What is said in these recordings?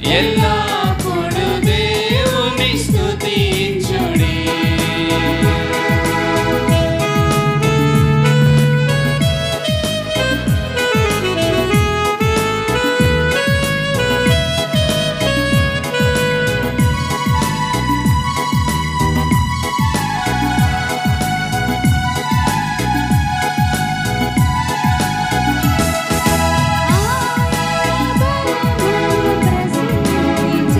ఎల్లప్పుడు దేవుని స్తుతించుడి ఆయన బలము ప్రసిద్ధి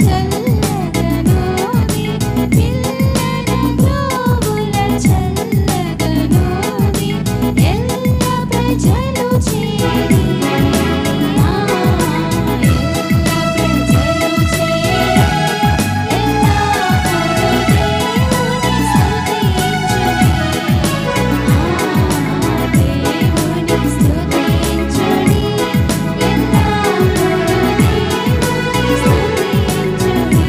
చల్లగనోది పిల్లల త్రోవుల చల్లగనోది ఎల్ల ప్రజలు చేరి ఆ ఎల్ల ప్రజలు చేరి దేవుని స్తుతించుడి ఎల్లప్పుడూ దేవుని స్తుతించుడి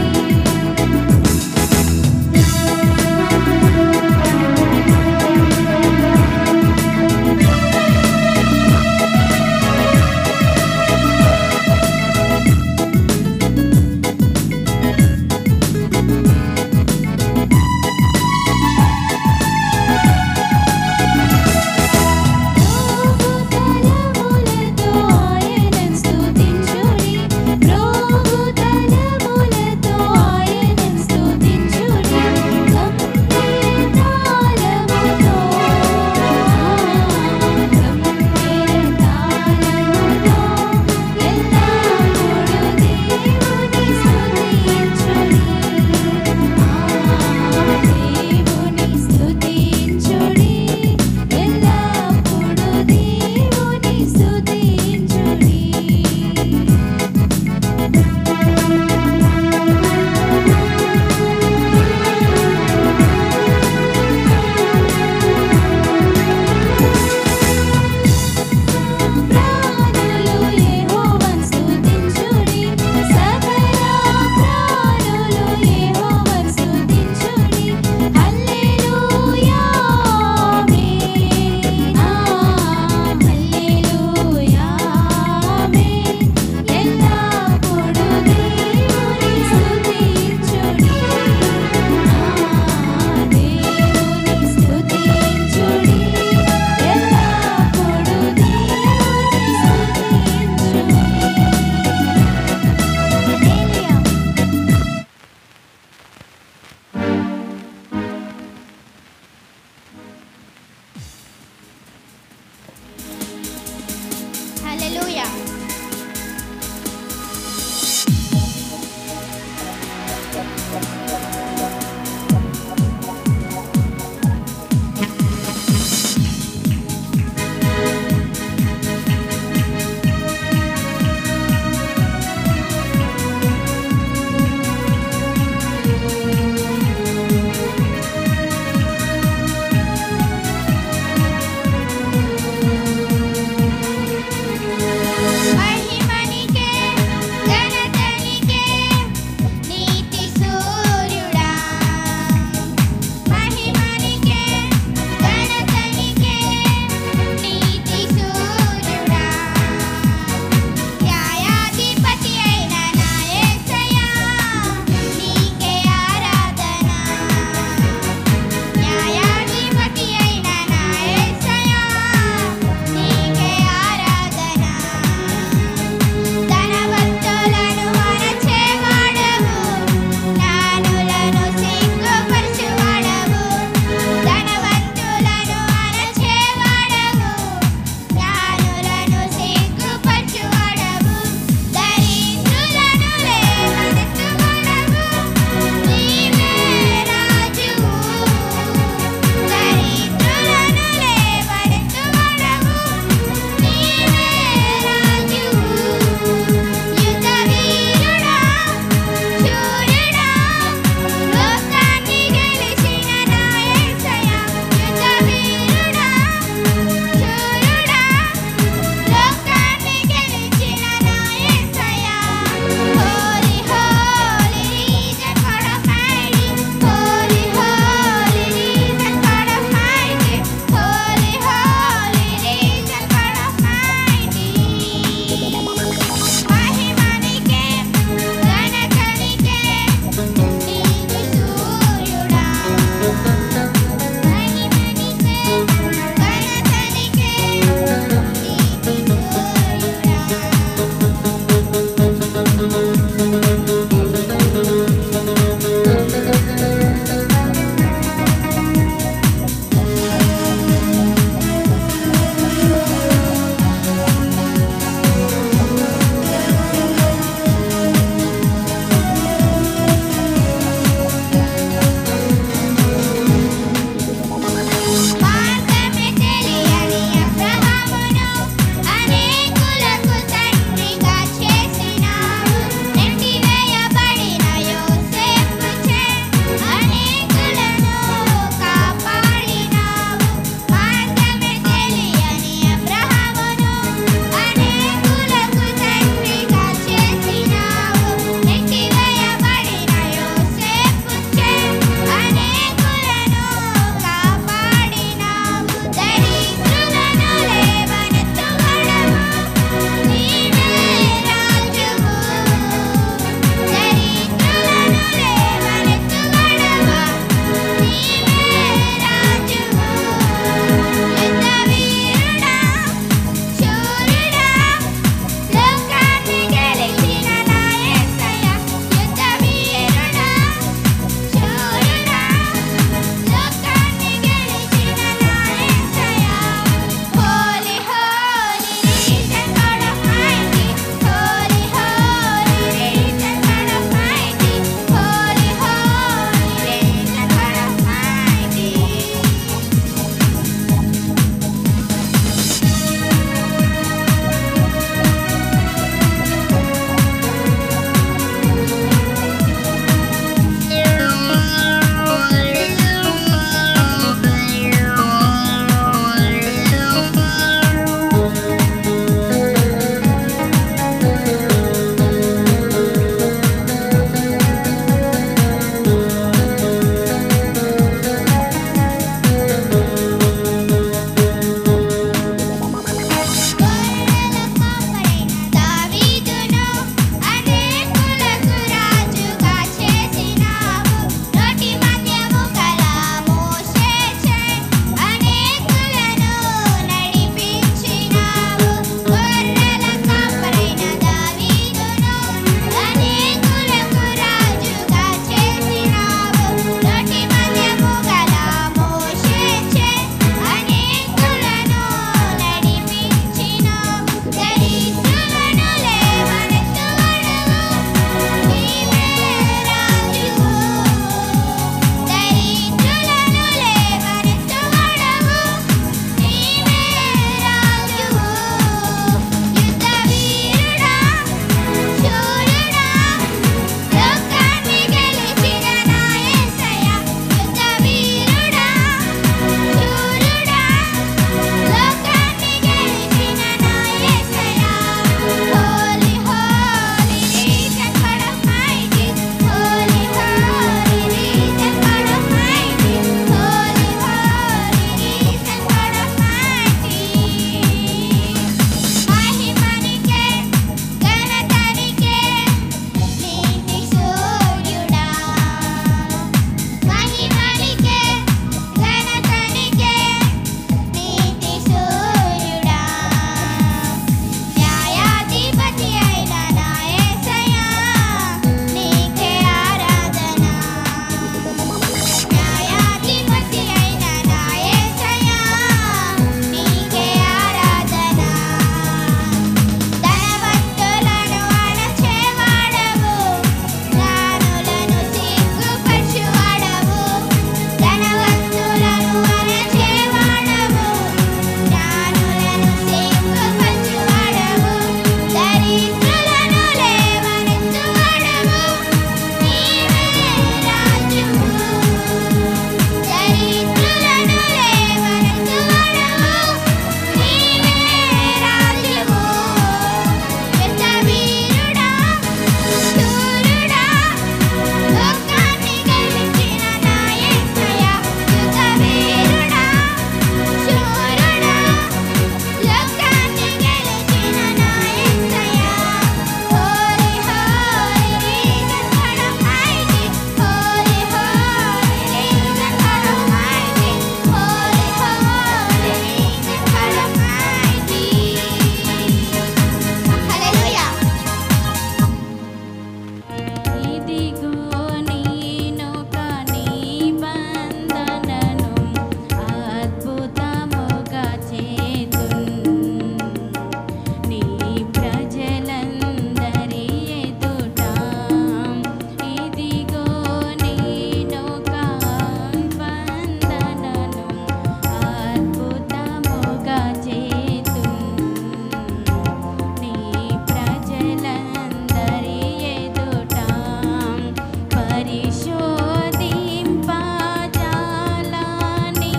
పరిశోధింపజాలని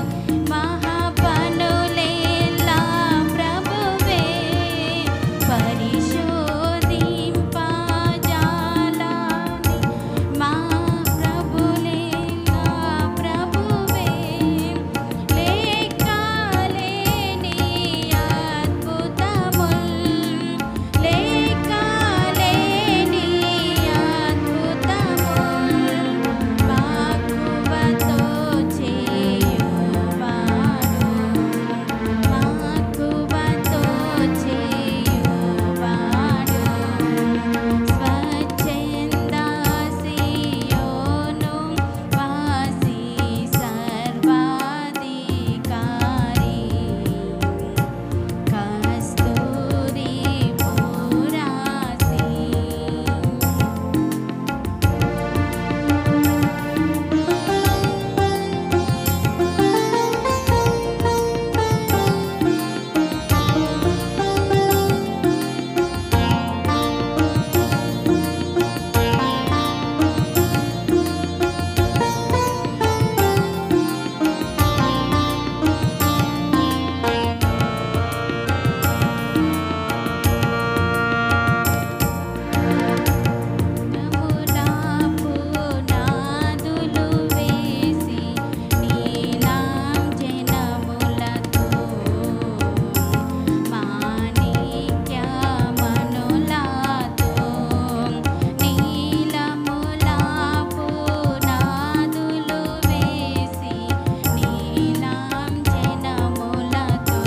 మహాపనులేలా ప్రభువే పరిశోధింపజాలని మా ప్రభులేలా ప్రభువే లేఖలేని అద్భుతముల్ లేఖలేని అద్భుతముల్ మక్కువతో చేయువాడు మక్కువతో చేయువాడు స్వచ్ఛంద సియోను వాసి సర్వాధికారి కస్తూరి పురాసి నమునాపు నాదులు వేసి నీలాం జనములతో మాణిక్యమనులతో నీలములాపు నాదులు వేసి నీలాం జనములతో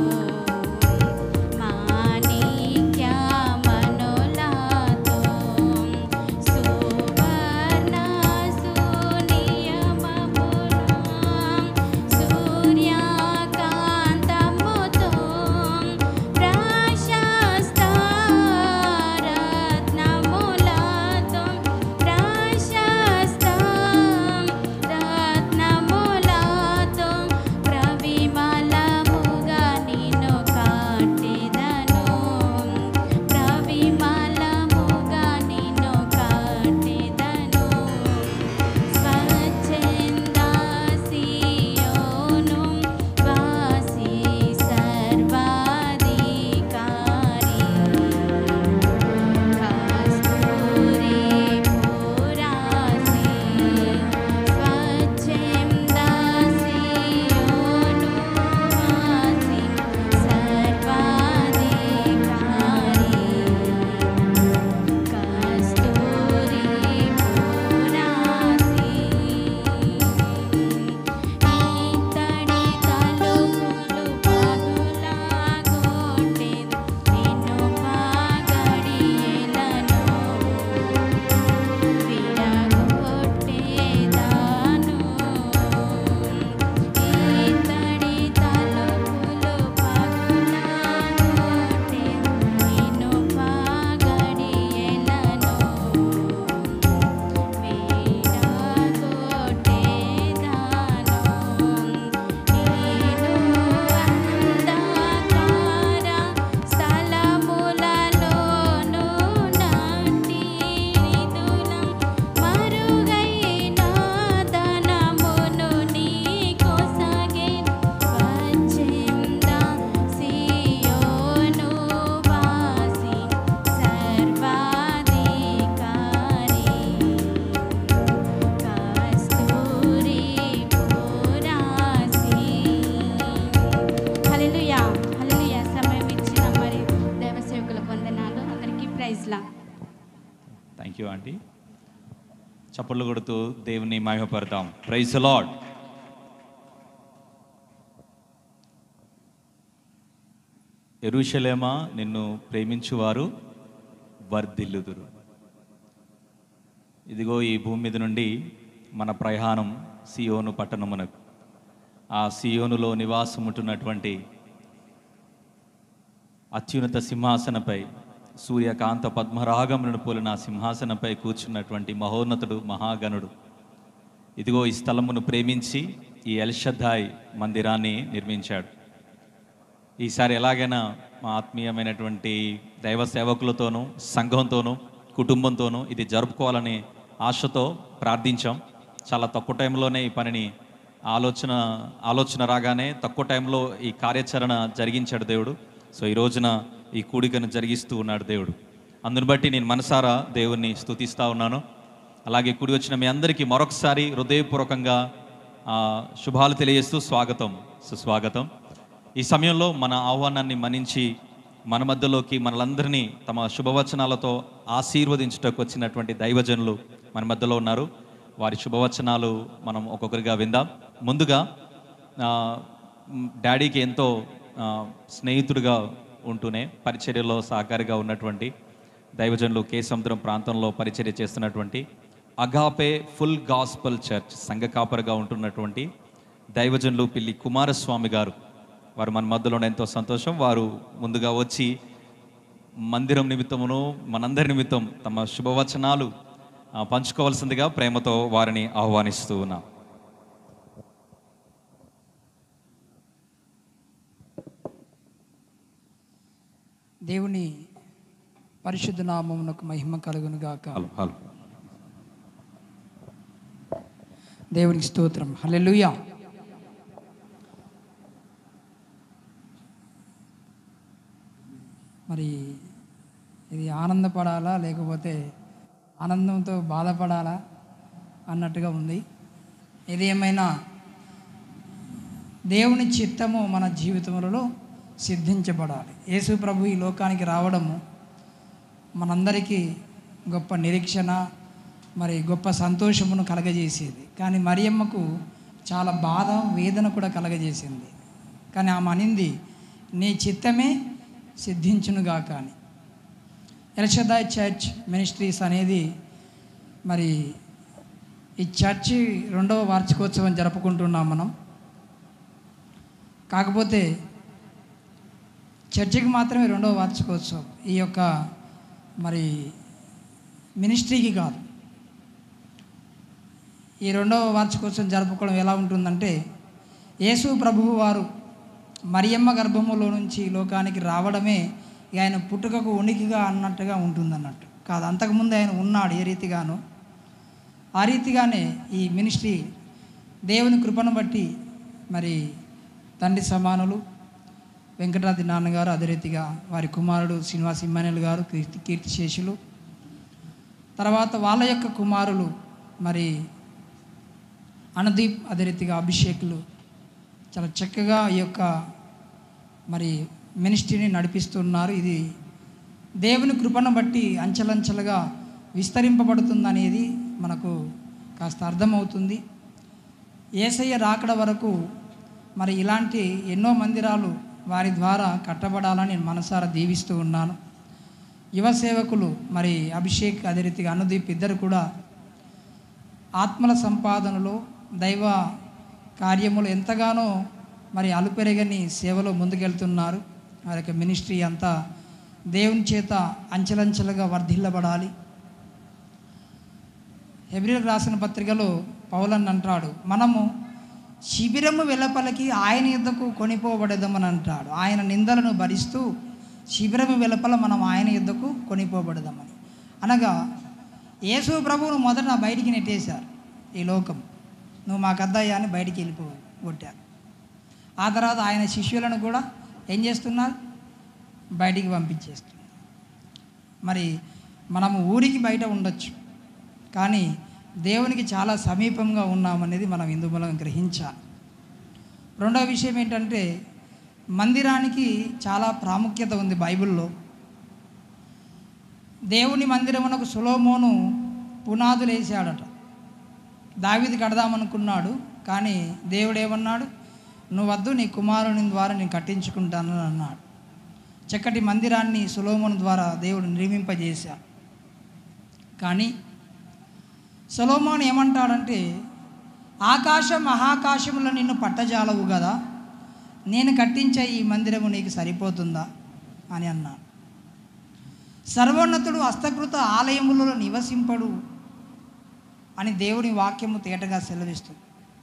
మాణిక్యమనులతో సువర్ణ సునియమములం సూర్యకాంతముతో ప్రశస్త రత్నములతో ప్రశస్త రత్నములతో ప్రవిమలముగా నిన్ను కట్టెదను ప్రవిమలముగా నిన్ను కట్టెదను స్వచ్ఛంద సియోను వాసి సర్వాధికారి కస్తూరి పురాసి స్వచ్ఛంద సియోను వాసి సర్వాధికారి కస్తూరి పురాసి ఈతడి తలుపులు పగులగొట్టెను నిన్ను పాగడియెలను విరగొట్టెదాను ఈతడి తలుపులు పగులగొట్టెను నిన్ను పాగడియెలను సియోను వాసి సర్వాధికారి కస్తూరి పురాసి హల్లెలూయా హల్లెలూయా సమయం ఇచ్చిన మరి దేవ సేవకులకు వందనాలు అందరికీ ప్రైజ్లా థ్యాంక్ యూ ఆంటీ చప్పట్లు కొడుతూ దేవుని మహిమపడతాం ప్రైజ్ లాడ్ ఎరుషలేమా నిన్ను ప్రేమించువారు వర్ధిల్లుదురు ఇదిగో ఈ భూమి మీద నుండి మన ప్రయాణం సియోను పట్టణమునకు ఆ సియోనులో నివాసముంటున్నటువంటి అత్యున్నత సింహాసనపై సూర్యకాంత పద్మరాగములను పోలిన ఆ సింహాసనంపై కూర్చున్నటువంటి మహోన్నతుడు మహాగణుడు ఇదిగో ఈ స్థలమును ప్రేమించి ఈ ఎల్షద్దాయ్ మందిరాన్ని నిర్మించాడు ఈసారి ఎలాగైనా మా ఆత్మీయమైనటువంటి దైవ సేవకులతోనూ సంఘంతోనూ కుటుంబంతోనూ ఇది జరుపుకోవాలని ఆశతో ప్రార్థించాం చాలా తక్కువ టైంలోనే ఈ పనిని ఆలోచన ఆలోచన రాగానే తక్కువ టైంలో ఈ కార్యాచరణ జరిగించాడు దేవుడు సో ఈ రోజున ఈ కూడికను జరిగిస్తూ ఉన్నాడు దేవుడు అందుని బట్టి నేను మనసారా దేవుణ్ణి స్తుతిస్తా ఉన్నాను అలాగే కూడి వచ్చిన మీ అందరికీ మరొకసారి హృదయపూర్వకంగా ఆ, శుభాలు తెలియజేస్తూ స్వాగతం సుస్వాగతం ఈ సమయంలో మన ఆహ్వానాన్ని మన్నించి మన మధ్యలోకి మనలందరినీ తమ శుభవచనాలతో ఆశీర్వదించుటకు వచ్చినటువంటి దైవజనులు మన మధ్యలో ఉన్నారు వారి శుభవచనాలు మనం ఒక్కొక్కరిగా విందాం ముందుగా ఆ, మ్, డాడీకి ఎంతో ఆ, స్నేహితుడిగా ఉంటూనే పరిచర్యలో సహకారిగా ఉన్నటువంటి దైవజనులు కే సముద్రం ప్రాంతంలో పరిచర్య చేస్తున్నటువంటి అగాపే ఫుల్ గాస్పల్ చర్చ్ సంఘ కాపరిగా ఉంటున్నటువంటి దైవజనులు పిల్లి కుమారస్వామి గారు వారు మన మధ్యలో ఉన్న ఎంతో సంతోషం వారు ముందుగా వచ్చి మందిరం నిమిత్తమును మనందరి నిమిత్తం తమ శుభవచనాలు ఆ, పంచుకోవాల్సిందిగా ప్రేమతో వారిని ఆహ్వానిస్తూ ఉన్నాం దేవుని పరిశుద్ధ నామమునకు మహిమ కలుగును గాక హలో హలో దేవునికి స్తోత్రం హల్లెలూయా మరి ఇది ఆనందపడాలా లేకపోతే ఆనందంతో బాధపడాలా అన్నట్టుగా ఉంది ఇది ఏమైనా దేవుని చిత్తము మన జీవితములలో సిద్ధించబడాలి యేసు ప్రభు ఈ లోకానికి రావడము మనందరికీ గొప్ప నిరీక్షణ మరి గొప్ప సంతోషమును కలగజేసేది కానీ మరియమ్మకు చాలా బాధ వేదన కూడా కలగజేసింది కానీ ఆమె అనింది నీ చిత్తమే సిద్ధించునుగా కానీ ఎల్షదాయ్ చర్చ్ మినిస్ట్రీస్ అనేది మరి ఈ చర్చి రెండవ వార్షికోత్సవం జరుపుకుంటున్నాం మనం కాకపోతే చర్చికి మాత్రమే రెండవ వార్షికోత్సవం ఈ యొక్క మరి మినిస్ట్రీకి కాదు ఈ రెండవ వార్షికోత్సవం జరుపుకోవడం ఎలా ఉంటుందంటే యేసు ప్రభువు వారు మరియమ్మ గర్భములో నుంచి ఈ లోకానికి రావడమే ఇక ఆయన పుట్టుకకు ఉనికిగా అన్నట్టుగా ఉంటుందన్నట్టు కాదు అంతకుముందు ఆయన ఉన్నాడు ఏ రీతిగానో ఆ రీతిగానే ఈ మినిస్ట్రీ దేవుని కృపను బట్టి మరి తండ్రి సమానులు వెంకటరాతి నాన్నగారు అదే రీతిగా వారి కుమారుడు శ్రీనివాస్ ఇమ్మానుయల్ గారు కీర్తి కీర్తిశేషులు తర్వాత వాళ్ళ యొక్క కుమారులు మరి అనదీప్ అదే రీతిగా అభిషేకులు చాలా చక్కగా ఈ యొక్క మరి మినిస్ట్రీని నడిపిస్తున్నారు ఇది దేవుని కృపను బట్టి అంచెలంచెలుగా విస్తరింపబడుతుందనేది మనకు కాస్త అర్థమవుతుంది ఏసయ్య రాకడ వరకు మరి ఇలాంటి ఎన్నో మందిరాలు వారి ద్వారా కట్టబడాలని నేను మనసారా దీవిస్తూ ఉన్నాను యువ సేవకులు మరి అభిషేక్ అదే రీతిగా అనుదీప్ ఇద్దరు కూడా ఆత్మల సంపాదనలో దైవ కార్యములు ఎంతగానో మరి అలుపెరగని సేవలో ముందుకెళ్తున్నారు వారి యొక్క మినిస్ట్రీ అంతా దేవుని చేత అంచెలంచెలుగా వర్ధిల్లబడాలి హెబ్రిల్ రాసిన పత్రికలో పౌలన్ అంటాడు మనము శిబిరము వెలపలకి ఆయన యుద్ధకు కొనిపోబడదామని అంటాడు ఆయన నిందలను భరిస్తూ శిబిరము వెలపల మనం ఆయన యుద్ధకు కొనిపోబడదామని అనగా యేసు ప్రభువును మొదట బయటికి నెట్టేశారు ఈ లోకం నువ్వు మాకు అద్దయ్యా అని బయటికి వెళ్ళిపో కొట్టారు ఆ తర్వాత ఆయన శిష్యులను కూడా ఏం చేస్తున్నారు బయటికి పంపించేస్తున్నారు మరి మనము ఊరికి బయట ఉండొచ్చు కానీ దేవునికి చాలా సమీపంగా ఉన్నామనేది మనం ఇందు మూలంగా గ్రహించాలి రెండవ విషయం ఏంటంటే మందిరానికి చాలా ప్రాముఖ్యత ఉంది బైబిల్లో దేవుని మందిరమునకు సులోమోను పునాదులు వేసాడట దావిది కడదామనుకున్నాడు కానీ దేవుడు ఏమన్నాడు నువ్వు వద్దు నీ కుమారుని ద్వారా నేను కట్టించుకుంటానని అన్నాడు చక్కటి మందిరాన్ని సులోమోను ద్వారా దేవుడు నిర్మింపజేశాడు కానీ సొలోమోన్ ఏమంటాడంటే ఆకాశ మహాకాశములో నిన్ను పట్టజాలవు కదా నేను కట్టించే ఈ మందిరము నీకు సరిపోతుందా అని అన్నాడు సర్వోన్నతుడు హస్తకృత ఆలయములలో నివసింపడు అని దేవుని వాక్యము తేటగా సెలవిస్తుంది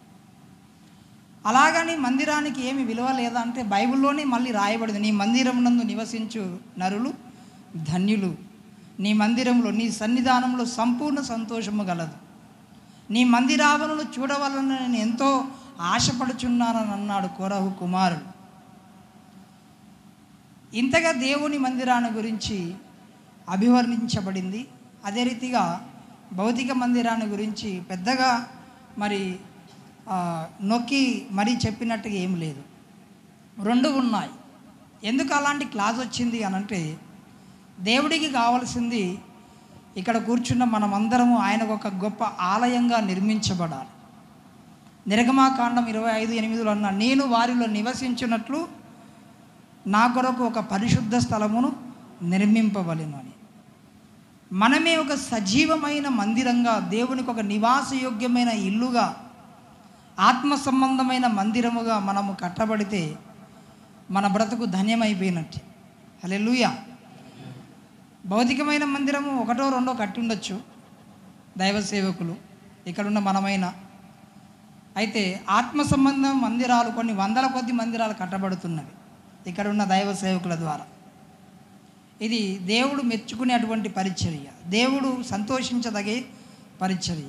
అలాగని మందిరానికి ఏమి విలువ లేదా అంటే బైబిల్లోనే మళ్ళీ రాయబడింది నీ మందిరమునందు నివసించు నరులు ధన్యులు నీ మందిరంలో నీ సన్నిధానంలో సంపూర్ణ సంతోషము గలదు నీ మందిరావరణను చూడవాలని నేను ఎంతో ఆశపడుచున్నానని అన్నాడు కోరహు కుమారుడు ఇంతగా దేవుని మందిరాన్ని గురించి అభివర్ణించబడింది అదే రీతిగా భౌతిక మందిరాన్ని గురించి పెద్దగా మరి ఆ, నొక్కి మరీ చెప్పినట్టుగా ఏం లేదు రెండు ఉన్నాయి ఎందుకు అలాంటి క్లాస్ వచ్చింది అని అంటే దేవుడికి కావాల్సింది ఇక్కడ కూర్చున్న మనమందరము ఆయనకు ఒక గొప్ప ఆలయంగా నిర్మించబడాలి నిర్గమాకాండం ఇరవై ఐదు ఎనిమిదిలో అన్న నేను వారిలో నివసించినట్లు నా కొరకు ఒక పరిశుద్ధ స్థలమును నిర్మింపవలెను అని మనమే ఒక సజీవమైన మందిరంగా దేవునికి ఒక నివాసయోగ్యమైన ఇల్లుగా ఆత్మ సంబంధమైన మందిరముగా మనము కట్టబడితే మన బ్రతుకు ధన్యమైపోయినట్టే హల్లెలూయా భౌతికమైన మందిరము ఒకటో రెండో కట్టి ఉండొచ్చు దైవ సేవకులు ఇక్కడున్న మనమైన అయితే ఆత్మ సంబంధం మందిరాలు కొన్ని వందల కొద్ది మందిరాలు కట్టబడుతున్నవి ఇక్కడున్న దైవ సేవకుల ద్వారా ఇది దేవుడు మెచ్చుకునేటువంటి పరిచర్య దేవుడు సంతోషించదగే పరిచర్య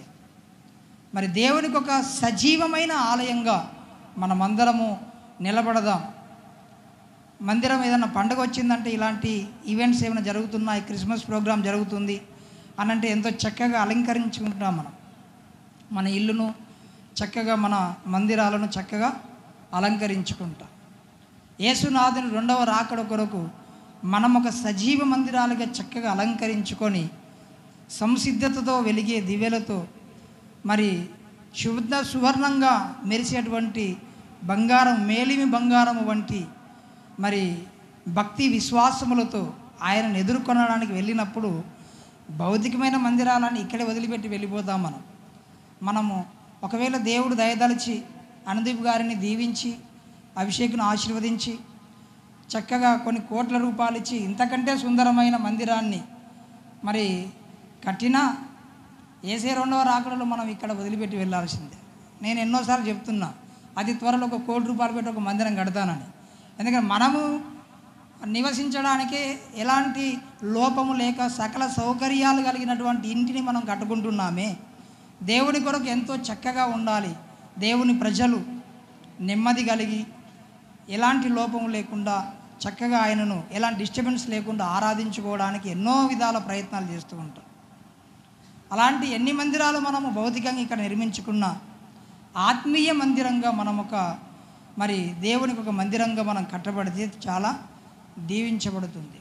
మరి దేవునికి ఒక సజీవమైన ఆలయంగా మనమందరము నిలబడదాం మందిరం ఏదైనా పండుగ వచ్చిందంటే ఇలాంటి ఈవెంట్స్ ఏమైనా జరుగుతున్నాయి క్రిస్మస్ ప్రోగ్రాం జరుగుతుంది అని అంటే ఎంతో చక్కగా అలంకరించుకుంటున్నాం మనం మన ఇల్లును చక్కగా మన మందిరాలను చక్కగా అలంకరించుకుంటాం యేసునాథుని రెండవ రాకడ కొరకు మనం ఒక సజీవ మందిరాలుగా చక్కగా అలంకరించుకొని సంసిద్ధతతో వెలిగే దివ్యలతో మరి శుద్ధ సువర్ణంగా మెరిసేటువంటి బంగారం మేలిమి బంగారం వంటి మరి భక్తి విశ్వాసములతో ఆయనను ఎదుర్కొనడానికి వెళ్ళినప్పుడు భౌతికమైన మందిరాలను ఇక్కడే వదిలిపెట్టి వెళ్ళిపోతాం మనం మనము ఒకవేళ దేవుడు దయదలిచి అనుదీప్ గారిని దీవించి అభిషేక్ను ఆశీర్వదించి చక్కగా కొన్ని కోట్ల రూపాయలు ఇచ్చి ఇంతకంటే సుందరమైన మందిరాన్ని మరి కట్టినా ఏసే రెండవ రాకడలో మనం ఇక్కడ వదిలిపెట్టి వెళ్ళాల్సిందే నేను ఎన్నోసార్లు చెప్తున్నా అతి త్వరలో ఒక కోటి రూపాయలు పెట్టి ఒక మందిరం కడతానని ఎందుకంటే మనము నివసించడానికి ఎలాంటి లోపము లేక సకల సౌకర్యాలు కలిగినటువంటి ఇంటిని మనం కట్టుకుంటున్నామే దేవుని కొరకు ఎంతో చక్కగా ఉండాలి దేవుని ప్రజలు నెమ్మది కలిగి ఎలాంటి లోపము లేకుండా చక్కగా ఆయనను ఎలాంటి డిస్టర్బెన్స్ లేకుండా ఆరాధించుకోవడానికి ఎన్నో విధాల ప్రయత్నాలు చేస్తూ ఉంటాం అలాంటి ఎన్ని మందిరాలు మనము భౌతికంగా ఇక్కడ నిర్మించుకున్నా ఆత్మీయ మందిరంగా మనం ఒక మరి దేవునికి ఒక మందిరంగా మనం కట్టబడితే చాలా దీవించబడుతుంది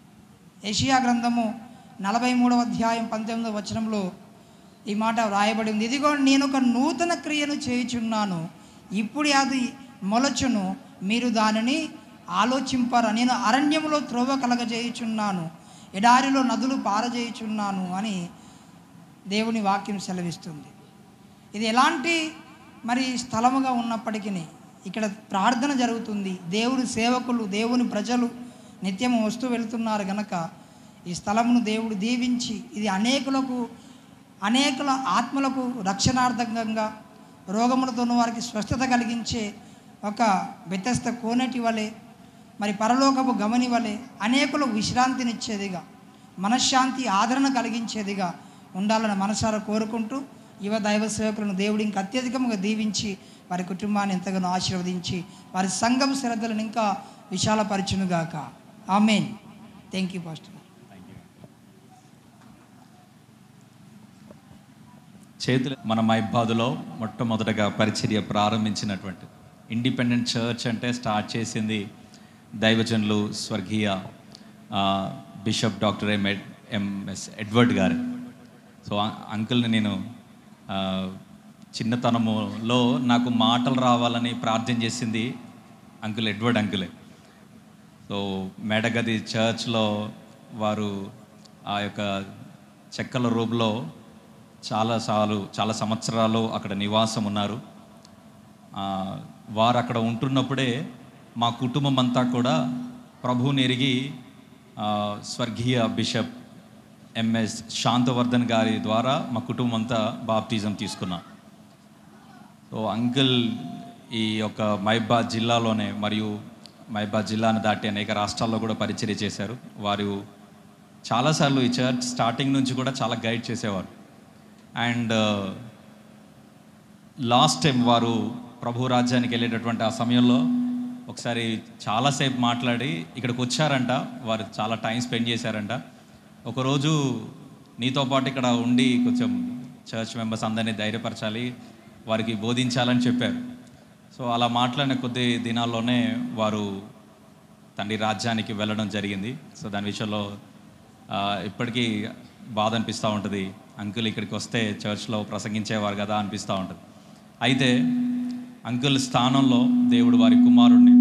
ఏషియా గ్రంథము నలభై మూడవ అధ్యాయం పంతొమ్మిదవ వచనంలో ఈ మాట వ్రాయబడి ఉంది ఇదిగో నేను ఒక నూతన క్రియను చేయుచున్నాను ఇప్పుడు అది మొలచును మీరు దానిని ఆలోచింపర నేను అరణ్యములో త్రోవ కలగజేయుచున్నాను ఎడారిలో నదులు పారజేయుచున్నాను అని దేవుని వాక్యం సెలవిస్తుంది ఇది ఎలాంటి మరి స్థలముగా ఉన్నప్పటికీ ఇక్కడ ప్రార్థన జరుగుతుంది దేవుని సేవకులు దేవుని ప్రజలు నిత్యము వస్తూ వెళ్తున్నారు గనక ఈ స్థలమును దేవుడు దీవించి ఇది అనేకులకు అనేకుల ఆత్మలకు రక్షణార్థకంగా రోగములతో ఉన్న వారికి స్వస్థత కలిగించే ఒక బెత్తస్త కోనటి వలె మరి పరలోకపు గమని వలె అనేకులకు విశ్రాంతినిచ్చేదిగా మనశ్శాంతి ఆదరణ కలిగించేదిగా ఉండాలని మనసారా కోరుకుంటూ యువ దైవ సేవకులను దేవుడు ఇంకా అత్యధికంగా దీవించి వారి కుటుంబాన్ని ఎంతగానో ఆశీర్వదించి వారి సంఘం శ్రద్ధలను ఇంకా విశాలపరచునుగాక ఆమెన్ థ్యాంక్ యూ పాస్టర్ చేతులు మన మైబాదులో మొట్టమొదటగా పరిచర్య ప్రారంభించినటువంటి ఇండిపెండెంట్ చర్చ్ అంటే స్టార్ట్ చేసింది దైవజనులు స్వర్గీయ ఆ, bishop doctor M Ed MS Edward గారు సో ఆ అంకుల్ని నేను ఆ, చిన్నతనములో నాకు మాటలు రావాలని ప్రార్థన చేసింది అంకుల్ ఎడ్వర్డ్ అంకులే సో మేడగది చర్చ్లో వారు ఆ యొక్క చెక్కల రూపులో చాలా సార్లు చాలా సంవత్సరాలు అక్కడ నివాసం ఉన్నారు ఆ, వారు అక్కడ ఉంటున్నప్పుడే మా కుటుంబం అంతా కూడా ప్రభువుని ఎరిగి ఆ, స్వర్గీయ బిషప్ ఎంఎస్ శాంతవర్ధన్ గారి ద్వారా మా కుటుంబం అంతా బాప్టిజం తీసుకున్నాం సో అంకుల్ ఈ యొక్క మైబాద్ జిల్లాలోనే మరియు మైబాద్ జిల్లాను దాటి అనేక రాష్ట్రాల్లో కూడా పరిచర్య చేశారు వారు చాలాసార్లు ఈ చర్చ్ స్టార్టింగ్ నుంచి కూడా చాలా గైడ్ చేసేవారు అండ్ లాస్ట్ టైం వారు ప్రభు రాజ్యానికి వెళ్ళేటటువంటి ఆ సమయంలో ఒకసారి చాలాసేపు మాట్లాడి ఇక్కడికి వచ్చారంట వారు చాలా టైం స్పెండ్ చేశారంట ఒకరోజు నీతో పాటు ఇక్కడ ఉండి కొంచెం చర్చ్ మెంబర్స్ అందరినీ ధైర్యపరచాలి వారికి బోధించాలని చెప్పారు సో అలా మాట్లాడిన కొద్ది దినాల్లోనే వారు తండ్రి రాజ్యానికి వెళ్ళడం జరిగింది సో దాని విషయంలో ఆ, ఇప్పటికీ బాధ అనిపిస్తూ ఉంటుంది అంకుల్ ఇక్కడికి వస్తే చర్చ్లో ప్రసంగించేవారు కదా అనిపిస్తూ ఉంటుంది అయితే అంకుల్ స్థానంలో దేవుడు వారి కుమారుడిని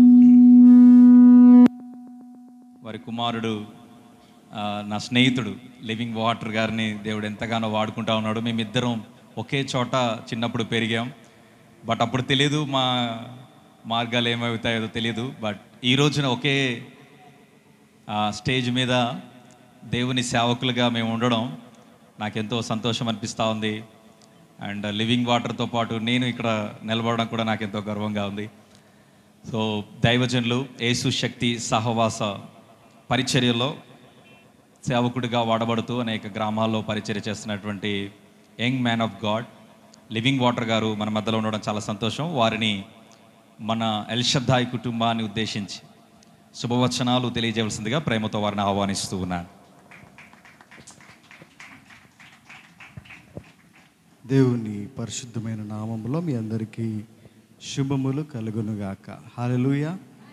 వారి కుమారుడు ఆ, నా స్నేహితుడు లివింగ్ వాటర్ గారిని దేవుడు ఎంతగానో వాడుకుంటా ఉన్నాడు మేమిద్దరం ఒకే చోట చిన్నప్పుడు పెరిగాం బట్ అప్పుడు తెలియదు మా మార్గాలు ఏమవుతాయో తెలియదు బట్ ఈ రోజున ఒకే ఆ, స్టేజ్ మీద దేవుని సేవకులుగా మేము ఉండడం నాకెంతో సంతోషం అనిపిస్తూ ఉంది అండ్ లివింగ్ వాటర్తో పాటు నేను ఇక్కడ నిలబడడం కూడా నాకెంతో గర్వంగా ఉంది సో దైవజనులు యేసు శక్తి సహవాస పరిచర్యలో సేవకుడిగా వాడబడుతూ అనేక గ్రామాల్లో పరిచర్య చేస్తున్నటువంటి young man of God living water గారు మన మధ్యలో ఉండడం చాలా సంతోషం వారిని మన ఎల్షద్దాయ్ కుటుంబాన్ని ఉద్దేశించి శుభవచనాలు తెలియజేయవలసిందిగా ప్రేమతో వారిని ఆహ్వానిస్తూ ఉన్నాను దేవుని పరిశుద్ధమైన నామంలో మీ అందరికీ శుభములు కలుగునుగాక హాలెలూయ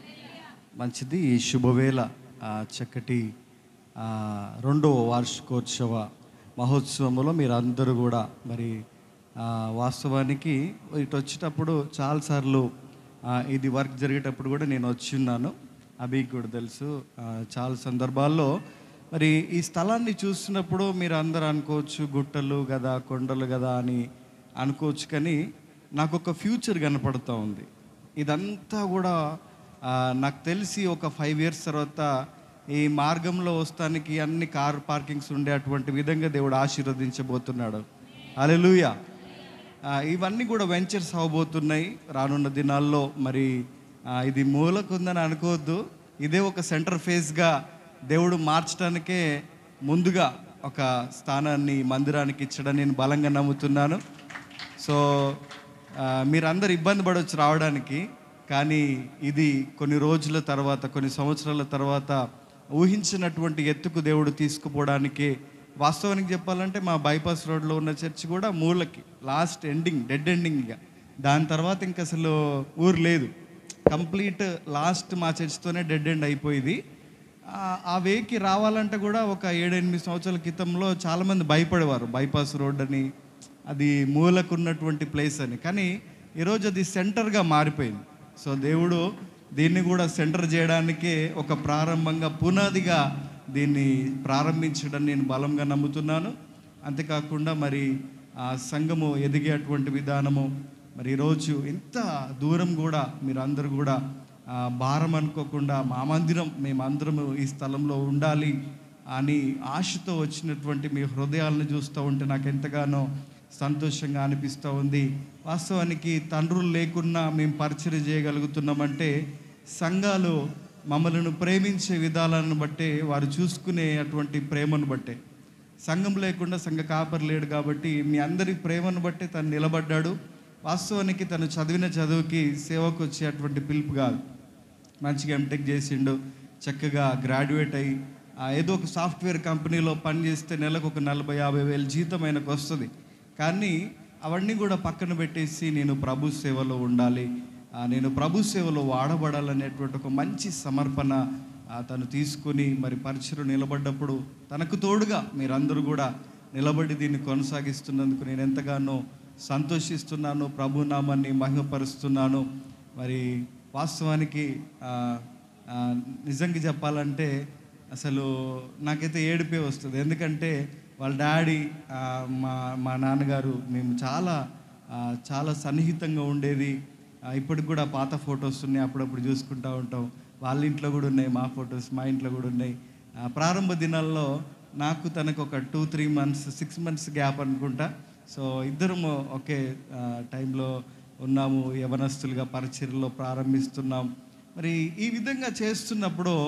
మంచిది ఈ శుభవేళ ఆ చక్కటి ఆ రెండవ వార్షికోత్సవ మహోత్సవంలో మీరు అందరూ కూడా మరి ఆ, వాస్తవానికి ఇటు వచ్చేటప్పుడు చాలాసార్లు ఆ, ఇది వర్క్ జరిగేటప్పుడు కూడా నేను వచ్చి ఉన్నాను అభికి కూడా తెలుసు ఆ, చాలా సందర్భాల్లో మరి ఈ స్థలాన్ని చూస్తున్నప్పుడు మీరు అందరూ అనుకోవచ్చు గుట్టలు కదా కొండలు కదా అని అనుకోవచ్చు కానీ నాకు ఒక ఫ్యూచర్ కనపడుతూ ఉంది ఇదంతా కూడా ఆ, నాకు తెలిసి ఒక ఫైవ్ ఇయర్స్ తర్వాత ఈ మార్గంలో వస్తానికి అన్ని కార్ పార్కింగ్స్ ఉండే అటువంటి విధంగా దేవుడు ఆశీర్వదించబోతున్నాడు అలెలుయ ఇవన్నీ కూడా వెంచర్స్ అవ్వబోతున్నాయి రానున్న దినాల్లో మరి ఆ, ఇది మూలకుందని అనుకోవద్దు ఇదే ఒక సెంటర్ ఫేస్గా దేవుడు మార్చడానికే ముందుగా ఒక స్థానాన్ని మందిరానికి ఇచ్చడం నేను బలంగా నమ్ముతున్నాను సో ఆ, మీరందరు ఇబ్బంది పడవచ్చు రావడానికి కానీ ఇది కొన్ని రోజుల తర్వాత కొన్ని సంవత్సరాల తర్వాత ఊహించినటువంటి ఎత్తుకు దేవుడు తీసుకుపోవడానికి వాస్తవానికి చెప్పాలంటే మా బైపాస్ రోడ్లో ఉన్న చర్చ్ కూడా మూలకి లాస్ట్ ఎండింగ్ డెడ్ ఎండింగ్ ఇక దాని తర్వాత ఇంక అసలు ఊరు లేదు కంప్లీట్ లాస్ట్ మా చర్చ్తోనే డెడ్ ఎండ్ అయిపోయింది ఆ- ఆ వేకి రావాలంటే కూడా ఒక ఏడెనిమిది సంవత్సరాల క్రితంలో చాలామంది భయపడేవారు బైపాస్ రోడ్ అని అది మూలకు ఉన్నటువంటి ప్లేస్ అని కానీ ఈరోజు అది సెంటర్గా మారిపోయింది సో దేవుడు దీన్ని కూడా సెంటర్ చేయడానికే ఒక ప్రారంభంగా పునాదిగా దీన్ని ప్రారంభించడం నేను బలంగా నమ్ముతున్నాను అంతేకాకుండా మరి ఆ సంఘము ఎదిగేటువంటి విధానము మరి ఈరోజు ఇంత దూరం కూడా మీరు అందరూ కూడా ఆ, భారం అనుకోకుండా మా మందిరం మేమందరము ఈ స్థలంలో ఉండాలి అని ఆశతో వచ్చినటువంటి మీ హృదయాలను చూస్తూ ఉంటే నాకు ఎంతగానో సంతోషంగా అనిపిస్తూ ఉంది వాస్తవానికి తండ్రులు లేకున్నా మేము పరిచయం చేయగలుగుతున్నామంటే సంఘాలు మమ్మల్ని ప్రేమించే విధాలను బట్టే వారు చూసుకునే అటువంటి ప్రేమను బట్టే సంఘం లేకుండా సంఘ కాపరి లేడు కాబట్టి మీ అందరి ప్రేమను బట్టి తను నిలబడ్డాడు వాస్తవానికి తను చదివిన చదువుకి సేవకు వచ్చేటువంటి పిలుపు కాదు మంచిగా ఎంటెక్ చేసిండు చక్కగా గ్రాడ్యుయేట్ అయ్యి ఆ ఏదో ఒక సాఫ్ట్వేర్ కంపెనీలో పనిచేస్తే నెలకు ఒక నలభై యాభై వేలు జీతం ఆయనకు వస్తుంది కానీ అవన్నీ కూడా పక్కన పెట్టేసి నేను ప్రభు సేవలో ఉండాలి ఆ, నేను ప్రభు సేవలో వాడబడాలనేటువంటి ఒక మంచి సమర్పణ ఆ, తను తీసుకుని మరి పరిచయం నిలబడ్డప్పుడు తనకు తోడుగా మీరందరూ కూడా నిలబడి దీన్ని కొనసాగిస్తున్నందుకు నేను ఎంతగానో సంతోషిస్తున్నాను ప్రభు నామాన్ని మహిమపరుస్తున్నాను మరి వాస్తవానికి ఆ, ఆ, నిజంగా చెప్పాలంటే అసలు నాకైతే ఏడిపే వస్తుంది ఎందుకంటే వాళ్ళ డాడీ ఆ, మా మా నాన్నగారు మేము చాలా ఆ, చాలా సన్నిహితంగా ఉండేది ఆ, ఇప్పటికి కూడా పాత ఫొటోస్ ఉన్నాయి అప్పుడప్పుడు చూసుకుంటూ ఉంటాం వాళ్ళ ఇంట్లో కూడా ఉన్నాయి మా ఫొటోస్ మా ఇంట్లో కూడా ఉన్నాయి ఆ, ప్రారంభ దినాల్లో నాకు తనకు ఒక two three months six months gap అనుకుంటా సో ఇద్దరము ఒకే ఆ, టైంలో ఉన్నాము యవనస్తులుగా పరిచర్లో ప్రారంభిస్తున్నాం మరి ఈ విధంగా చేస్తున్నప్పుడు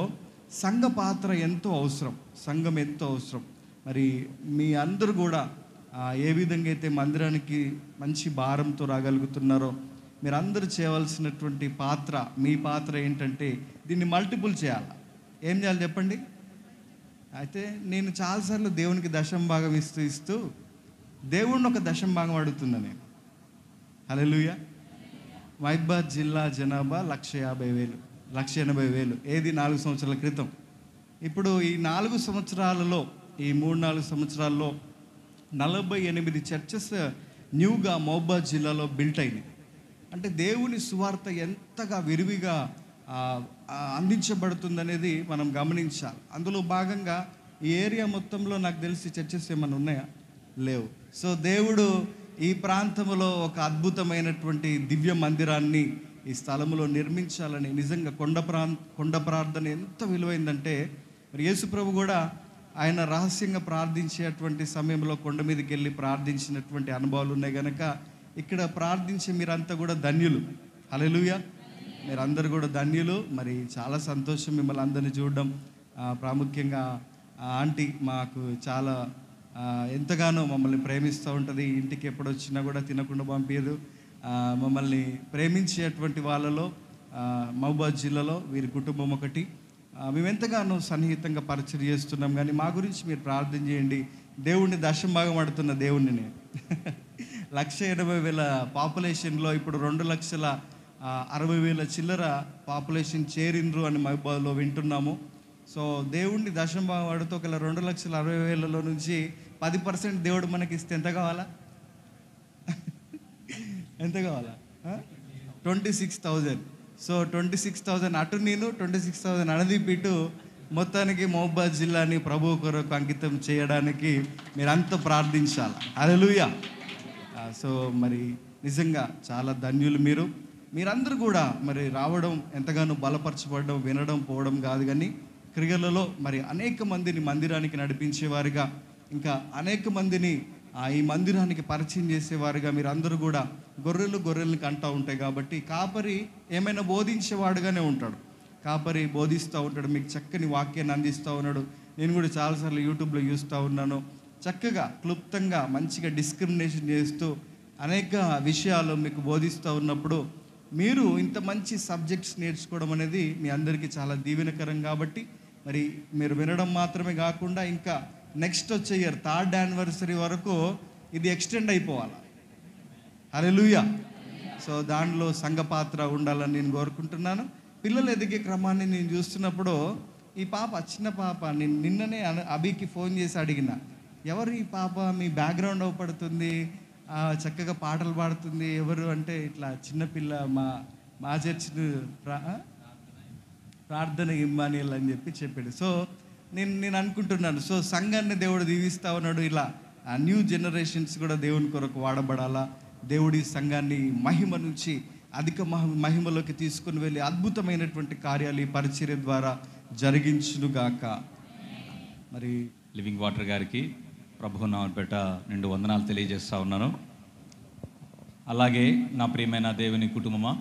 సంఘ పాత్ర ఎంతో అవసరం సంఘం ఎంతో అవసరం మరి మీ అందరూ కూడా ఆ, ఏ విధంగా అయితే మందిరానికి మంచి భారంతో రాగలుగుతున్నారో మీరు అందరూ చేయవలసినటువంటి పాత్ర మీ పాత్ర ఏంటంటే దీన్ని మల్టిపుల్ చేయాలి ఏం చేయాలి చెప్పండి అయితే నేను చాలాసార్లు దేవునికి దశం భాగం ఇస్తూ ఇస్తూ దేవుణ్ణి ఒక దశం భాగం అడుగుతున్నా నేను హలోయ మహిబాద్ జిల్లా జనాభా లక్ష యాభై వేలు లక్ష ఎనభై వేలు ఏది నాలుగు సంవత్సరాల క్రితం ఇప్పుడు ఈ నాలుగు సంవత్సరాలలో ఈ మూడు నాలుగు సంవత్సరాల్లో నలభై ఎనిమిది చర్చెస్ న్యూగా మహబాద్ జిల్లాలో బిల్ట్ అయినాయి అంటే దేవుని సువార్త ఎంతగా విరివిగా ఆ, ఆ, అందించబడుతుందనేది మనం గమనించాలి అందులో భాగంగా ఈ ఏరియా మొత్తంలో నాకు తెలిసి చర్చెస్ ఏమైనా ఉన్నాయా లేవు సో దేవుడు ఈ ప్రాంతంలో ఒక అద్భుతమైనటువంటి దివ్య మందిరాన్ని ఈ స్థలంలో నిర్మించాలని నిజంగా కొండ ప్రాం కొండ ప్రార్థన ఎంత విలువైందంటే మరి యేసు ప్రభు కూడా ఆయన రహస్యంగా ప్రార్థించేటువంటి సమయంలో కొండ మీదకి వెళ్ళి ప్రార్థించినటువంటి అనుభవాలు ఉన్నాయి కనుక ఇక్కడ ప్రార్థించే మీరంతా కూడా ధన్యులు హల్లెలూయా మీరందరూ కూడా ధన్యులు మరి చాలా సంతోషం మిమ్మల్ని అందరినీ చూడడం ఆ, ప్రాముఖ్యంగా ఆ ఆంటీ మాకు చాలా ఆ, ఎంతగానో మమ్మల్ని ప్రేమిస్తూ ఉంటుంది ఇంటికి ఎప్పుడు వచ్చినా కూడా తినకుండా పంపించదు ఆ, మమ్మల్ని ప్రేమించేటువంటి వాళ్ళలో ఆ, మహబాద్ జిల్లాలో వీరి కుటుంబం ఒకటి ఆ, మేము ఎంతగానో సన్నిహితంగా పరిచయం చేస్తున్నాం కానీ మా గురించి మీరు ప్రార్థన చేయండి దేవుణ్ణి దశం భాగం ఆడుతున్న దేవుణ్ణి నేను లక్ష ఎనభై వేల పాపులేషన్లో ఇప్పుడు రెండు లక్షల ఆ, అరవై వేల చిల్లర పాపులేషన్ చేరిండ్రు అని మహబాద్లో వింటున్నాము సో దేవుణ్ణి దశం భాగం ఆడుతూ ఒక రెండు లక్షల అరవై వేలలో నుంచి పది పర్సెంట్ దేవుడు మనకి ఇస్తే ఎంత కావాలా ఎంత కావాలా twenty six thousand so twenty six thousand అటు నేను ట్వంటీ సిక్స్ థౌజండ్ అనదీప్ ఇటు మొత్తానికి మహబాద్ జిల్లాని ప్రభు కొరకు అంకితం చేయడానికి మీరంతా ప్రార్థించాలి అలలుయ సో మరి నిజంగా చాలా ధన్యులు మీరు మీరందరూ కూడా మరి రావడం ఎంతగానో బలపరచబడడం వినడం పోవడం కాదు కానీ క్రియలలో మరి అనేక మందిని మందిరానికి నడిపించేవారుగా ఇంకా అనేక మందిని ఆ ఈ మందిరానికి పరిచయం చేసేవారుగా మీరు అందరూ కూడా గొర్రెలు గొర్రెల్ని కంటా ఉంటాయి కాబట్టి కాపరి ఏమైనా బోధించేవాడుగానే ఉంటాడు కాపరి బోధిస్తూ ఉంటాడు మీకు చక్కని వాక్యాన్ని అందిస్తూ ఉన్నాడు నేను కూడా చాలాసార్లు యూట్యూబ్లో చూస్తూ ఉన్నాను చక్కగా క్లుప్తంగా మంచిగా డిస్క్రిమినేషన్ చేస్తూ అనేక విషయాలు మీకు బోధిస్తూ ఉన్నప్పుడు మీరు ఇంత మంచి సబ్జెక్ట్స్ నేర్చుకోవడం అనేది మీ అందరికీ చాలా దీవెనకరం కాబట్టి మరి మీరు వినడం మాత్రమే కాకుండా ఇంకా నెక్స్ట్ వచ్చే ఇయర్ థర్డ్ యానివర్సరీ వరకు ఇది ఎక్స్టెండ్ అయిపోవాలి హల్లెలూయా సో దానిలో సంఘ పాత్ర ఉండాలని నేను కోరుకుంటున్నాను పిల్లలు ఎదిగే క్రమాన్ని నేను చూస్తున్నప్పుడు ఈ పాప చిన్న పాప నేను నిన్ననే అన- అభికి ఫోన్ చేసి అడిగిన ఎవరు ఈ పాప మీ బ్యాక్గ్రౌండ్ అవపడుతుంది ఆ, చక్కగా పాటలు పాడుతుంది ఎవరు అంటే ఇట్లా చిన్నపిల్ల మా మా చర్చిని ప్రా- ఆ? ప్రార్థన ఇమ్మానియల్ అని చెప్పి చెప్పాడు సో నేను నేను అనుకుంటున్నాను సో సంఘాన్ని దేవుడు దీవిస్తా ఉన్నాడు ఇలా ఆ న్యూ జనరేషన్స్ కూడా దేవుని కొరకు వాడబడాలా దేవుడి సంఘాన్ని మహిమ నుంచి అధిక మహ మహిమలోకి తీసుకుని వెళ్ళి అద్భుతమైనటువంటి కార్యాలు ఈ పరిచర్య ద్వారా జరిగించునుగాక మరి లివింగ్ వాటర్ గారికి ప్రభు నామపేట నిండు వందనాలు తెలియజేస్తా ఉన్నాను అలాగే నా ప్రియమైన దేవుని కుటుంబమా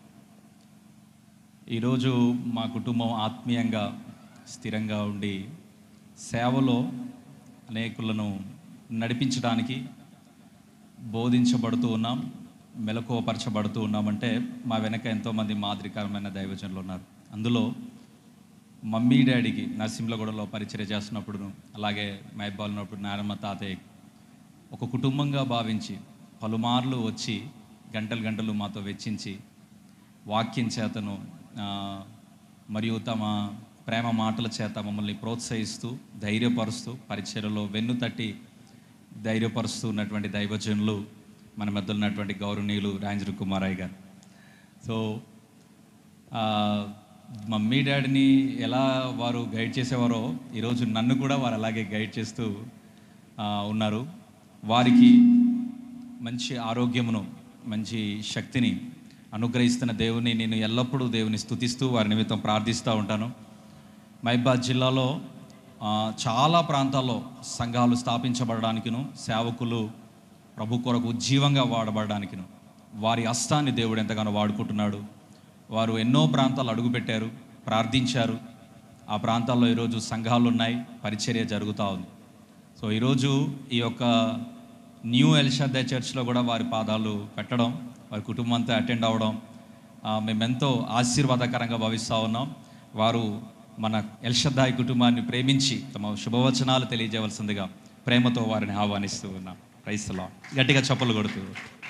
ఈరోజు మా కుటుంబం ఆత్మీయంగా స్థిరంగా ఉండి సేవలో అనేకులను నడిపించడానికి బోధించబడుతూ ఉన్నాం మెలకువపరచబడుతూ ఉన్నామంటే మా వెనక ఎంతోమంది మాదిరికరమైన దైవజనులు ఉన్నారు అందులో మమ్మీ డాడీకి నరసింహగూడలో పరిచయం చేస్తున్నప్పుడు అలాగే మైబాల్ ఉన్నప్పుడు నానమ్మ తాతయ్య ఒక కుటుంబంగా భావించి పలుమార్లు వచ్చి గంటలు గంటలు మాతో వెచ్చించి వాక్యం చేతను ఆ, మరియు తమ ప్రేమ మాటల చేత మమ్మల్ని ప్రోత్సహిస్తూ ధైర్యపరుస్తూ పరిచయలో వెన్ను తట్టి ధైర్యపరుస్తూ ఉన్నటువంటి దైవజనులు మన మధ్య ఉన్నటువంటి గౌరవనీయులు రాంజరు కుమారయ్య గారు సో ఆ, మమ్మీ డాడీని ఎలా వారు గైడ్ చేసేవారో ఈరోజు నన్ను కూడా వారు అలాగే గైడ్ చేస్తూ ఆ, ఉన్నారు వారికి మంచి ఆరోగ్యమును మంచి శక్తిని అనుగ్రహిస్తున్న దేవుని నేను ఎల్లప్పుడూ దేవుని స్తుతిస్తూ వారి నిమిత్తం ప్రార్థిస్తూ ఉంటాను మైబాద్ జిల్లాలో ఆ, చాలా ప్రాంతాల్లో సంఘాలు స్థాపించబడడానికిను సేవకులు ప్రభు కొరకు ఉజ్జీవంగా వాడబడడానికిను వారి హస్తాన్ని దేవుడు ఎంతగానో వాడుకుంటున్నాడు వారు ఎన్నో ప్రాంతాలు అడుగుపెట్టారు ప్రార్థించారు ఆ ప్రాంతాల్లో ఈరోజు సంఘాలు ఉన్నాయి పరిచర్య జరుగుతూ ఉంది సో ఈరోజు ఈ యొక్క న్యూ ఎల్షద్దా చర్చ్లో కూడా వారి పాదాలు పెట్టడం వారి కుటుంబంతో అటెండ్ అవ్వడం ఆ, మేమెంతో ఆశీర్వాదకరంగా భావిస్తూ ఉన్నాం వారు మన ఎల్షద్దాయి కుటుంబాన్ని ప్రేమించి తమ శుభవచనాలు తెలియజేయవలసిందిగా ప్రేమతో వారిని ఆహ్వానిస్తూ ఉన్నాం క్రైస్తలో గట్టిగా చప్పలు కొడుతూ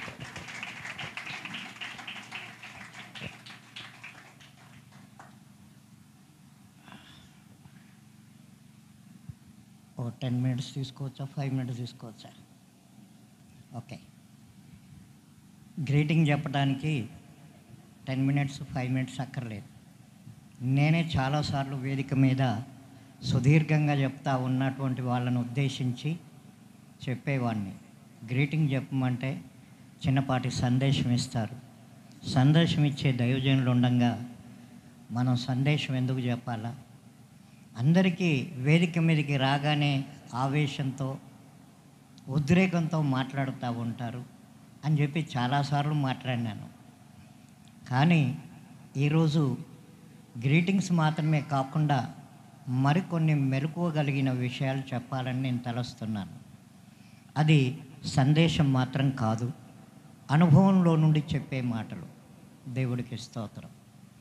ఓ టెన్ మినిట్స్ తీసుకోవచ్చా ఫైవ్ మినిట్స్ తీసుకోవచ్చా ఓకే గ్రీటింగ్ చెప్పడానికి టెన్ మినిట్స్ ఫైవ్ మినిట్స్ అక్కర్లేదు నేనే చాలాసార్లు వేదిక మీద సుదీర్ఘంగా చెప్తా ఉన్నటువంటి వాళ్ళని ఉద్దేశించి చెప్పేవాడిని గ్రీటింగ్ చెప్పమంటే చిన్నపాటి సందేశం ఇస్తారు సందేశం ఇచ్చే దైవజనులు ఉండగా మనం సందేశం ఎందుకు చెప్పాలా అందరికీ వేదిక మీదకి రాగానే ఆవేశంతో ఉద్రేకంతో మాట్లాడుతూ ఉంటారు అని చెప్పి చాలాసార్లు మాట్లాడినాను కానీ ఈరోజు గ్రీటింగ్స్ మాత్రమే కాకుండా మరికొన్ని మెలకువగలిగిన విషయాలు చెప్పాలని నేను తలస్తున్నాను అది సందేశం మాత్రం కాదు అనుభవంలో నుండి చెప్పే మాటలు దేవుడికి స్తోత్రం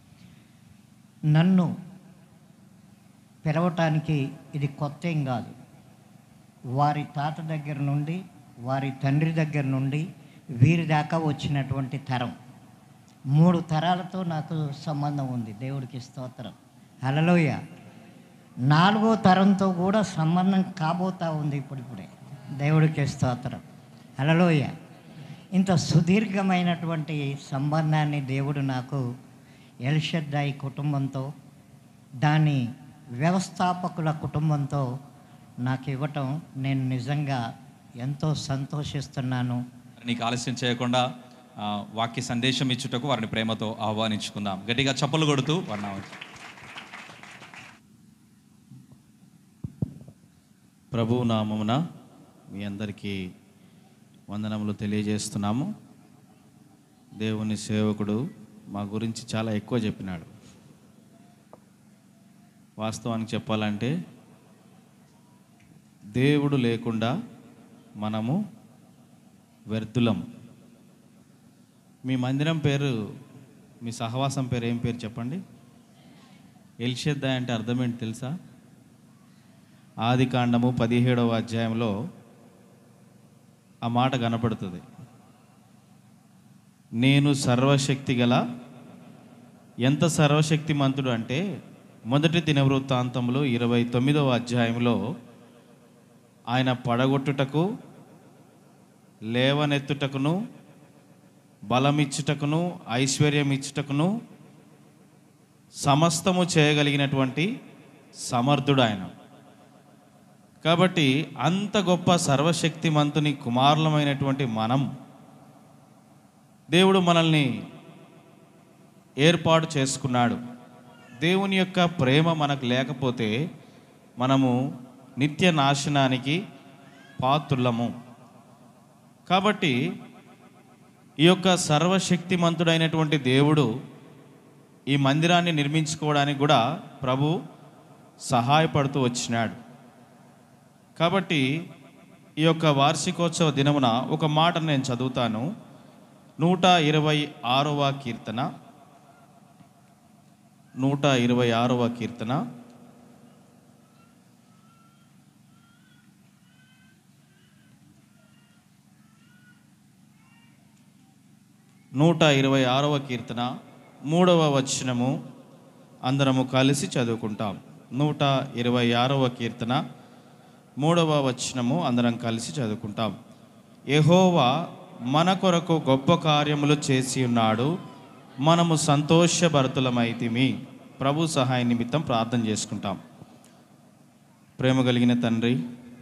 నన్ను పిలవటానికి ఇది కొత్త ఏం కాదు వారి తాత దగ్గర నుండి వారి తండ్రి దగ్గర నుండి వీరి దాకా వచ్చినటువంటి తరం మూడు తరాలతో నాకు సంబంధం ఉంది దేవుడికి స్తోత్రం హలలోయ నాలుగో తరంతో కూడా సంబంధం కాబోతా ఉంది ఇప్పుడిప్పుడే దేవుడికి స్తోత్రం హలలోయ ఇంత సుదీర్ఘమైనటువంటి సంబంధాన్ని దేవుడు నాకు ఎల్షద్దాయి కుటుంబంతో దాని వ్యవస్థాపకుల కుటుంబంతో నాకు ఇవ్వటం నేను నిజంగా ఎంతో సంతోషిస్తున్నాను నీకు ఆలస్యం చేయకుండా ఆ, వాక్య సందేశం ఇచ్చుటకు వారిని ప్రేమతో ఆహ్వానించుకుందాం గట్టిగా చప్పలు కొడుతూ వారిని ఆహ్వానించు. ప్రభు నామమున మీ అందరికీ వందనములు తెలియజేస్తున్నాము దేవుని సేవకుడు మా గురించి చాలా ఎక్కువ చెప్పినాడు వాస్తవానికి చెప్పాలంటే దేవుడు లేకుండా మనము వ్యర్థులం మీ మందిరం పేరు మీ సహవాసం పేరు ఏం పేరు చెప్పండి ఎల్షెద్దా అంటే అర్థం ఏంటి తెలుసా ఆది కాండము పదిహేడవ అధ్యాయంలో ఆ మాట కనపడుతుంది నేను సర్వశక్తి గల ఎంత సర్వశక్తిమంతుడు అంటే మొదటి దినవృత్తాంతంలో ఇరవై తొమ్మిదవ అధ్యాయంలో ఆయన పడగొట్టుటకు లేవనెత్తుటకును బలమిచ్చుటకును ఐశ్వర్యం ఇచ్చుటకును సమస్తము చేయగలిగినటువంటి సమర్థుడు ఆయన కాబట్టి అంత గొప్ప సర్వశక్తిమంతుని కుమారులమైనటువంటి మనం దేవుడు మనల్ని ఏర్పాటు చేసుకున్నాడు దేవుని యొక్క ప్రేమ మనకు లేకపోతే మనము నిత్య నాశనానికి పాత్రులము కాబట్టి ఈ యొక్క సర్వశక్తిమంతుడైనటువంటి దేవుడు ఈ మందిరాన్ని నిర్మించుకోవడానికి కూడా ప్రభు సహాయపడుతూ వచ్చినాడు కాబట్టి ఈ యొక్క వార్షికోత్సవ దినమున ఒక మాట నేను చదువుతాను నూట ఇరవై ఆరవ కీర్తన నూట ఇరవై ఆరవ కీర్తన నూట ఇరవై ఆరవ కీర్తన మూడవ వచనము అందరము కలిసి చదువుకుంటాం నూట ఇరవై ఆరవ కీర్తన మూడవ వచనము అందరం కలిసి చదువుకుంటాం యెహోవా మన కొరకు గొప్ప కార్యములు చేసి ఉన్నాడు మనము సంతోషభరితులమైతిమి ప్రభు సహాయ నిమిత్తం ప్రార్థన చేసుకుంటాం ప్రేమ కలిగిన తండ్రి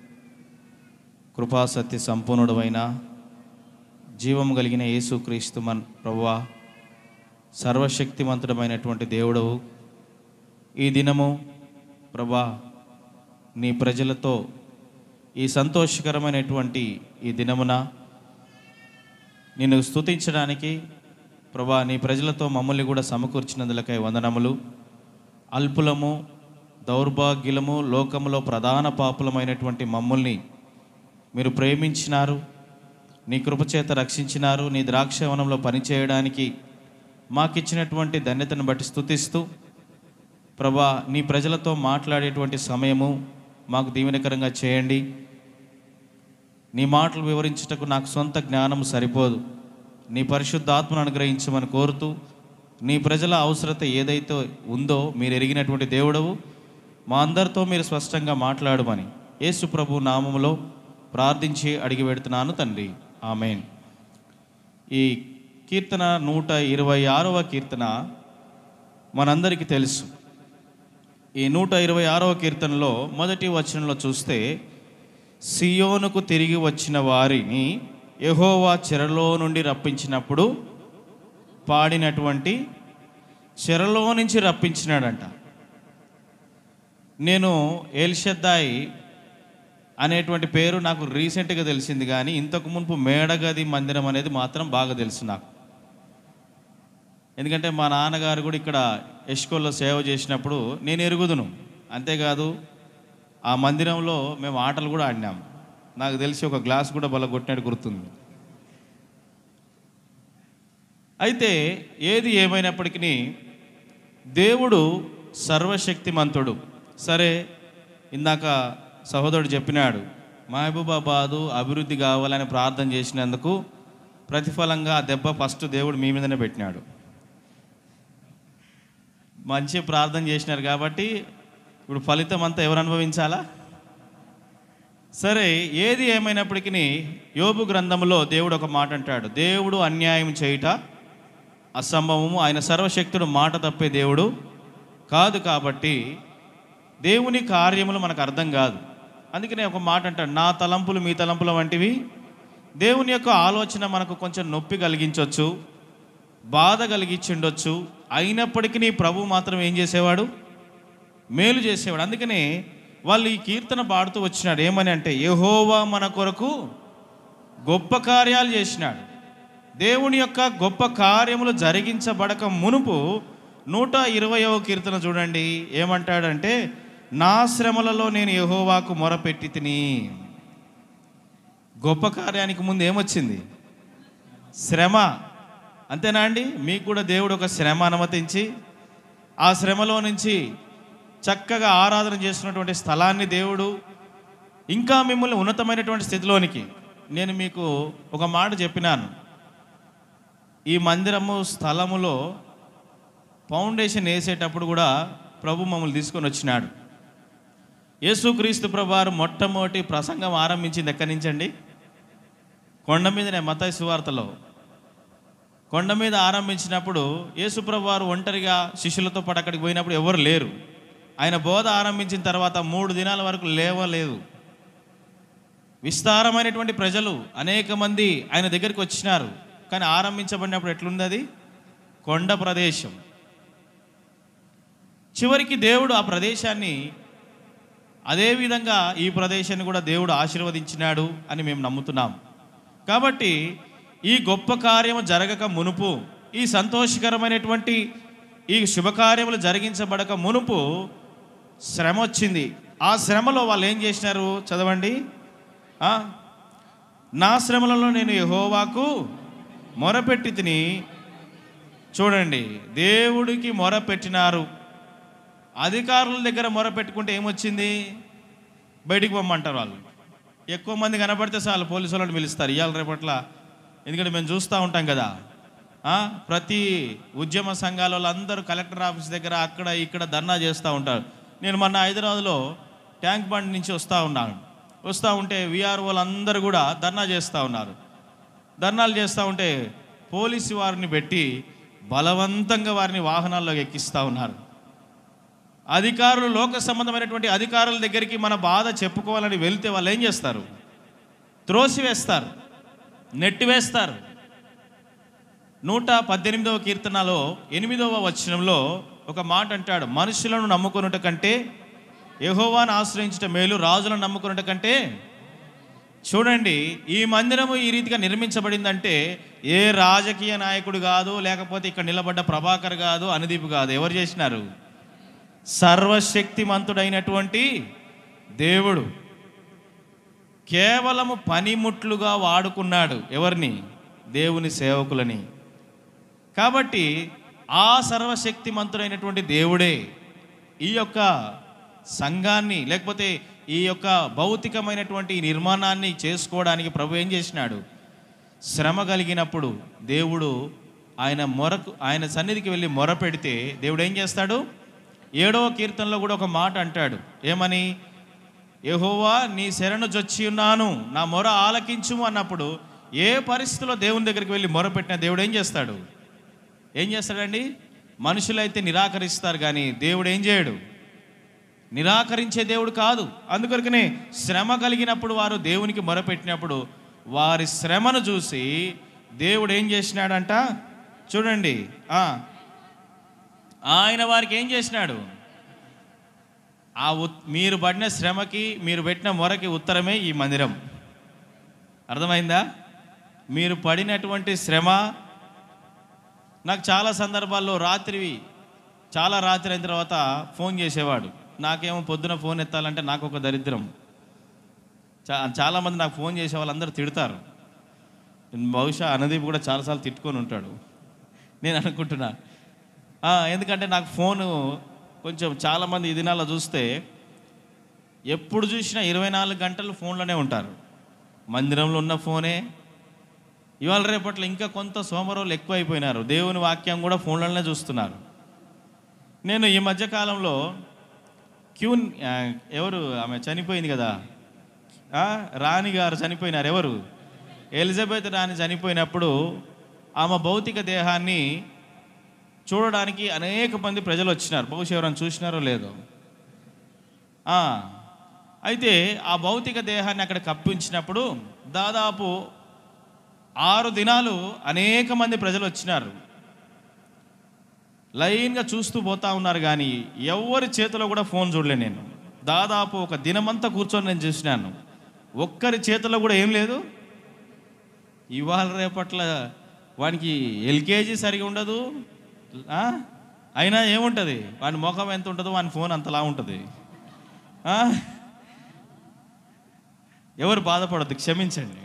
కృపాసత్య సంపూర్ణుడమైన జీవము కలిగిన యేసుక్రీస్తు మన ప్రభువా సర్వశక్తిమంతుడమైనటువంటి దేవుడవు ఈ దినము ప్రభా నీ ప్రజలతో ఈ సంతోషకరమైనటువంటి ఈ దినమున నిన్ను స్తుతించడానికి ప్రభా నీ ప్రజలతో మమ్మల్ని కూడా సమకూర్చినందులకై వందనములు అల్పులము దౌర్భాగ్యులము లోకములో ప్రధాన పాపులమైనటువంటి మమ్మల్ని మీరు ప్రేమించినారు నీ కృపచేత రక్షించినారు నీ ద్రాక్షవనంలో పనిచేయడానికి మాకిచ్చినటువంటి ధన్యతను బట్టి స్తుతిస్తూ ప్రభా నీ ప్రజలతో మాట్లాడేటువంటి సమయము మాకు దీవెనకరంగా చేయండి నీ మాటలు వివరించుటకు నాకు సొంత జ్ఞానం సరిపోదు నీ పరిశుద్ధాత్మను అనుగ్రహించమని కోరుతూ నీ ప్రజల అవసరత ఏదైతే ఉందో మీరు ఎరిగినటువంటి దేవుడవు మా అందరితో మీరు స్పష్టంగా మాట్లాడమని యేసు ప్రభు నామములో ప్రార్థించి అడిగి పెడుతున్నాను తండ్రి ఆమెన్ ఈ కీర్తన నూట ఇరవై ఆరవ కీర్తన మనందరికీ తెలుసు ఈ నూట ఇరవై ఆరవ కీర్తనలో మొదటి వచనంలో చూస్తే సియోనుకు తిరిగి వచ్చిన వారిని యెహోవా చెరలో నుండి రప్పించినప్పుడు పాడినటువంటి చెరలో నుంచి రప్పించినాడంట నేను ఏల్షద్దాయి అనేటువంటి పేరు నాకు రీసెంట్గా తెలిసింది కానీ ఇంతకు మునుపు మేడగది మందిరం అనేది మాత్రం బాగా తెలుసు నాకు ఎందుకంటే మా నాన్నగారు కూడా ఇక్కడ ఎష్కోల్లో సేవ చేసినప్పుడు నేను ఎరుగుదును అంతేకాదు ఆ మందిరంలో మేము ఆటలు కూడా ఆడినాం నాకు తెలిసి ఒక గ్లాస్ కూడా బల కొట్టినట్టు గుర్తుంది అయితే ఏది ఏమైనప్పటికీ దేవుడు సర్వశక్తిమంతుడు సరే ఇందాక సహోదరుడు చెప్పినాడు మహబూబాబాదు అభివృద్ధి కావాలని ప్రార్థన చేసినందుకు ప్రతిఫలంగా ఆ దెబ్బ ఫస్ట్ దేవుడు మీ మీదనే పెట్టినాడు మంచి ప్రార్థన చేసినారు కాబట్టి ఇప్పుడు ఫలితం అంతా ఎవరు అనుభవించాలా సరే ఏది ఏమైనప్పటికీ యోబు గ్రంథంలో దేవుడు ఒక మాట అంటాడు దేవుడు అన్యాయం చేయుట అసంభవము ఆయన సర్వశక్తుడు మాట తప్పే దేవుడు కాదు కాబట్టి దేవుని కార్యములు మనకు అర్థం కాదు అందుకనే ఒక మాట అంటాడు నా తలంపులు మీ తలంపుల వంటివి దేవుని యొక్క ఆలోచన మనకు కొంచెం నొప్పి కలిగించవచ్చు బాధ కలిగించుండొచ్చు అయినప్పటికీ ప్రభు మాత్రం ఏం చేసేవాడు మేలు చేసేవాడు అందుకనే వాళ్ళు ఈ కీర్తన పాడుతూ వచ్చినాడు ఏమని అంటే యెహోవా మన కొరకు గొప్ప కార్యాలు చేసినాడు దేవుని యొక్క గొప్ప కార్యములు జరిగించబడక మునుపు నూట ఇరవయవ కీర్తన చూడండి ఏమంటాడంటే నా శ్రమలలో నేను యెహోవాకు మొరపెట్టి తిని గొప్ప కార్యానికి ముందు ఏమొచ్చింది శ్రమ అంతేనా అండి మీకు కూడా దేవుడు ఒక శ్రమ అనుమతించి ఆ శ్రమలో నుంచి చక్కగా ఆరాధన చేస్తున్నటువంటి స్థలాన్ని దేవుడు ఇంకా మిమ్మల్ని ఉన్నతమైనటువంటి స్థితిలోనికి నేను మీకు ఒక మాట చెప్పినాను ఈ మందిరము స్థలములో ఫౌండేషన్ వేసేటప్పుడు కూడా ప్రభు మమ్మల్ని తీసుకొని వచ్చినాడు యేసుక్రీస్తు ప్రభువారు మొట్టమొదటి ప్రసంగం ఆరంభించింది ఎక్కడి నుంచండి కొండ మీదనే మత సువార్తలో కొండ మీద ఆరంభించినప్పుడు యేసుప్రభు వారు ఒంటరిగా శిష్యులతో పాటు అక్కడికి పోయినప్పుడు ఎవరు లేరు ఆయన బోధ ఆరంభించిన తర్వాత మూడు దినాల వరకు లేవలేదు విస్తారమైనటువంటి ప్రజలు అనేక మంది ఆయన దగ్గరికి వచ్చినారు కానీ ఆరంభించబడినప్పుడు ఎట్లుంది అది కొండ ప్రదేశం చివరికి దేవుడు ఆ ప్రదేశాన్ని అదేవిధంగా ఈ ప్రదేశాన్ని కూడా దేవుడు ఆశీర్వదించినాడు అని మేము నమ్ముతున్నాం కాబట్టి ఈ గొప్ప కార్యము జరగక మునుపు ఈ సంతోషకరమైనటువంటి ఈ శుభకార్యములు జరిగించబడక మునుపు శ్రమ వచ్చింది ఆ శ్రమలో వాళ్ళు ఏం చేసినారు చదవండి ఆ? నా శ్రమలలో నేను యెహోవాకు మొరపెట్టి తిని చూడండి దేవుడికి మొరపెట్టినారు అధికారుల దగ్గర మొరపెట్టుకుంటే ఏమొచ్చింది బయటికి పొమ్మంటారు వాళ్ళు ఎక్కువ మంది కనపడితే చాలు పోలీసు వాళ్ళని పిలుస్తారు ఇవాళ రేపట్ల ఎందుకంటే మేము చూస్తూ ఉంటాం కదా ఆ, ప్రతి ఉద్యమ సంఘాల వాళ్ళందరూ కలెక్టర్ ఆఫీస్ దగ్గర అక్కడ ఇక్కడ ధర్నా చేస్తూ ఉంటారు నేను మొన్న హైదరాబాద్లో ట్యాంక్ బండ్ నుంచి వస్తూ ఉన్నాను వస్తూ ఉంటే విఆర్ వాళ్ళందరూ కూడా ధర్నా చేస్తూ ఉన్నారు ధర్నాలు చేస్తూ ఉంటే పోలీసు వారిని పెట్టి బలవంతంగా వారిని వాహనాల్లో ఎక్కిస్తూ ఉన్నారు అధికారులు లోక సంబంధమైనటువంటి అధికారుల దగ్గరికి మన బాధ చెప్పుకోవాలని వెళ్తే వాళ్ళు ఏం చేస్తారు త్రోసివేస్తారు నెట్టివేస్తారు నూట పద్దెనిమిదవ కీర్తనలో ఎనిమిదవ వచనంలో ఒక మాట అంటాడు మనుషులను నమ్ముకున్నట కంటే యెహోవాను ఆశ్రయించట మేలు రాజులను నమ్ముకున్నట కంటే చూడండి ఈ మందిరము ఈ రీతిగా నిర్మించబడిందంటే ఏ రాజకీయ నాయకుడు కాదు లేకపోతే ఇక్కడ నిలబడ్డ ప్రభాకర్ కాదు అనుదీప్ కాదు ఎవరు చేసినారు సర్వశక్తిమంతుడైనటువంటి దేవుడు కేవలము పనిముట్లుగా వాడుకున్నాడు ఎవరిని దేవుని సేవకులని కాబట్టి ఆ సర్వశక్తిమంతుడైనటువంటి దేవుడే ఈ యొక్క సంఘాన్ని లేకపోతే ఈ యొక్క భౌతికమైనటువంటి ఈ నిర్మాణాన్ని చేసుకోవడానికి ప్రభు ఏం చేసినాడు శ్రమ కలిగినప్పుడు దేవుడు ఆయన మొరకు ఆయన సన్నిధికి వెళ్ళి మొర పెడితే దేవుడు ఏం చేస్తాడు ఏడవ కీర్తనలో కూడా ఒక మాట అంటాడు ఏమని యెహోవా నీ శరణు జొచ్చి ఉన్నాను నా మొర ఆలకించుము అన్నప్పుడు ఏ పరిస్థితిలో దేవుని దగ్గరికి వెళ్ళి మొర పెట్టిన దేవుడు ఏం చేస్తాడు ఏం చేస్తాడండి మనుషులైతే నిరాకరిస్తారు కానీ దేవుడు ఏం చేయడు నిరాకరించే దేవుడు కాదు అందుకొరకనే శ్రమ కలిగినప్పుడు వారు దేవునికి మొరపెట్టినప్పుడు వారి శ్రమను చూసి దేవుడు ఏం చేసినాడంట చూడండి ఆ, ఆయన వారికి ఏం చేసినాడు ఆ ఉత్- మీరు పడిన శ్రమకి మీరు పెట్టిన మొరకి ఉత్తరమే ఈ మందిరం అర్థమైందా మీరు పడినటువంటి శ్రమ నాకు చాలా సందర్భాల్లో రాత్రి చాలా రాత్రి అయిన తర్వాత ఫోన్ చేసేవాడు నాకేమో పొద్దున ఫోన్ ఎత్తాలంటే నాకు ఒక దరిద్రం చా చాలామంది నాకు ఫోన్ చేసే వాళ్ళందరూ తిడతారు బహుశా అనదీప్ కూడా చాలాసార్లు తిట్టుకొని ఉంటాడు నేను అనుకుంటున్నా ఆ, ఎందుకంటే నాకు ఫోను కొంచెం చాలామంది ఈ దినాల్లో చూస్తే ఎప్పుడు చూసినా ఇరవై నాలుగు గంటలు ఫోన్లోనే ఉంటారు మందిరంలో ఉన్న ఫోనే ఇవాళ రేపట్లో ఇంకా కొంత సోమరోలు ఎక్కువైపోయినారు దేవుని వాక్యం కూడా ఫోన్లలోనే చూస్తున్నారు నేను ఈ మధ్య కాలంలో క్యూన్ ఆ, ఎవరు ఆమె చనిపోయింది కదా ఆ, రాణి గారు చనిపోయినారు ఎవరు ఎలిజబెత్ రాణి చనిపోయినప్పుడు ఆమె భౌతిక దేహాన్ని చూడడానికి అనేక మంది ప్రజలు వచ్చినారు బహుశా ఎవరైనా చూసినారో లేదో ఆ, అయితే ఆ భౌతిక దేహాన్ని అక్కడ కప్పించినప్పుడు దాదాపు ఆరు దినాలు అనేక మంది ప్రజలు వచ్చినారు లైన్గా చూస్తూ పోతా ఉన్నారు కానీ ఎవరి చేతిలో కూడా ఫోన్ చూడలే నేను దాదాపు ఒక దినమంతా కూర్చొని నేను చూసినాను ఒక్కరి చేతిలో కూడా ఏం లేదు ఇవాళ రేపట్ల వానికి ఎల్కేజీ సరిగా ఉండదు ఆ? అయినా ఏముంటుంది వాని ముఖం ఎంత ఉంటుందో వాని ఫోన్ అంతలా ఉంటుంది ఆ? ఎవరు బాధపడద్దు క్షమించండి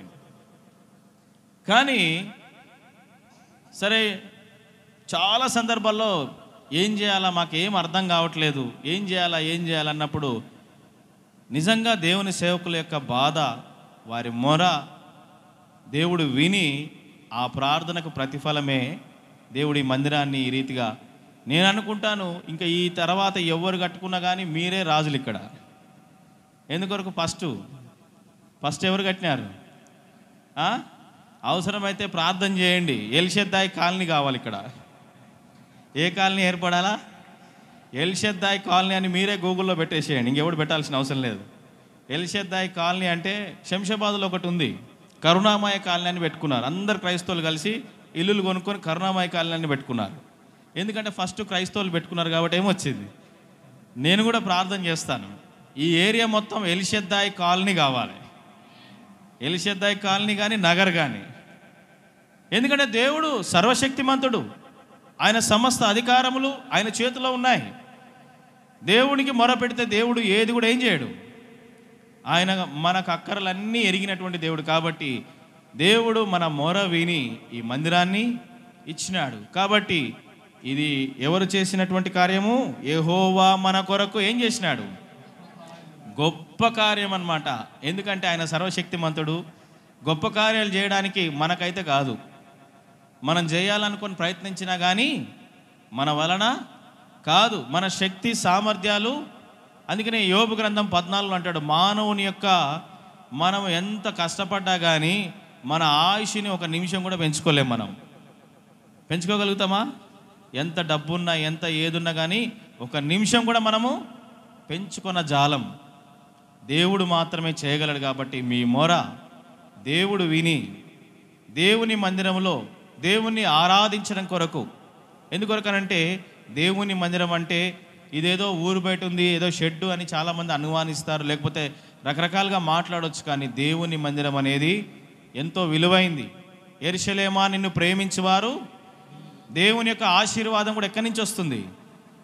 కానీ సరే చాలా సందర్భాల్లో ఏం చేయాలా మాకు ఏం అర్థం కావట్లేదు ఏం చేయాలా ఏం చేయాలన్నప్పుడు నిజంగా దేవుని సేవకుల యొక్క బాధ వారి మొర దేవుడు విని ఆ ప్రార్థనకు ప్రతిఫలమే దేవుడి మందిరాన్ని ఈ రీతిగా నేను అనుకుంటాను ఇంకా ఈ తర్వాత ఎవరు కట్టుకున్నా కానీ మీరే రాజులు ఇక్కడ ఎందుకొరకు ఫస్ట్ ఫస్ట్ ఎవరు కట్టినారు ఆ? అవసరమైతే ప్రార్థన చేయండి ఎల్షెద్దాయి కాలనీ కావాలి ఇక్కడ ఏ కాలనీ ఏర్పడాలా ఎల్షెద్దాయి కాలనీ అని మీరే గూగుల్లో పెట్టేసేయండి ఇంకెవడు పెట్టాల్సిన అవసరం లేదు ఎల్షెద్దాయి కాలనీ అంటే శంషాబాద్లో ఒకటి ఉంది కరుణామయ కాలనీ అని పెట్టుకున్నారు అందరు క్రైస్తవులు కలిసి ఇల్లులు కొనుక్కొని కరుణామయ కాలనీ అని పెట్టుకున్నారు ఎందుకంటే ఫస్ట్ క్రైస్తవులు పెట్టుకున్నారు కాబట్టి ఏమొచ్చింది నేను కూడా ప్రార్థన చేస్తాను ఈ ఏరియా మొత్తం ఎలిషెద్దాయి కాలనీ కావాలి ఎలిషెద్దాయి కాలనీ కానీ నగర్ కానీ ఎందుకంటే దేవుడు సర్వశక్తిమంతుడు ఆయన సమస్త అధికారములు ఆయన చేతిలో ఉన్నాయి దేవునికి మొర పెడితే దేవుడు ఏది కూడా ఏం చేయడు ఆయన మనకు అక్కరలన్నీ ఎరిగినటువంటి దేవుడు కాబట్టి దేవుడు మన మొర విని ఈ మందిరాన్ని ఇచ్చినాడు కాబట్టి ఇది ఎవరు చేసినటువంటి కార్యము యెహోవా మన కొరకు ఏం చేసినాడు గొప్ప కార్యం అన్నమాట ఎందుకంటే ఆయన సర్వశక్తిమంతుడు గొప్ప కార్యాలు చేయడానికి మనకైతే కాదు మనం చేయాలనుకొని ప్రయత్నించినా కానీ మన వలన కాదు మన శక్తి సామర్థ్యాలు అందుకనే యోబు గ్రంథం పద్నాలుగు అంటాడు మానవుని యొక్క మనం ఎంత కష్టపడ్డా కానీ మన ఆయుష్ని ఒక నిమిషం కూడా పెంచుకోలేం మనం పెంచుకోగలుగుతామా ఎంత డబ్బున్నా ఎంత ఏదున్నా కానీ ఒక నిమిషం కూడా మనము పెంచుకున్న జాలం దేవుడు మాత్రమే చేయగలడు కాబట్టి మీ మొర దేవుడు విని దేవుని మందిరంలో దేవుణ్ణి ఆరాధించడం కొరకు ఎందుకొరకనంటే దేవుని మందిరం అంటే ఇదేదో ఊరు బయట ఉంది ఏదో షెడ్డు అని చాలామంది అనుమానిస్తారు లేకపోతే రకరకాలుగా మాట్లాడొచ్చు కానీ దేవుని మందిరం అనేది ఎంతో విలువైంది ఎరుషలేమా నిన్ను ప్రేమించేవారు దేవుని యొక్క ఆశీర్వాదం కూడా ఎక్కడి నుంచి వస్తుంది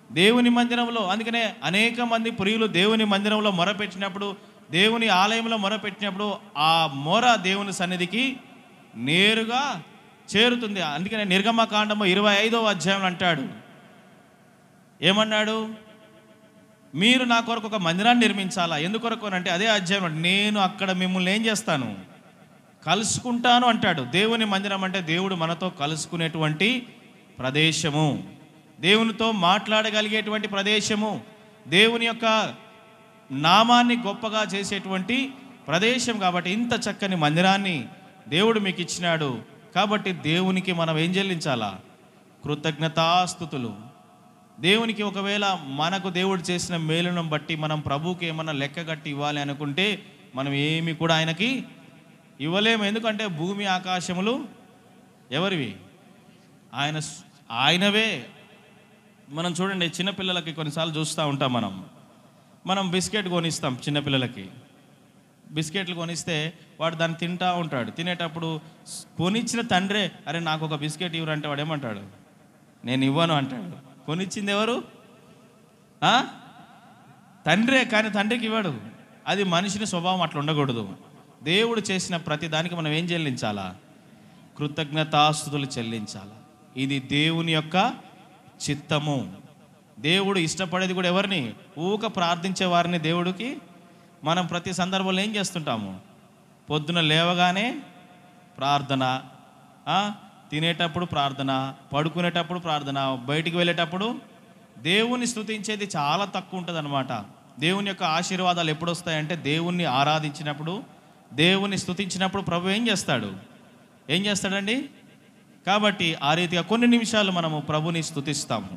దేవుని మందిరంలో అందుకనే అనేక మంది ప్రియులు దేవుని మందిరంలో మొరపెట్టినప్పుడు దేవుని ఆలయంలో మొరపెట్టినప్పుడు ఆ మొర దేవుని సన్నిధికి నేరుగా చేరుతుంది అందుకనే నిర్గమకాండము ఇరవై ఐదవ అధ్యాయం అంటాడు ఏమన్నాడు మీరు నా కొరకు ఒక మందిరాన్ని నిర్మించాలా ఎందుకొరకు అని అంటే అదే అధ్యాయం నేను అక్కడ మిమ్మల్ని ఏం చేస్తాను కలుసుకుంటాను అంటాడు దేవుని మందిరం అంటే దేవుడు మనతో కలుసుకునేటువంటి ప్రదేశము దేవునితో మాట్లాడగలిగేటువంటి ప్రదేశము దేవుని యొక్క నామాన్ని గొప్పగా చేసేటువంటి ప్రదేశం కాబట్టి ఇంత చక్కని మందిరాన్ని దేవుడు మీకు ఇచ్చినాడు కాబట్టి దేవునికి మనం ఏం చెల్లించాలా కృతజ్ఞతాస్థుతులు దేవునికి ఒకవేళ మనకు దేవుడు చేసిన మేలును బట్టి మనం ప్రభువుకి ఏమన్నా లెక్క కట్టి ఇవ్వాలి అనుకుంటే మనం ఏమి కూడా ఆయనకి ఇవ్వలేము ఎందుకంటే భూమి ఆకాశములు ఎవరివి ఆయన స్- ఆయనవే మనం చూడండి చిన్నపిల్లలకి కొన్నిసార్లు చూస్తూ ఉంటాం మనం మనం బిస్కెట్ కొనిస్తాం చిన్నపిల్లలకి బిస్కెట్లు కొనిస్తే వాడు దాన్ని తింటా ఉంటాడు తినేటప్పుడు స్- కొనిచ్చిన తండ్రే అరే నాకు ఒక బిస్కెట్ ఇవ్వరంటే వాడు ఏమంటాడు నేను ఇవ్వను అంటాడు కొనిచ్చింది ఎవరు ఆ? తండ్రే కానీ తండ్రికి ఇవ్వడు అది మనిషిని స్వభావం అట్లా ఉండకూడదు దేవుడు చేసిన ప్రతి దానికి మనం ఏం చెల్లించాలా కృతజ్ఞతాస్తుతులు చెల్లించాలా ఇది దేవుని యొక్క చిత్తము దేవుడు ఇష్టపడేది కూడా ఎవరిని ఊక ప్రార్థించే వారిని దేవుడికి మనం ప్రతి సందర్భంలో ఏం చేస్తుంటాము పొద్దున లేవగానే ప్రార్థన ఆ, తినేటప్పుడు ప్రార్థన పడుకునేటప్పుడు ప్రార్థన బయటికి వెళ్ళేటప్పుడు దేవుని స్తుతించేది చాలా తక్కువ ఉంటుంది అనమాట దేవుని యొక్క ఆశీర్వాదాలు ఎప్పుడు వస్తాయంటే దేవుణ్ణి ఆరాధించినప్పుడు దేవుని స్తుతించినప్పుడు ప్రభు ఏం చేస్తాడు ఏం చేస్తాడండి కాబట్టి ఆ రీతిగా కొన్ని నిమిషాలు మనము ప్రభుని స్తుతిస్తాము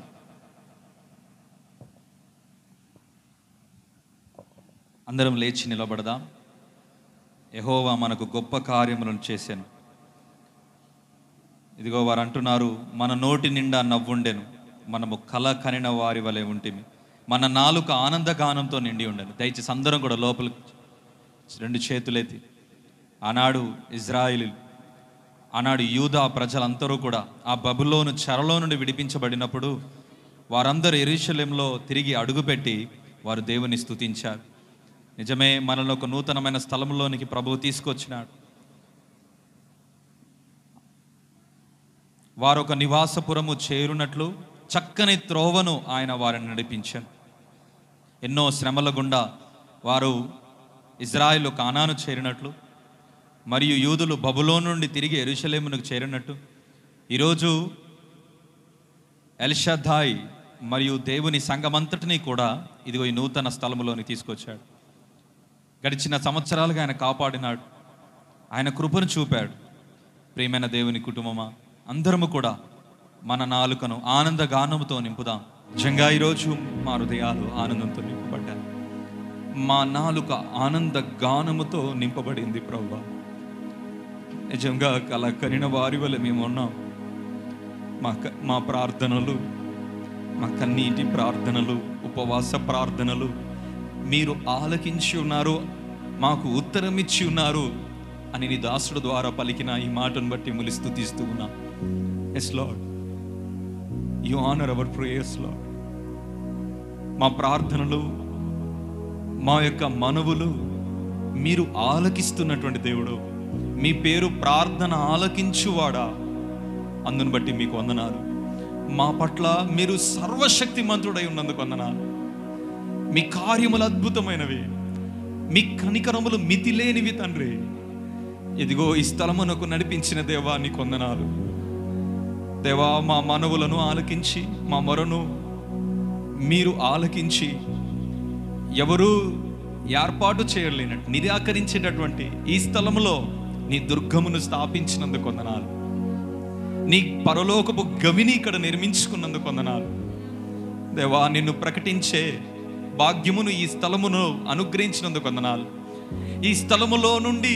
అందరం లేచి నిలబడదాం యహోవా మనకు గొప్ప కార్యములను చేశాను ఇదిగో వారు అంటున్నారు మన నోటి నిండా నవ్వుండెను మనము కల కనిన వారి వలె ఉంటిమి మన నాలుక ఆనందగానంతో నిండి ఉండను దయచేసి అందరం కూడా లోపలికి రెండు చేతులెత్తి ఆనాడు ఇజ్రాయిల్ ఆనాడు యూదా ప్రజలందరూ కూడా ఆ బబులోను చెరలో నుండి విడిపించబడినప్పుడు వారందరూ ఎరుషలేంలో తిరిగి అడుగుపెట్టి వారు దేవుని స్తుతించారు నిజమే మనలో ఒక నూతనమైన స్థలంలోనికి ప్రభువు తీసుకొచ్చినాడు వారు ఒక నివాసపురము చేరునట్లు చక్కని త్రోవను ఆయన వారిని నడిపించాను ఎన్నో శ్రమల గుండా వారు ఇజ్రాయిల్ కానాను చేరినట్లు మరియు యూదులు బబులో నుండి తిరిగి ఎరుషలేమునకు చేరినట్టు ఈరోజు ఎల్షద్దాయ్ మరియు దేవుని సంఘమంతటినీ కూడా ఇదిగో ఈ నూతన స్థలములోని తీసుకొచ్చాడు గడిచిన సంవత్సరాలుగా ఆయన కాపాడినాడు ఆయన కృపను చూపాడు ప్రియమైన దేవుని కుటుంబమా అందరము కూడా మన నాలుకను ఆనంద గానముతో నింపుదాం నిజంగా ఈరోజు మా హృదయాలు ఆనందంతో నింపబడ్డాయి మా నాలుక ఆనంద గానముతో నింపబడింది ప్రభు నిజంగా కల కనిన వారి వల్ల మేము ఉన్నాం మా క- మా ప్రార్థనలు మా కన్నీటి ప్రార్థనలు ఉపవాస ప్రార్థనలు మీరు ఆలకించి ఉన్నారు మాకు ఉత్తరం ఇచ్చి ఉన్నారు అని నీ దాసుడు ద్వారా పలికిన ఈ మాటను బట్టి ములి స్థుతిస్తూ ఉన్నా yes lord you honour our prayers lord మా ప్రార్థనలు మా యొక్క మనవులు మీరు ఆలకిస్తున్నటువంటి దేవుడు మీ పేరు ప్రార్థన ఆలకించువాడా అందును బట్టి మీకు వందనాలు మా పట్ల మీరు సర్వశక్తిమంతుడై ఉన్నందుకు వందనాలు మీ కార్యములు అద్భుతమైనవి మీ కనికరములు మితిలేనివి తండ్రి ఇదిగో ఈ స్థలమునకు నడిపించిన దేవా నీ కొందనాలు దేవా మా మనవులను ఆలకించి మా మొరను మీరు ఆలకించి ఎవరు ఏర్పాటు చేయలేనట్టు నిరాకరించేటటువంటి ఈ స్థలములో నీ దుర్గమును స్థాపించినందుకు వందనాలు నీ పరలోకపు గవిని ఇక్కడ నిర్మించుకున్నందుకు వందనాలు దేవా నిన్ను ప్రకటించే భాగ్యమును ఈ స్థలమును అనుగ్రహించినందుకు వందనాలు ఈ స్థలములో నుండి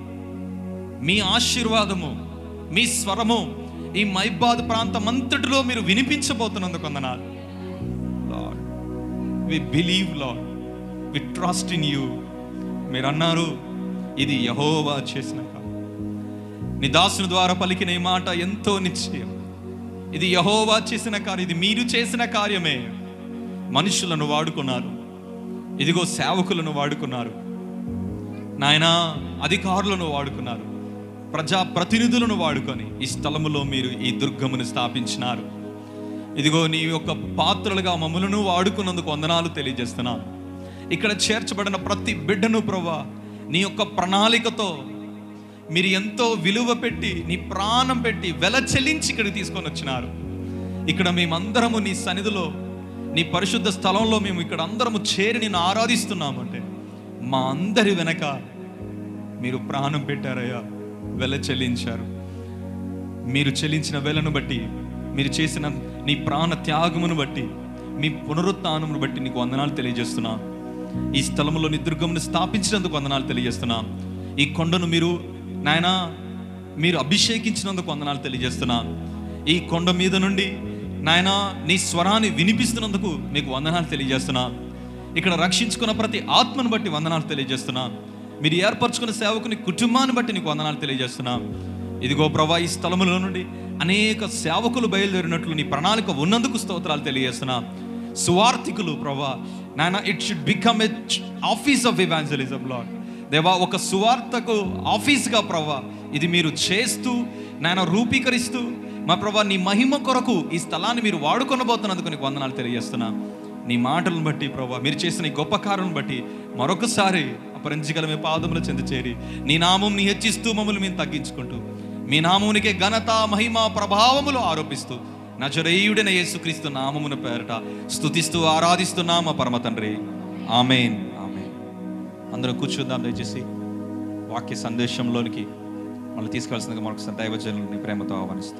మీ ఆశీర్వాదము మీ స్వరము ఈ మైబాద్ ప్రాంతం అంతటిలో మీరు వినిపించబోతున్నందుకు వందనాలు lord we believe lord we trust in you మీరు అన్నారు ఇది యహోవా చేసిన కార్యం. నీ దాసుని ద్వారా పలికిన ఈ మాట ఎంతో నిశ్చయం ఇది యహోవా చేసిన కార్యం ఇది మీరు చేసిన కార్యమే మనుషులను వాడుకున్నారు ఇదిగో సేవకులను వాడుకున్నారు నాయనా అధికారులను వాడుకున్నారు ప్రజా ప్రతినిధులను వాడుకొని ఈ స్థలములో మీరు ఈ దుర్గమును స్థాపించినారు ఇదిగో నీ యొక్క పాత్రలుగా మమ్మలను వాడుకున్నందుకు వందనాలు తెలియజేస్తున్నాను ఇక్కడ చేర్చబడిన ప్రతి బిడ్డను ప్రభా నీ యొక్క ప్రణాళికతో మీరు ఎంతో విలువ పెట్టి నీ ప్రాణం పెట్టి వెల చెల్లించి ఇక్కడికి తీసుకొని వచ్చినారు ఇక్కడ మేమందరము నీ సన్నిధిలో నీ పరిశుద్ధ స్థలంలో మేము ఇక్కడ అందరము చేరి నిన్ను ఆరాధిస్తున్నాము అంటే మా అందరి వెనక మీరు ప్రాణం పెట్టారయ్యా వెల చెల్లించారు మీరు చెల్లించిన వెలను బట్టి మీరు చేసిన నీ ప్రాణ త్యాగమును బట్టి మీ పునరుత్నమును బట్టి నీకు వందనాలు తెలియజేస్తున్నా ఈ స్థలంలో నీ దుర్గమును స్థాపించినందుకు వందనాలు తెలియజేస్తున్నా ఈ కొండను మీరు నాయనా మీరు అభిషేకించినందుకు వందనాలు తెలియజేస్తున్నా ఈ కొండ మీద నుండి నాయనా నీ స్వరాన్ని వినిపిస్తున్నందుకు మీకు వందనాలు తెలియజేస్తున్నా ఇక్కడ రక్షించుకున్న ప్రతి ఆత్మను బట్టి వందనాలు తెలియజేస్తున్నా మీరు ఏర్పరచుకున్న సేవకుని కుటుంబాన్ని బట్టి నీకు వందనాలు తెలియజేస్తున్నా ఇదిగో ప్రభా ఈ స్థలములో నుండి అనేక సేవకులు బయలుదేరినట్లు నీ ప్రణాళిక ఉన్నందుకు స్తోత్రాలు తెలియజేస్తున్నా సువార్థికులు ప్రభా నాయన it should become a office of evangelism lord దేవా ఒక సువార్తకు ఆఫీస్గా ప్రభా ఇది మీరు చేస్తూ నాయన రూపీకరిస్తూ మా ప్రభా నీ మహిమ కొరకు ఈ స్థలాన్ని మీరు వాడుకొనబోతున్నందుకు నీకు వందనాలు తెలియజేస్తున్నా నీ మాటలను బట్టి ప్రభా మీరు చేసిన ఈ గొప్ప కార్యం బట్టి మరొకసారి అపరించగల మీ పాదములు చెంది చేరి నీ నామంని హెచ్చిస్తూ మమ్మల్ని మేము తగ్గించుకుంటూ మీ నామమునికే ఘనత మహిమ ప్రభావములు ఆరోపిస్తూ నజరేయుడైన యేసుక్రీస్తు నామమున పేరట స్తుతిస్తూ ఆరాధిస్తున్నాం మా పరమ తండ్రి ఆమెన్ ఆమెన్ అందరూ కూర్చుందాం దయచేసి వాక్య సందేశంలోనికి మళ్ళీ తీసుకెళ్తుందిగా మరొకసారి దైవజనులని ప్రేమతో ఆహ్వానిస్తాం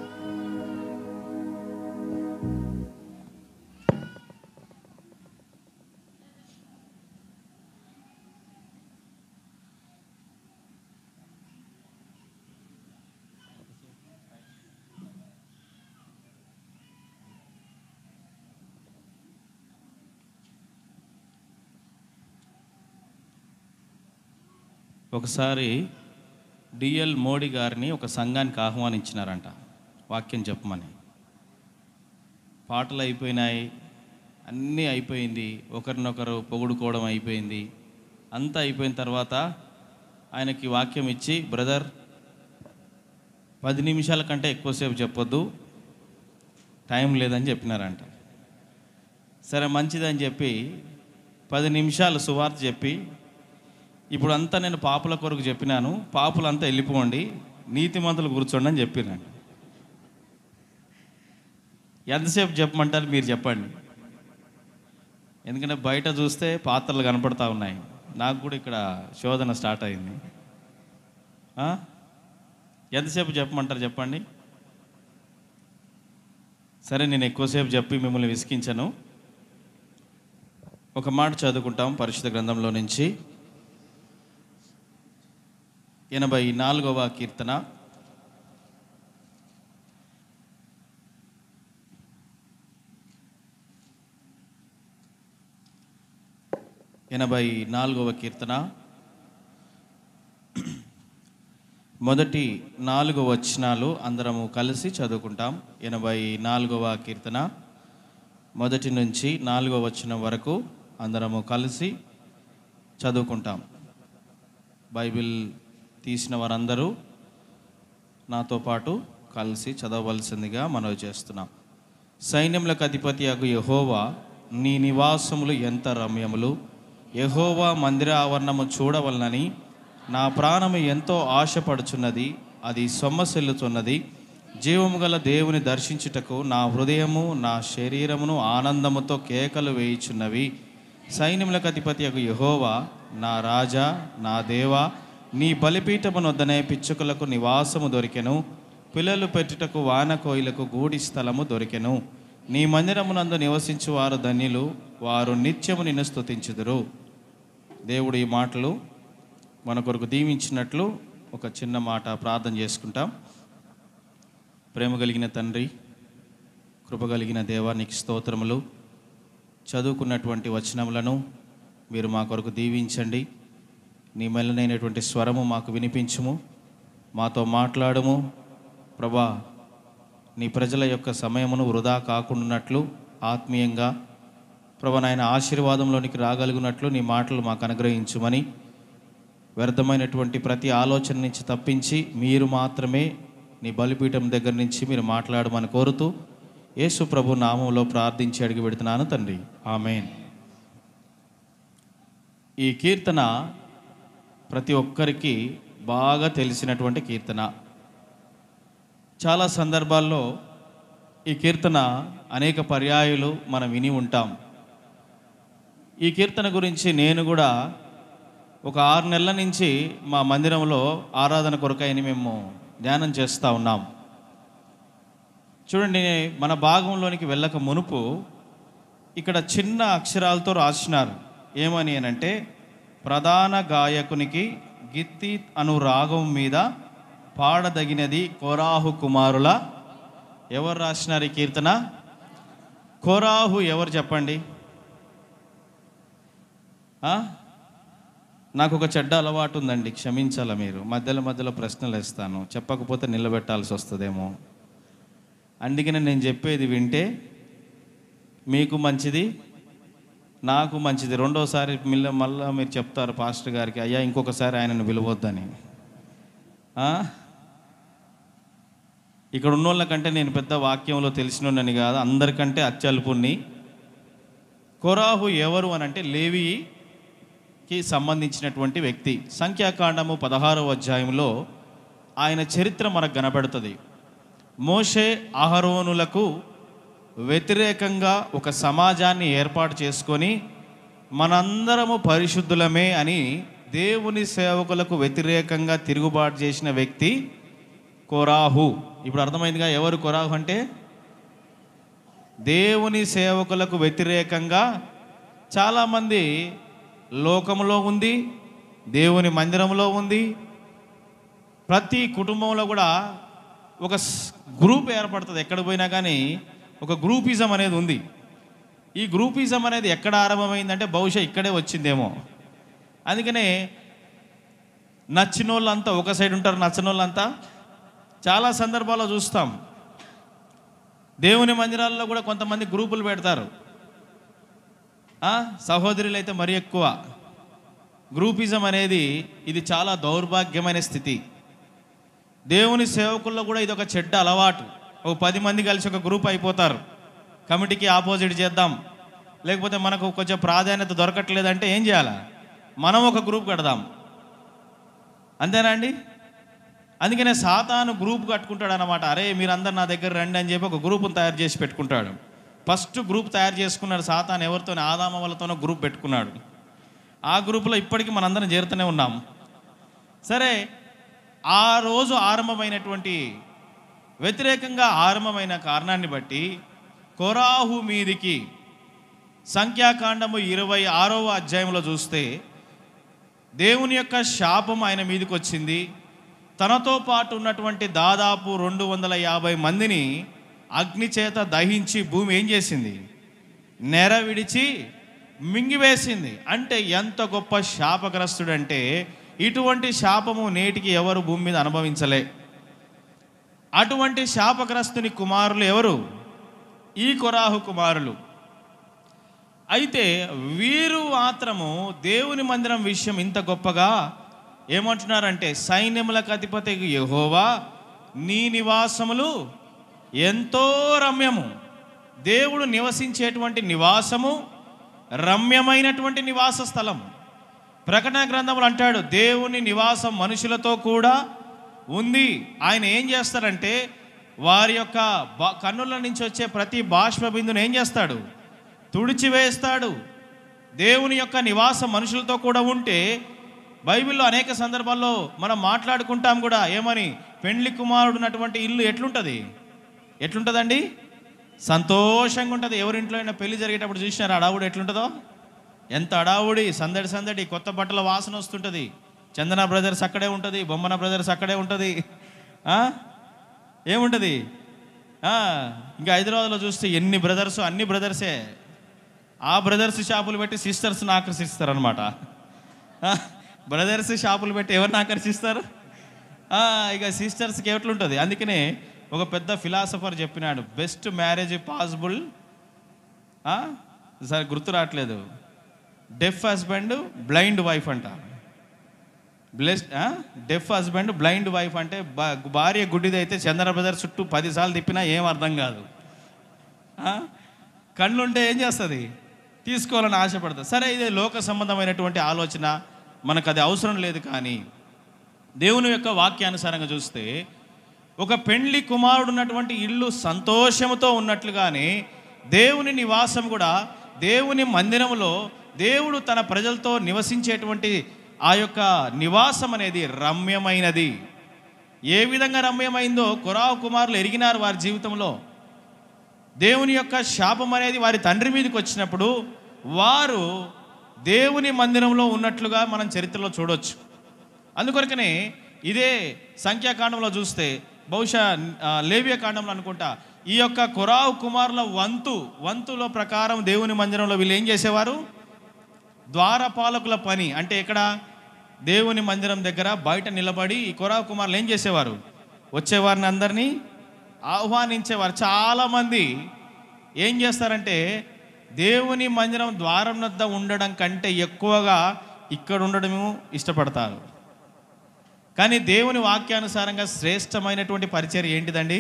ఒకసారి డిఎల్ మోడీ గారిని ఒక సంఘానికి ఆహ్వానించినారంట వాక్యం చెప్పమని పాటలు అయిపోయినాయి అన్నీ అయిపోయింది ఒకరినొకరు పొగుడుకోవడం అయిపోయింది అంతా అయిపోయిన తర్వాత ఆయనకి వాక్యం ఇచ్చి బ్రదర్ పది నిమిషాల కంటే ఎక్కువసేపు చెప్పొద్దు టైం లేదని చెప్పినారంట సరే మంచిదని చెప్పి పది నిమిషాలు సువార్త చెప్పి ఇప్పుడు అంతా నేను పాపుల కొరకు చెప్పినాను పాపులంతా వెళ్ళిపోండి నీతిమంతులు కూర్చోండి అని చెప్పినాను ఎంతసేపు చెప్పమంటారు మీరు చెప్పండి ఎందుకంటే బయట చూస్తే పాత్రలు కనపడతా ఉన్నాయి నాకు కూడా ఇక్కడ శోధన స్టార్ట్ అయింది ఆ? ఎంతసేపు చెప్పమంటారు చెప్పండి సరే నేను ఎక్కువసేపు చెప్పి మిమ్మల్ని విసికించను ఒక మాట చదువుకుంటాం పరిశుద్ధ గ్రంథంలో నుంచి ఎనభై నాలుగవ కీర్తన ఎనభై నాలుగవ కీర్తన మొదటి నాలుగు వచనాలు అందరము కలిసి చదువుకుంటాం ఎనభై నాలుగవ కీర్తన మొదటి నుంచి నాలుగవ వచనం వరకు అందరము కలిసి చదువుకుంటాం బైబిల్ తీసిన వారందరూ నాతో పాటు కలిసి చదవవలసిందిగా మనవి చేస్తున్నాం సైన్యములకు అధిపతి అగు యహోవా నీ నివాసములు ఎంత రమ్యములు యహోవా మందిర ఆవరణము చూడవలనని నా ప్రాణము ఎంతో ఆశపడుచున్నది అది సొమ్మసిల్లుతున్నది జీవము గల దేవుని దర్శించుటకు నా హృదయము నా శరీరమును ఆనందముతో కేకలు వేయుచున్నవి సైన్యములకు అధిపతి అగు యహోవా నా రాజా నా దేవా నీ బలిపీఠమునొద్దనే పిచ్చుకలకు నివాసము దొరికెను పిల్లలు పెట్టుటకు వాన కోయిలకు గూడి స్థలము దొరికెను నీ మందిరమునందు నివసించు వారు ధన్యులు వారు నిత్యము నిన్ను స్తుతించుదురు దేవుడు ఈ మాటలు మన కొరకు దీవించినట్లు ఒక చిన్న మాట ప్రార్థన చేసుకుంటాం ప్రేమ కలిగిన తండ్రి కృప కలిగిన దేవా నీకు స్తోత్రములు చదువుకున్నటువంటి వచనములను మీరు మా కొరకు దీవించండి నీ మెల్లనైనటువంటి స్వరము మాకు వినిపించుము మాతో మాట్లాడము ప్రభా నీ ప్రజల యొక్క సమయమును వృధా కాకుండానట్లు ఆత్మీయంగా ప్రభు నాయన ఆశీర్వాదంలోనికి రాగలిగినట్లు నీ మాటలు మాకు అనుగ్రహించుమని వ్యర్థమైనటువంటి ప్రతి ఆలోచన నుంచి తప్పించి మీరు మాత్రమే నీ బలిపీఠం దగ్గర నుంచి మీరు మాట్లాడమని కోరుతూ యేసు ప్రభు నామంలో ప్రార్థించి అడిగి పెడుతున్నాను తండ్రి ఆమెన్ ఈ కీర్తన ప్రతి ఒక్కరికి బాగా తెలిసినటువంటి కీర్తన చాలా సందర్భాల్లో ఈ కీర్తన అనేక పర్యాయాలు మనం విని ఉంటాం ఈ కీర్తన గురించి నేను కూడా ఒక ఆరు నెలల నుంచి మా మందిరంలో ఆరాధన కొరకైన మేము ధ్యానం చేస్తూ ఉన్నాం చూడండి మన భాగంలోనికి వెళ్ళక మునుపు ఇక్కడ చిన్న అక్షరాలతో రాసినారు ఏమని అనంటే ప్రధాన గాయకునికి గిత్తి అను రాగం మీద పాడదగినది కోరాహు కుమారుల ఎవరు రాసినారు ఈ కీర్తన కోరాహు ఎవరు చెప్పండి ఆ? నాకు ఒక చెడ్డ అలవాటు ఉందండి క్షమించాల మీరు మధ్యలో మధ్యలో ప్రశ్నలు వేస్తాను చెప్పకపోతే నిలబెట్టాల్సి వస్తుందేమో అందుకనే నేను చెప్పేది వింటే మీకు మంచిది నాకు మంచిది రెండోసారి మిల్ల మళ్ళా మీరు చెప్తారు పాస్టర్ గారికి అయ్యా ఇంకొకసారి ఆయనను పిలవద్దని ఆ? ఇక్కడ ఉన్నోళ్ళ కంటే నేను పెద్ద వాక్యంలో తెలిసినోడని కాదు అందరికంటే అత్యల్పుణ్ణి కొరాహు ఎవరు అని అంటే లేవికి సంబంధించినటువంటి వ్యక్తి సంఖ్యాకాండము పదహారవ అధ్యాయంలో ఆయన చరిత్ర మనకు కనబడుతుంది మోషే అహరోనులకు వ్యతిరేకంగా ఒక సమాజాన్ని ఏర్పాటు చేసుకొని మనందరము పరిశుద్ధులమే అని దేవుని సేవకులకు వ్యతిరేకంగా తిరుగుబాటు చేసిన వ్యక్తి కొరాహు ఇప్పుడు అర్థమైందిగా ఎవరు కొరాహు అంటే దేవుని సేవకులకు వ్యతిరేకంగా చాలామంది లోకంలో ఉంది దేవుని మందిరంలో ఉంది ప్రతి కుటుంబంలో కూడా ఒక స్- గ్రూప్ ఏర్పడుతుంది ఎక్కడ పోయినా కానీ ఒక గ్రూపిజం అనేది ఉంది ఈ గ్రూపిజం అనేది ఎక్కడ ఆరంభమైందంటే బహుశా ఇక్కడే వచ్చిందేమో అందుకనే నచ్చిన వాళ్ళంతా ఒక సైడ్ ఉంటారు నచ్చిన వాళ్ళంతా చాలా సందర్భాల్లో చూస్తాం దేవుని మందిరాల్లో కూడా కొంతమంది గ్రూపులు పెడతారు ఆ, సహోదరులు అయితే మరి ఎక్కువ గ్రూపిజం అనేది ఇది చాలా దౌర్భాగ్యమైన స్థితి దేవుని సేవకుల్లో కూడా ఇది ఒక చెడ్డ అలవాటు ఒక పది మంది కలిసి ఒక గ్రూప్ అయిపోతారు కమిటీకి ఆపోజిట్ చేద్దాం లేకపోతే మనకు కొంచెం ప్రాధాన్యత దొరకట్లేదంటే ఏం చేయాలా మనం ఒక గ్రూప్ కడదాం అంతేనా అండి అందుకనే సాతాను గ్రూప్ కట్టుకుంటాడు అనమాట అరే మీరందరు నా దగ్గర రండి అని చెప్పి ఒక గ్రూప్ను తయారు చేసి పెట్టుకుంటాడు ఫస్ట్ గ్రూప్ తయారు చేసుకున్నాడు సాతాను ఎవరితో ఆదామ వాళ్ళతోనో గ్రూప్ పెట్టుకున్నాడు ఆ గ్రూపులో ఇప్పటికీ మనందరం చేరుతూనే ఉన్నాం సరే ఆ రోజు ఆరంభమైనటువంటి వ్యతిరేకంగా ఆరంభమైన కారణాన్ని బట్టి కొరాహు మీదికి సంఖ్యాకాండము ఇరవై ఆరవ అధ్యాయంలో చూస్తే దేవుని యొక్క శాపం ఆయన మీదకి వచ్చింది తనతో పాటు ఉన్నటువంటి దాదాపు రెండు వందల యాభై మందిని అగ్ని చేత దహించి భూమి ఏం చేసింది నెర విడిచి మింగివేసింది అంటే ఎంత గొప్ప శాపగ్రస్తుడంటే ఇటువంటి శాపము నేటికి ఎవరు భూమి మీద అనుభవించలే అటువంటి శాపగ్రస్తుని కుమారులు ఎవరు ఈ కొరాహు కుమారులు అయితే వీరు మాత్రము దేవుని మందిరం విషయం ఇంత గొప్పగా ఏమంటున్నారంటే సైన్యములకు అధిపతి యెహోవా నీ నివాసములు ఎంతో రమ్యము దేవుడు నివసించేటువంటి నివాసము రమ్యమైనటువంటి నివాస స్థలం ప్రకటన గ్రంథములు అంటాడు దేవుని నివాసం మనుషులతో కూడా ఉంది ఆయన ఏం చేస్తారంటే వారి యొక్క బా కన్నుల నుంచి వచ్చే ప్రతి బాష్ప బిందును ఏం చేస్తాడు తుడిచివేస్తాడు దేవుని యొక్క నివాసం మనుషులతో కూడా ఉంటే బైబిల్లో అనేక సందర్భాల్లో మనం మాట్లాడుకుంటాం కూడా ఏమని పెండ్లి కుమారుడు ఉన్నటువంటి ఇల్లు ఎట్లుంటుంది ఎట్లుంటుందండి సంతోషంగా ఉంటుంది ఎవరింట్లో అయినా పెళ్లి జరిగేటప్పుడు చూసినారు అడావుడు ఎట్లుంటుందో ఎంత అడావుడి సందడి సందడి కొత్త బట్టల వాసన వస్తుంటుంది చందన బ్రదర్స్ అక్కడే ఉంటుంది బొమ్మన బ్రదర్స్ అక్కడే ఉంటుంది ఆ? ఏముంటుంది ఆ, ఇంకా హైదరాబాద్లో చూస్తే ఎన్ని బ్రదర్స్ అన్ని బ్రదర్సే ఆ బ్రదర్స్ షాపులు పెట్టి సిస్టర్స్ని ఆకర్షిస్తారు అనమాట బ్రదర్స్ షాపులు పెట్టి ఎవరిని ఆకర్షిస్తారు ఆ, ఇక సిస్టర్స్కి ఎట్లుంటుంది అందుకనే ఒక పెద్ద ఫిలాసఫర్ చెప్పినాడు బెస్ట్ మ్యారేజ్ పాసిబుల్ సరే గుర్తు రావట్లేదు డెఫ్ హస్బెండ్ బ్లైండ్ వైఫ్ అంట bless deaf husband blind wife అంటే బా- భార్య గుడ్డిది అయితే చంద్ర బ్రదర్ చుట్టూ పదిసార్లు తిప్పినా ఏం అర్థం కాదు ఆ? కళ్ళుంటే ఏం చేస్తుంది తీసుకోవాలని ఆశపడుతుంది సరే ఇది లోక సంబంధమైనటువంటి ఆలోచన మనకు అది అవసరం లేదు కానీ దేవుని యొక్క వాక్యానుసారంగా చూస్తే ఒక పెండ్లి కుమారుడు ఉన్నటువంటి ఇల్లు సంతోషంతో ఉన్నట్లుగానే దేవుని నివాసం కూడా దేవుని మందిరంలో దేవుడు తన ప్రజలతో నివసించేటువంటి ఆ యొక్క నివాసం అనేది రమ్యమైనది ఏ విధంగా రమ్యమైందో కొరావు కుమారులు ఎరిగినారు వారి జీవితంలో దేవుని యొక్క శాపం అనేది వారి తండ్రి మీదకి వచ్చినప్పుడు వారు దేవుని మందిరంలో ఉన్నట్లుగా మనం చరిత్రలో చూడొచ్చు అందుకొరకనే ఇదే సంఖ్యాకాండంలో చూస్తే బహుశా ఆ, లేవియ కాండంలో అనుకుంటా ఈ యొక్క కొరావు కుమారుల వంతు వంతుల ప్రకారం దేవుని మందిరంలో వీళ్ళు ఏం చేసేవారు ద్వారపాలకుల పని అంటే ఇక్కడ దేవుని మందిరం దగ్గర బయట నిలబడి ఈ కొరావు కుమారులు ఏం చేసేవారు వచ్చేవారిని అందరినీ ఆహ్వానించేవారు చాలామంది ఏం చేస్తారంటే దేవుని మందిరం ద్వారం వద్ద ఉండడం కంటే ఎక్కువగా ఇక్కడ ఉండడము ఇష్టపడతారు కానీ దేవుని వాక్యానుసారంగా శ్రేష్టమైనటువంటి పరిచయం ఏంటిదండి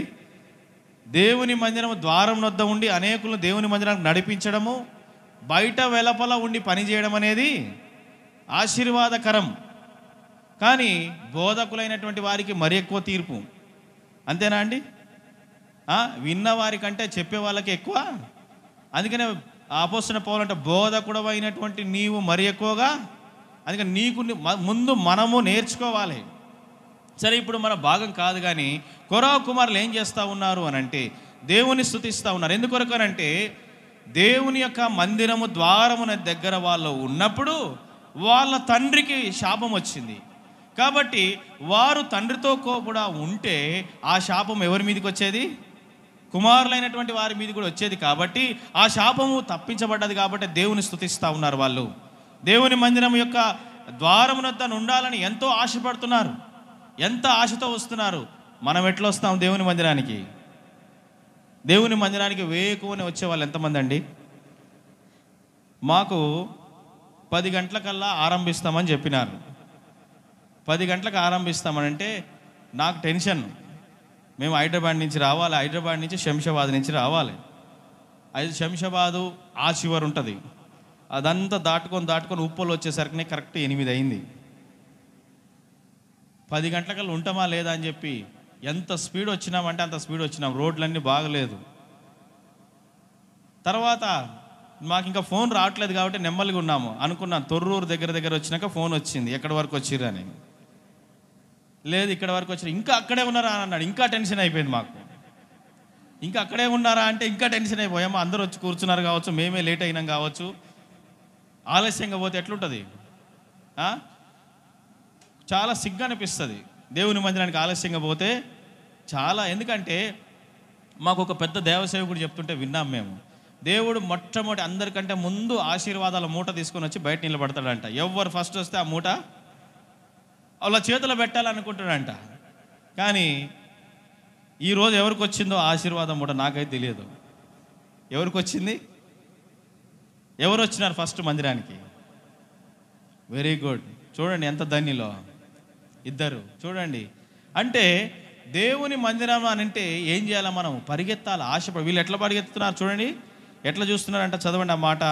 దేవుని మందిరం ద్వారం వద్ద ఉండి అనేకులను దేవుని మందిరానికి నడిపించడము బయట వెలపల ఉండి పనిచేయడం అనేది ఆశీర్వాదకరం కానీ బోధకులైనటువంటి వారికి మరి ఎక్కువ తీర్పు అంతేనా అండి ఆ, విన్న వారికంటే చెప్పే వాళ్ళకి ఎక్కువ అందుకనే ఆపోస్తున్న పౌలంటే బోధకుడు అయినటువంటి నీవు మరి ఎక్కువగా అందుకని నీకు ని- మ- ముందు మనము నేర్చుకోవాలి సరే ఇప్పుడు మన భాగం కాదు కానీ కొరావు కుమారులు ఏం చేస్తూ ఉన్నారు అని అంటే దేవుని స్థుతిస్తూ ఉన్నారు ఎందుకొరకు అని అంటే దేవుని యొక్క మందిరము ద్వారమున దగ్గర వాళ్ళు ఉన్నప్పుడు వాళ్ళ తండ్రికి శాపం వచ్చింది కాబట్టి వారు తండ్రితో కో- కూడా ఉంటే ఆ శాపం ఎవరి మీదకి వచ్చేది కుమారులైనటువంటి వారి మీద కూడా వచ్చేది కాబట్టి ఆ శాపము తప్పించబడ్డది కాబట్టి దేవుని స్థుతిస్తూ ఉన్నారు వాళ్ళు దేవుని మందిరం యొక్క ద్వారమునొద్ద ఉండాలని ఎంతో ఆశపడుతున్నారు ఎంత ఆశతో వస్తున్నారు మనం ఎట్లా వస్తాం దేవుని మందిరానికి దేవుని మందిరానికి వేకువని వచ్చే వాళ్ళు ఎంతమంది అండి మాకు పది గంటలకల్లా ఆరంభిస్తామని చెప్పినారు పది గంటలకు ఆరంభిస్తామనంటే నాకు టెన్షన్ మేము హైదరాబాద్ నుంచి రావాలి హైదరాబాద్ నుంచి శంషాబాద్ నుంచి రావాలి అది శంషాబాదు ఆ చివరి ఉంటుంది అదంతా దాటుకొని దాటుకొని ఉప్పలు వచ్చేసరికి కరెక్ట్ ఎనిమిది అయింది పది గంటలకల్లా ఉంటామా లేదా అని చెప్పి ఎంత స్పీడ్ వచ్చినామంటే అంత స్పీడ్ వచ్చినాం రోడ్లన్నీ బాగలేదు తర్వాత మాకు ఇంకా ఫోన్ రావట్లేదు కాబట్టి నెమ్మదిగా ఉన్నాము అనుకున్నాను తొర్రూరు దగ్గర దగ్గర వచ్చినాక ఫోన్ వచ్చింది ఎక్కడి వరకు వచ్చిర్రని లేదు ఇక్కడ వరకు వచ్చారు ఇంకా అక్కడే ఉన్నారా అని అన్నాడు ఇంకా టెన్షన్ అయిపోయింది మాకు ఇంకా అక్కడే ఉన్నారా అంటే ఇంకా టెన్షన్ అయిపోయాము అందరూ వచ్చి కూర్చున్నారు కావచ్చు మేమే లేట్ అయినాం కావచ్చు ఆలస్యంగా పోతే ఎట్లుంటుంది ఆ? చాలా సిగ్గు అనిపిస్తుంది దేవుని మందిరానికి ఆలస్యంగా పోతే చాలా ఎందుకంటే మాకు ఒక పెద్ద దేవసేవకుడు చెప్తుంటే విన్నాం మేము దేవుడు మొట్టమొదటి అందరికంటే ముందు ఆశీర్వాదాల మూట తీసుకొని వచ్చి బయట నిలబడతాడంట ఎవరు ఫస్ట్ వస్తే ఆ మూట అలా చేతిలో పెట్టాలనుకుంటాడంట కానీ ఈరోజు ఎవరికి వచ్చిందో ఆశీర్వాదం కూడా నాకైతే తెలియదు ఎవరికి వచ్చింది ఎవరు వచ్చినారు ఫస్ట్ మందిరానికి వెరీ గుడ్ చూడండి ఎంత ధన్యులో ఇద్దరు చూడండి అంటే దేవుని మందిరం అని అంటే ఏం చేయాలి మనం పరిగెత్తాలి ఆశపడి వీళ్ళు ఎట్లా పరిగెత్తుతున్నారు చూడండి ఎట్లా చూస్తున్నారంట చదవండి ఆ మాట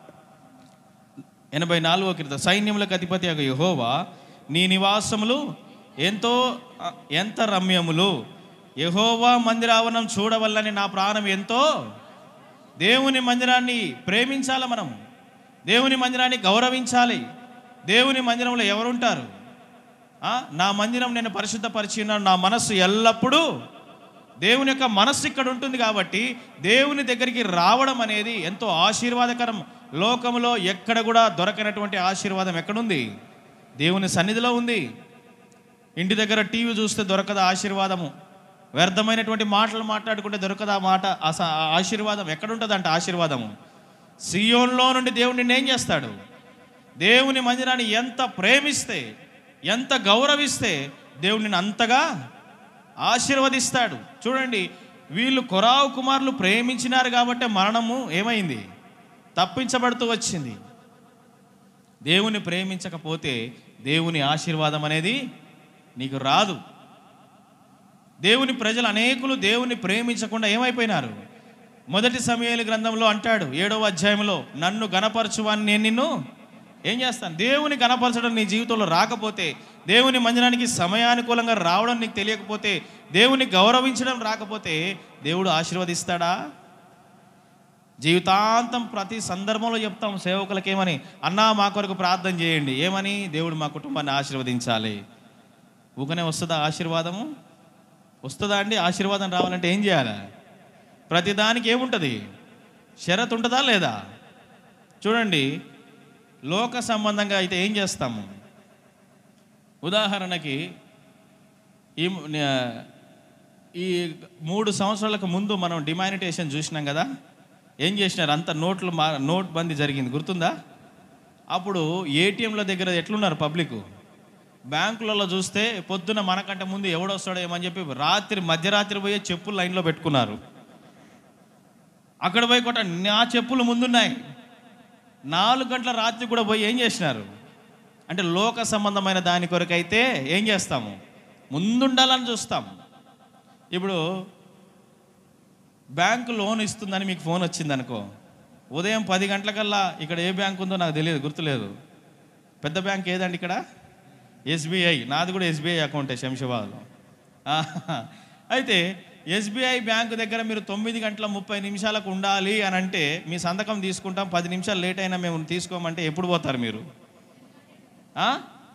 ఎనభై నాలుగో కీర్తన సైన్యములకు అధిపతి యొక్క యహోవా నీ నివాసములు ఎంతో ఆ, ఎంత రమ్యములు యహోవా మందిరావరణం చూడవల్లని నా ప్రాణం ఎంతో దేవుని మందిరాన్ని ప్రేమించాలి మనం దేవుని మందిరాన్ని గౌరవించాలి దేవుని మందిరంలో ఎవరుంటారు ఆ, నా మందిరం నేను పరిశుద్ధపరిచి ఉన్నాను నా మనస్సు ఎల్లప్పుడూ దేవుని యొక్క మనస్సు ఇక్కడ ఉంటుంది కాబట్టి దేవుని దగ్గరికి రావడం అనేది ఎంతో ఆశీర్వాదకరం లోకంలో ఎక్కడ కూడా దొరకనటువంటి ఆశీర్వాదం ఎక్కడుంది దేవుని సన్నిధిలో ఉంది ఇంటి దగ్గర టీవీ చూస్తే దొరకదు ఆశీర్వాదము వ్యర్థమైనటువంటి మాటలు మాట్లాడుకుంటే దొరకదు ఆ మాట ఆ స- ఆ ఆశీర్వాదం ఎక్కడుంటుందంట ఆశీర్వాదము సియోన్లో నుండి దేవుడు నిన్ను ఏం చేస్తాడు దేవుని మందిరాన్ని ఎంత ప్రేమిస్తే ఎంత గౌరవిస్తే దేవుడు నిన్ను అంతగా ఆశీర్వదిస్తాడు చూడండి వీళ్ళు కొరావు కుమారులు ప్రేమించినారు కాబట్టి మరణము ఏమైంది తప్పించబడుతూ వచ్చింది దేవుని ప్రేమించకపోతే దేవుని ఆశీర్వాదం అనేది నీకు రాదు దేవుని ప్రజలు అనేకులు దేవుని ప్రేమించకుండా ఏమైపోయినారు మొదటి సమయాల గ్రంథంలో అంటాడు ఏడవ అధ్యాయంలో నన్ను గణపరచువాన్ని నేను నిన్ను ఏం చేస్తాను దేవుని గణపరచడం నీ జీవితంలో రాకపోతే దేవుని మందిరానికి సమయానుకూలంగా రావడం నీకు తెలియకపోతే దేవుని గౌరవించడం రాకపోతే దేవుడు ఆశీర్వదిస్తాడా జీవితాంతం ప్రతి సందర్భంలో చెప్తాం సేవకులకు ఏమని అన్నా మా కొరకు ప్రార్థన చేయండి ఏమని దేవుడు మా కుటుంబాన్ని ఆశీర్వదించాలి ఊకనే వస్తుందా ఆశీర్వాదము వస్తుందా అండి ఆశీర్వాదం రావాలంటే ఏం చేయాలి ప్రతిదానికి ఏముంటుంది షరత్ ఉంటుందా లేదా చూడండి లోక సంబంధంగా అయితే ఏం చేస్తాము ఉదాహరణకి ఈ ఈ మూడు సంవత్సరాలకు ముందు మనం డిమానిటేషన్ చూసినాం కదా ఏం చేసినారు అంత నోట్లు మా నోట్ బందీ జరిగింది గుర్తుందా అప్పుడు ఏటీఎంల దగ్గర ఎట్లున్నారు పబ్లిక్ బ్యాంకులలో చూస్తే పొద్దున మనకంటే ముందు ఎవడొస్తాడో ఏమని చెప్పి రాత్రి మధ్యరాత్రి పోయే చెప్పులు లైన్లో పెట్టుకున్నారు అక్కడ పోయి కొట్ట నా చెప్పులు ముందున్నాయి నాలుగు గంటల రాత్రి కూడా పోయి ఏం చేసినారు అంటే లోక సంబంధమైన దాని కొరకైతే ఏం చేస్తాము ముందుండాలని చూస్తాం ఇప్పుడు బ్యాంకు లోన్ ఇస్తుందని మీకు ఫోన్ వచ్చింది అనుకో ఉదయం పది గంటలకల్లా ఇక్కడ ఏ బ్యాంక్ ఉందో నాకు తెలియదు గుర్తులేదు పెద్ద బ్యాంక్ ఏదండి ఇక్కడ ఎస్బీఐ నాది కూడా ఎస్బీఐ అకౌంటే శంషాబాద్లో ఆహా. అయితే ఎస్బీఐ బ్యాంకు దగ్గర మీరు తొమ్మిది గంటల ముప్పై నిమిషాలకు ఉండాలి అని అంటే మీ సంతకం తీసుకుంటాం పది నిమిషాలు లేట్ అయినా మేము తీసుకోమంటే ఎప్పుడు పోతారు మీరు ఆ?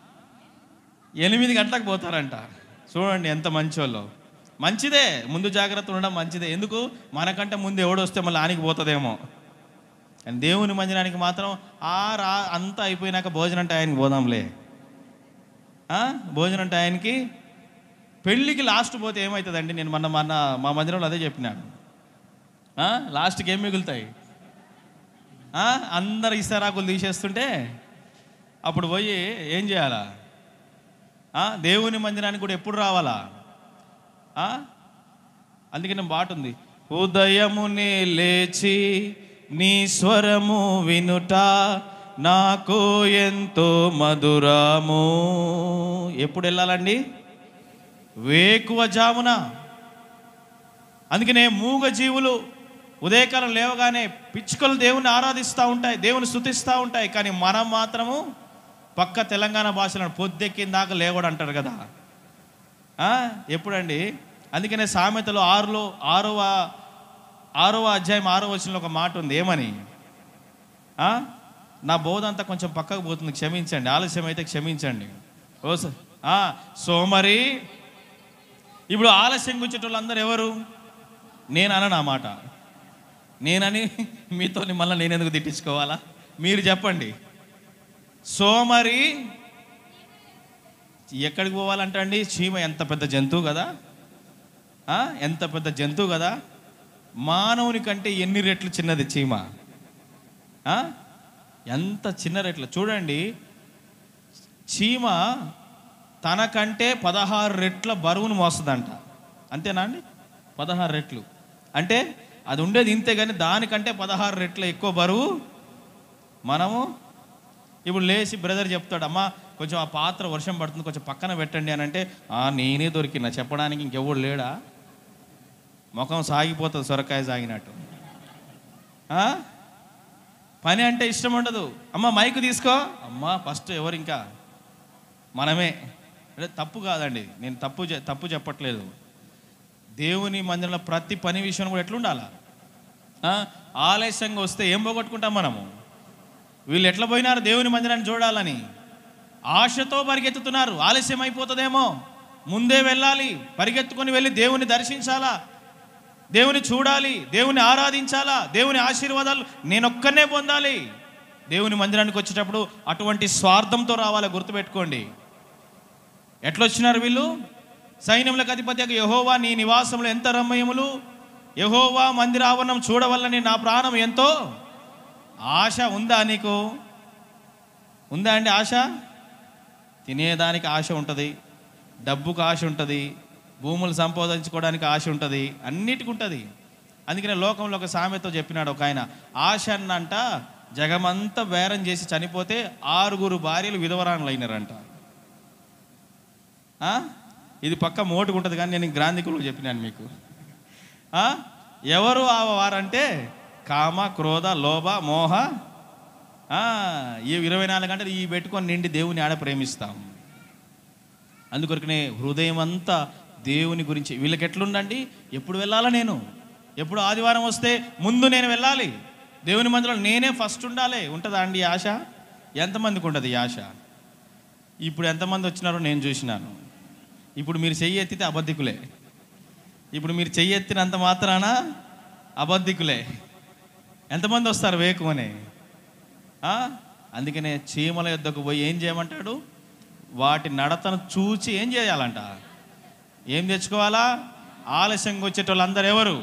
ఎనిమిది గంటలకు పోతారంట చూడండి ఎంత మంచోళ్ళు మంచిదే ముందు జాగ్రత్త ఉండడం మంచిదే ఎందుకు మనకంటే ముందు ఎవడు వస్తే మళ్ళీ ఆనికి పోతుందేమో కానీ దేవుని మందిరానికి మాత్రం ఆ రా అంతా అయిపోయినాక భోజనం టయానికి పోదాంలే ఆ? భోజనం టయానికి పెళ్ళికి లాస్ట్ పోతే ఏమవుతుందండి నేను మొన్న మొన్న మా మందిరంలో అదే చెప్పినాను ఆ? లాస్ట్కి ఏం మిగులుతాయి ఆ? అందరు ఇస్తారాకులు తీసేస్తుంటే అప్పుడు పోయి ఏం చేయాలా ఆ? దేవుని మందిరానికి కూడా ఎప్పుడు రావాలా ఆ? అందుకే నేను బాట ఉంది ఉదయమునే లేచి నీ స్వరము వినుట నాకు ఎంతో మధురము ఎప్పుడు వెళ్ళాలండి వేకువ జామున అందుకనే మూగ జీవులు ఉదయకాలం లేవగానే పిచ్చుకలు దేవుని ఆరాధిస్తూ ఉంటాయి దేవుని స్థుతిస్తూ ఉంటాయి కానీ మనం మాత్రము పక్క తెలంగాణ భాషలో పొద్దెక్కిన దాకా లేవడు అంటారు కదా ఆ? ఎప్పుడండి అందుకనే సామెతలో ఆరులో ఆరవ ఆరవ అధ్యాయం ఆరో వచనంలో ఒక మాట ఉంది ఏమని ఆ? నా బోధ అంతా కొంచెం పక్కకు పోతుంది క్షమించండి ఆలస్యం అయితే క్షమించండి ఓ స- ఆ, సోమరి ఇప్పుడు ఆలస్యం కూర్చేటోళ్ళు అందరూ ఎవరు నేను అనను ఆ మాట నేనని మీతో మళ్ళీ నేను ఎందుకు తిట్టించుకోవాలా మీరు చెప్పండి సోమరి ఎక్కడికి పోవాలంటే అండి చీమ ఎంత పెద్ద జంతువు కదా ఆ? ఎంత పెద్ద జంతువు కదా మానవుని కంటే ఎన్ని రెట్లు చిన్నది చీమ ఆ? ఎంత చిన్న రెట్లు చూడండి చీమ తనకంటే పదహారు రెట్ల బరువును మోస్తుందంట అంతేనా అండి పదహారు రెట్లు అంటే అది ఉండేది ఇంతే కానీ దానికంటే పదహారు రెట్ల ఎక్కువ బరువు మనము ఇప్పుడు లేచి బ్రదర్ చెప్తాడు అమ్మా కొంచెం ఆ పాత్ర వర్షం పడుతుంది కొంచెం పక్కన పెట్టండి అని అంటే "ఆ, నేనే దొరికిన చెప్పడానికి ఇంకెవడు లేడా ముఖం సాగిపోతుంది సొరకాయ సాగినట్టు ఆ? పని అంటే ఇష్టం ఉండదు అమ్మ మైక్ తీసుకో అమ్మ ఫస్ట్ ఎవరు ఇంకా మనమే అంటే తప్పు కాదండి నేను తప్పు చె- తప్పు చెప్పట్లేదు దేవుని మందిరంలో ప్రతి పని విషయం కూడా ఎట్లుండాలా ఆ? ఆలస్యంగా వస్తే ఏం పోగొట్టుకుంటాం మనము వీళ్ళు ఎట్లా పోయినారు దేవుని మందిరాన్ని చూడాలని ఆశతో పరిగెత్తుతున్నారు ఆలస్యం అయిపోతుందేమో ముందే వెళ్ళాలి పరిగెత్తుకొని వెళ్ళి దేవుని దర్శించాలా దేవుని చూడాలి దేవుని ఆరాధించాలా దేవుని ఆశీర్వాదాలు నేనొక్కనే పొందాలి దేవుని మందిరానికి వచ్చేటప్పుడు అటువంటి స్వార్థంతో రావాలి గుర్తుపెట్టుకోండి ఎట్లొచ్చినారు వీళ్ళు సైన్యములకు అధిపతి యహోవా నీ నివాసంలో ఎంత రమ్యములు యహోవా మందిరావరణం చూడవల్లని నా ప్రాణం ఎంతో ఆశ ఉందా నీకు ఉందా అండి ఆశ తినేదానికి ఆశ ఉంటుంది డబ్బుకు ఆశ ఉంటుంది భూములు సంపాదించుకోవడానికి ఆశ ఉంటుంది అన్నిటికి ఉంటుంది అందుకనే లోకంలో ఒక సామెతో చెప్పినాడు ఒక ఆయన ఆశ అన్నంట జగమంతా బేరం చేసి చనిపోతే ఆరుగురు భార్యలు విధవరాణులు అయినారంట ఆ? ఇది పక్క మోటుకు ఉంటుంది కానీ నేను గ్రాంధికులు చెప్పినాను మీకు ఆ? ఎవరు ఆ వారంటే కామ క్రోధ లోభ మోహ ఆ, ఈ ఇరవై నాలుగు గంటలు ఈ పెట్టుకొని నిండి దేవుని ఆడ ప్రేమిస్తాం అందుకొరకనే హృదయం అంతా దేవుని గురించి వీళ్ళకి ఎట్లుండండి ఎప్పుడు వెళ్ళాలా నేను ఎప్పుడు ఆదివారం వస్తే ముందు నేను వెళ్ళాలి దేవుని మందిరంలో నేనే ఫస్ట్ ఉండాలి ఉంటుందా అండి ఈ ఆశ ఎంతమందికి ఉంటుంది ఈ ఆశ ఇప్పుడు ఎంతమంది వచ్చినారో నేను చూసినాను ఇప్పుడు మీరు చెయ్యి ఎత్తితే అబద్ధికులే ఇప్పుడు మీరు చెయ్యి ఎత్తినంత మాత్రాన అబద్ధికులే ఎంతమంది వస్తారు వేకుమని ఆ? అందుకనే చీమల యొద్దకు పోయి ఏం చేయమంటాడు వాటి నడతను చూచి ఏం చేయాలంట ఏం తెచ్చుకోవాలా ఆలస్యంగా వచ్చేటోళ్ళందరూ ఎవరు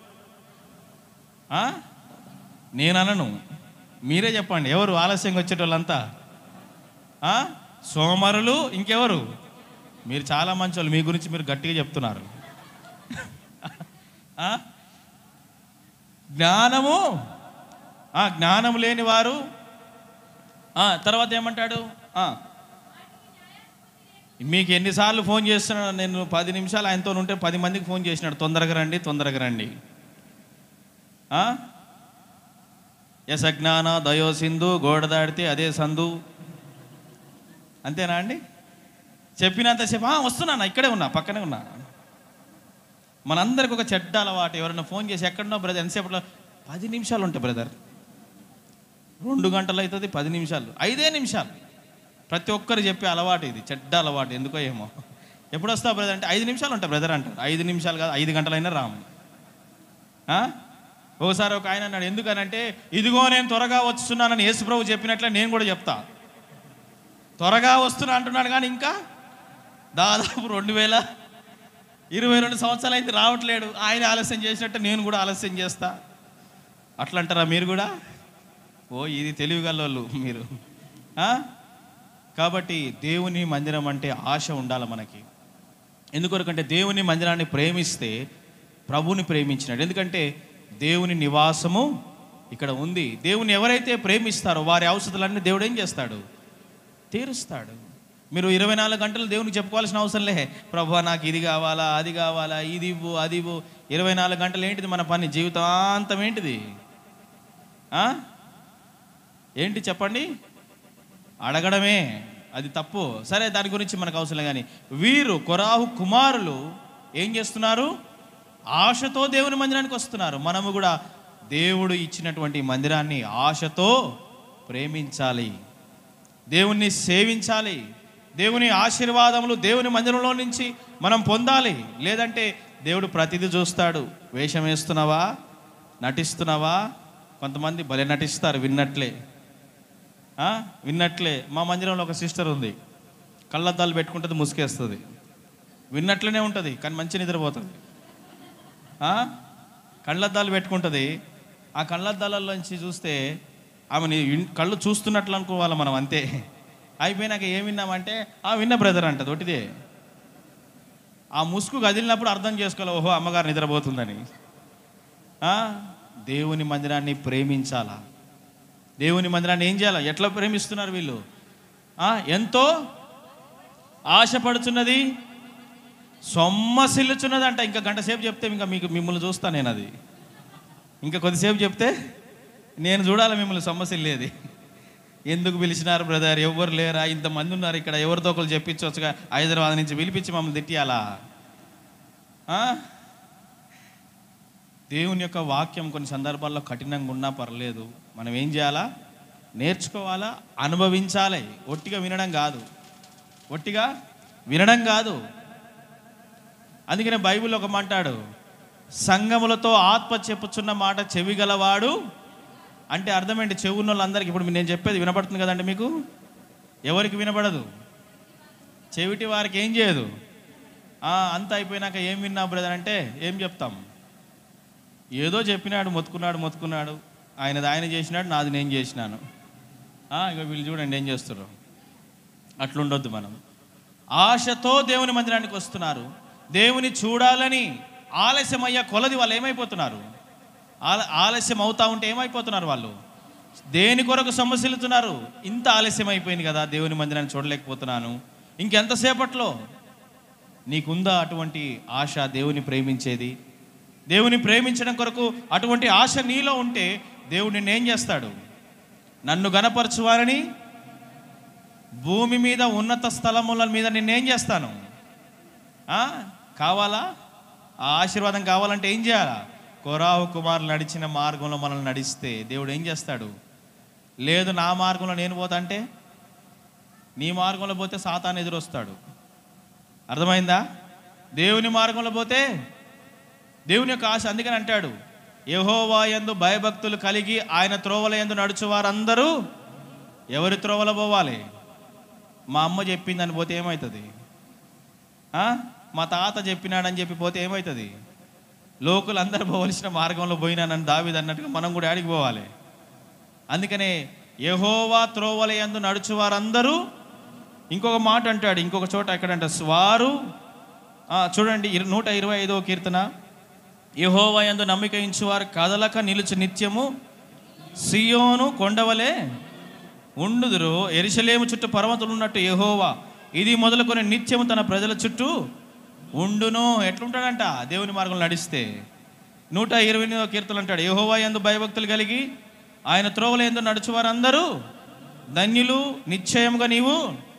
ఆ? నేను అనను మీరే చెప్పండి ఎవరు ఆలస్యంగా వచ్చేటోళ్ళంతా ఆ? సోమరులు ఇంకెవరు మీరు చాలా మంచి వాళ్ళు మీ గురించి మీరు గట్టిగా చెప్తున్నారు ఆ? జ్ఞానము ఆ, జ్ఞానం లేని వారు ఆ, తర్వాత ఏమంటాడు ఆ. మీకు ఎన్నిసార్లు ఫోన్ చేస్తున్నాడు నేను పది నిమిషాలు ఆయనతో ఉంటే పది మందికి ఫోన్ చేసినాడు తొందరగా రండి తొందరగా రండి ఆ? ఎస్ అజ్ఞాన దయో సింధు గోడ దాడితే అదే సందు అంతేనా అండి చెప్పినంతసేపు "ఆ, వస్తున్నాను ఇక్కడే ఉన్నా పక్కనే ఉన్నా మనందరికి ఒక చెడ్డ అలవాటు ఎవరైనా ఫోన్ చేసి ఎక్కడున్నా బ్రదర్ ఎంతసేపట్లో పది నిమిషాలు ఉంటాయి బ్రదర్ రెండు గంటలు అవుతుంది పది నిమిషాలు ఐదే నిమిషాలు ప్రతి ఒక్కరు చెప్పే అలవాటు ఇది చెడ్డ అలవాటు ఎందుకో ఏమో ఎప్పుడు వస్తావు బ్రదర్ అంటే ఐదు నిమిషాలు ఉంటాయి బ్రదర్ అంటారు ఐదు నిమిషాలు కాదు ఐదు గంటలైనా రాము ఆ? ఒకసారి ఒక ఆయన అన్నాడు ఎందుకనంటే ఇదిగో నేను త్వరగా వస్తున్నానని యేసుప్రభు చెప్పినట్లే నేను కూడా చెప్తా త్వరగా వస్తున్నా అంటున్నాడు కానీ ఇంకా దాదాపు రెండు వేల ఇరవై రెండు సంవత్సరాలు అయితే రావట్లేడు ఆయన ఆలస్యం చేసినట్టు నేను కూడా ఆలస్యం చేస్తా అట్లా అంటారా మీరు కూడా ఓ ఇది తెలివి గల్లోళ్ళు మీరు ఆ? కాబట్టి దేవుని మందిరం అంటే ఆశ ఉండాలి మనకి ఎందుకొరకంటే దేవుని మందిరాన్ని ప్రేమిస్తే ప్రభుని ప్రేమించినాడు ఎందుకంటే దేవుని నివాసము ఇక్కడ ఉంది దేవుని ఎవరైతే ప్రేమిస్తారో వారి అవసరాలన్నీ దేవుడు ఏం చేస్తాడు తీరుస్తాడు మీరు ఇరవై నాలుగు గంటలు దేవునికి చెప్పుకోవాల్సిన అవసరం లే ప్రభు నాకు ఇది కావాలా అది కావాలా ఇది ఇవ్వు అది ఇవ్వు ఇరవై నాలుగు గంటలు ఏంటిది మన పని జీవితాంతం ఏంటిది ఆ? ఏంటి చెప్పండి అడగడమే అది తప్పు సరే దాని గురించి మనకు అవసరం కానీ వీరు కొరాహు కుమారులు ఏం చేస్తున్నారు ఆశతో దేవుని మందిరానికి వస్తున్నారు మనము కూడా దేవుడు ఇచ్చినటువంటి మందిరాన్ని ఆశతో ప్రేమించాలి దేవుణ్ణి సేవించాలి దేవుని ఆశీర్వాదములు దేవుని మందిరంలో నుంచి మనం పొందాలి లేదంటే దేవుడు ప్రతిదీ చూస్తాడు వేషం వేస్తున్నావా నటిస్తున్నావా కొంతమంది భలే నటిస్తారు విన్నట్లే ఆ? విన్నట్లే మా మందిరంలో ఒక సిస్టర్ ఉంది కళ్ళద్దాలు పెట్టుకుంటుంది ముసుకేస్తుంది విన్నట్లనే ఉంటుంది కానీ మంచి నిద్రపోతుంది ఆ? కళ్ళద్దాలు పెట్టుకుంటుంది ఆ కళ్ళద్దాలలోంచి చూస్తే ఆమెని విన్- కళ్ళు చూస్తున్నట్లు అనుకోవాలి మనం అంతే అయిపోయినాక ఏం విన్నామంటే ఆ విన్న బ్రదర్ అంటది ఒకటిదే ఆ ముసుగు కదిలినప్పుడు అర్థం చేసుకోవాలి ఓహో అమ్మగారు నిద్రపోతుందని ఆ? దేవుని మందిరాన్ని ప్రేమించాలా దేవుని మందిరాన్ని ఏం చేయాలా ఎట్లా ప్రేమిస్తున్నారు వీళ్ళు ఆ? ఎంతో ఆశపడుచున్నది సొమ్మసిల్లుచున్నదంట ఇంకా గంట సేపు చెప్తే ఇంకా మీకు మిమ్మల్ని చూస్తాను నేను అది ఇంకా కొద్దిసేపు చెప్తే నేను చూడాలి మిమ్మల్ని సొమ్మసిల్లేది ఎందుకు పిలిచినారు బ్రదర్ ఎవరు లేరా ఇంతమంది ఉన్నారు ఇక్కడ ఎవరితో ఒకరు చెప్పించవచ్చుగా హైదరాబాద్ నుంచి పిలిపించి మమ్మల్ని తిట్టియాలా ఆ? దేవుని యొక్క వాక్యం కొన్ని సందర్భాల్లో కఠినంగా ఉన్నా పర్లేదు మనం ఏం చేయాలా నేర్చుకోవాలా అనుభవించాలి ఒట్టిగా వినడం కాదు ఒట్టిగా వినడం కాదు అందుకనే బైబిల్ ఒక మాట అంటాడు సంగములతో ఆత్మ చెప్పుచున్న మాట చెవిగలవాడు అంటే అర్థం ఏంటి చెవి ఉన్న వాళ్ళందరికీ ఇప్పుడు నేను చెప్పేది వినపడుతుంది కదండి మీకు ఎవరికి వినపడదు చెవిటి వారికి ఏం చేయదు "ఆ, అంతా అయిపోయినాక ఏం విన్నా బ్రదర్ అంటే ఏం చెప్తాం ఏదో చెప్పినాడు మొత్తుకున్నాడు మొత్తుకున్నాడు ఆయనది ఆయన చేసినాడు నాది నేను చేసినాను "ఆ, ఇగో వీళ్ళు చూడండి ఏం చేస్తారు అట్లుండొద్దు మనం ఆశతో దేవుని మందిరానికి వస్తున్నారు దేవుని చూడాలని ఆలస్యమయ్యా కొలది వాళ్ళు ఏమైపోతున్నారు ఆల ఆలస్యం అవుతా ఉంటే ఏమైపోతున్నారు వాళ్ళు దేని కొరకు సమస్యలుతున్నారు ఇంత ఆలస్యం అయిపోయింది కదా దేవుని మందిరాన్ని చూడలేకపోతున్నాను ఇంకెంతసేపట్లో నీకుందా అటువంటి ఆశ దేవుని ప్రేమించేది దేవుని ప్రేమించడం కొరకు అటువంటి ఆశ నీలో ఉంటే దేవుడు నిన్నేం చేస్తాడు నన్ను గనపరచువారని భూమి మీద ఉన్నత స్థలముల మీద నిన్నేం చేస్తాను ఆ? కావాలా ఆ ఆశీర్వాదం కావాలంటే ఏం చేయాలా కొరాహు కుమారులు నడిచిన మార్గంలో మనల్ని నడిస్తే దేవుడు ఏం చేస్తాడు లేదు నా మార్గంలో నేను పోతా అంటే నీ మార్గంలో పోతే సాతాను ఎదురొస్తాడు అర్థమైందా దేవుని మార్గంలో పోతే దేవుని యొక్క ఆశ అందుకని అంటాడు యహోవా యందు భయభక్తులు కలిగి ఆయన త్రోవల యందు నడుచు వారందరూ ఎవరి త్రోవల పోవాలి మా అమ్మ చెప్పిందని పోతే ఏమవుతుంది ఆ? మా తాత చెప్పినాడని చెప్పి పోతే ఏమవుతుంది లోకులు అందరు పోవలసిన మార్గంలో పోయినానని దావిది అన్నట్టుగా మనం కూడా ఆడికి పోవాలి అందుకనే యహోవా త్రోవల యందు నడుచు వారందరూ ఇంకొక మాట అంటాడు ఇంకొక చోట ఎక్కడంట వారు ఆ, చూడండి ఇరు- నూట ఇరవై ఐదో కీర్తన యహోవా యందు నమ్మిక వారు కదలక నిలుచు నిత్యము సియోను కొండవలే ఉండుదురు ఎరిశలేము చుట్టూ పర్వతులు ఉన్నట్టు యహోవా ఇది మొదలుకొని నిత్యము తన ప్రజల చుట్టూ ఉండును ఎట్లుంటాడంట దేవుని మార్గంలో నడిస్తే నూట ఇరవై ఎనిమిదో కీర్తనలు అంటాడు యహోవా ఎందు భయభక్తులు కలిగి ఆయన త్రోవల ఎందు నడుచు వారందరూ ధన్యులు నిశ్చయముగా నీవు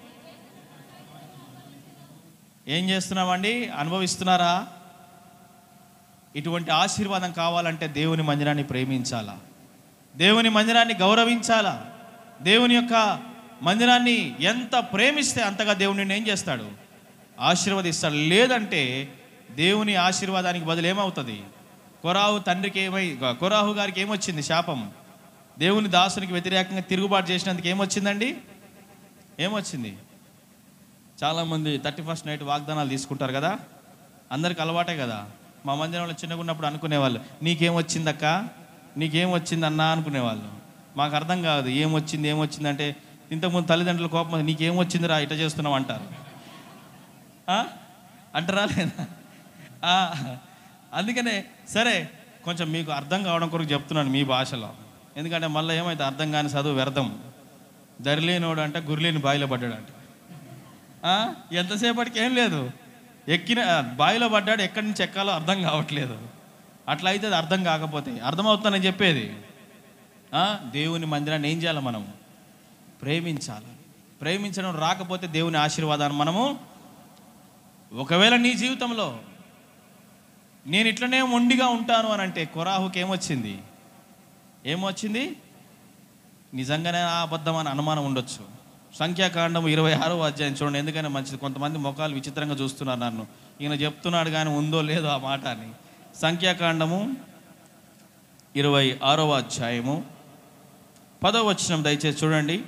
ఏం చేస్తున్నామండి అనుభవిస్తున్నారా ఇటువంటి ఆశీర్వాదం కావాలంటే దేవుని మందిరాన్ని ప్రేమించాలా దేవుని మందిరాన్ని గౌరవించాలా దేవుని యొక్క మందిరాన్ని ఎంత ప్రేమిస్తే అంతగా దేవుని నిన్ను ఏం చేస్తాడు ఆశీర్వదిస్తాడు లేదంటే దేవుని ఆశీర్వాదానికి బదులు ఏమవుతుంది కొరాహు తండ్రికి ఏమై కొరాహు గారికి ఏమొచ్చింది శాపం దేవుని దాసునికి వ్యతిరేకంగా తిరుగుబాటు చేసినందుకు ఏమొచ్చిందండి ఏమొచ్చింది చాలామంది థర్టీ ఫస్ట్ నైట్ వాగ్దానాలు తీసుకుంటారు కదా అందరికి అలవాటే కదా మా మందిరంలో చిన్నగా ఉన్నప్పుడు అనుకునేవాళ్ళు నీకేం వచ్చిందక్క నీకేం వచ్చిందన్నా అనుకునేవాళ్ళు మాకు అర్థం కాదు ఏం వచ్చింది ఏం వచ్చింది అంటే ఇంతకుముందు తల్లిదండ్రుల కోపం వస్తే, నీకేం వచ్చిందిరా ఇట చేస్తున్నావు అంటారు ఆ? అంటారా లేదా ఆ, అందుకనే సరే కొంచెం మీకు అర్థం కావడం కొరకు చెప్తున్నాను మీ భాషలో ఎందుకంటే మళ్ళీ ఏమైతే అర్థం కాని చదువు వ్యర్థం దరిలేనోడు అంటే గురిలేని బాయిలో పడ్డాడు అంట ఆ? ఎంతసేపటికి ఏం లేదు ఎక్కిన బావిలో పడ్డాడు ఎక్కడి నుంచి ఎక్కాలో అర్థం కావట్లేదు అట్లా అయితే అది అర్థం కాకపోతే అర్థమవుతుందని చెప్పేది ఆ? దేవుని మందిరాన్ని ఏం చేయాలి మనం ప్రేమించాలి ప్రేమించడం రాకపోతే దేవుని ఆశీర్వాదాన్ని మనము ఒకవేళ నీ జీవితంలో నేను ఇట్లనే మొండిగా ఉంటాను అని అంటే కొరాహుకి ఏమొచ్చింది ఏమొచ్చింది నిజంగానే ఆ అబద్ధం అని అనుమానం ఉండొచ్చు సంఖ్యాకాండం ఇరవై ఆరో అధ్యాయం చూడండి ఎందుకని మంచిది కొంతమంది ముఖాలు విచిత్రంగా చూస్తున్నారు నన్ను ఈయన చెప్తున్నాడు కానీ ఉందో లేదో ఆ మాట అని సంఖ్యాకాండము ఇరవై ఆరవ అధ్యాయము పదవ వచనం దయచేసి చూడండి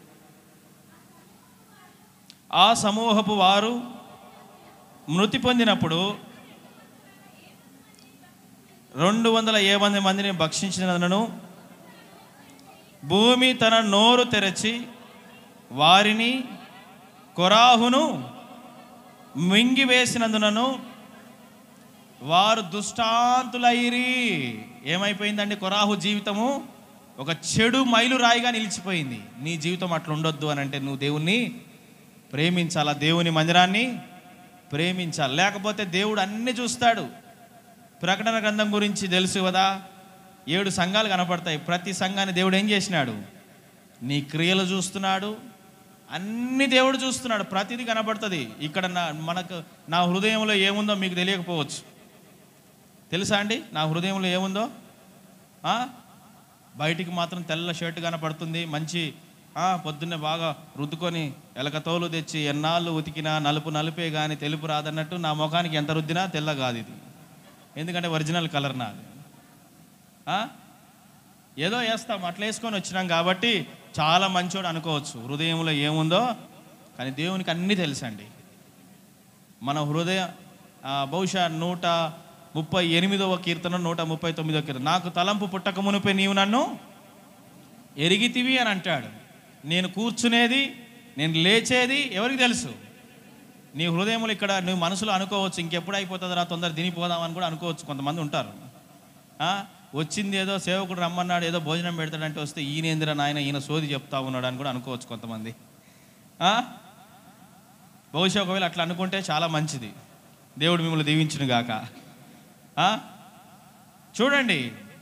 ఆ సమూహపు వారు మృతి పొందినప్పుడు రెండు వందల ఏ మంది మందిని భక్షించినను భూమి తన నోరు తెరచి వారిని కొరాహును మింగివేసినందునను వారు దుష్టాంతులైరి ఏమైపోయిందండి కొరాహు జీవితము ఒక చెడు మైలురాయిగా నిలిచిపోయింది నీ జీవితం అట్లా ఉండొద్దు అని అంటే నువ్వు దేవుణ్ణి ప్రేమించాలా దేవుని మందిరాన్ని ప్రేమించాలి లేకపోతే దేవుడు అన్ని చూస్తాడు ప్రకటన గ్రంథం గురించి తెలుసు కదా ఏడు సంఘాలు కనపడతాయి ప్రతి సంఘాన్ని దేవుడు ఏం చేసినాడు నీ క్రియలు చూస్తున్నాడు అన్ని దేవుడు చూస్తున్నాడు ప్రతిదీ కనపడుతుంది ఇక్కడ నా మనకు నా హృదయంలో ఏముందో మీకు తెలియకపోవచ్చు తెలుసా అండి నా హృదయంలో ఏముందో ఆ? బయటికి మాత్రం తెల్ల షర్ట్ కనపడుతుంది మంచి ఆ, పొద్దున్నే బాగా రుద్దుకొని ఎలకతోలు తెచ్చి ఎన్నాళ్ళు ఉతికినా నలుపు నలుపే కానీ తెలుపు రాదన్నట్టు నా ముఖానికి ఎంత రుద్దినా తెల్ల కాదు ఇది ఎందుకంటే ఒరిజినల్ కలర్ నాది ఆ? ఏదో వేస్తాం అట్లా వేసుకొని వచ్చినాం కాబట్టి చాలా మంచోడు అనుకోవచ్చు హృదయంలో ఏముందో కానీ దేవునికి అన్నీ తెలుసండి మన హృదయ ఆ, బహుశా నూట ముప్పై ఎనిమిదవ కీర్తన నూట ముప్పై తొమ్మిదవ కీర్తన నాకు తలంపు పుట్టక మునిపే నీవు నన్ను ఎరిగితివి అని అంటాడు నేను కూర్చునేది నేను లేచేది ఎవరికి తెలుసు నీ హృదయంలో ఇక్కడ నువ్వు మనసులో అనుకోవచ్చు ఇంకెప్పుడు అయిపోతుందిరా తొందర తినిపోదామని కూడా అనుకోవచ్చు కొంతమంది ఉంటారు ఆ? వచ్చింది ఏదో సేవకుడు రమ్మన్నాడు ఏదో భోజనం పెడతాడంటే వస్తే ఈయనేందిరా నాయన ఈయన సోది చెప్తా ఉన్నాడు అని కూడా అనుకోవచ్చు కొంతమంది ఆ? బహుశా ఒకవేళ అట్లా అనుకుంటే చాలా మంచిది దేవుడు మిమ్మల్ని దీవించును గాక ఆ? చూడండి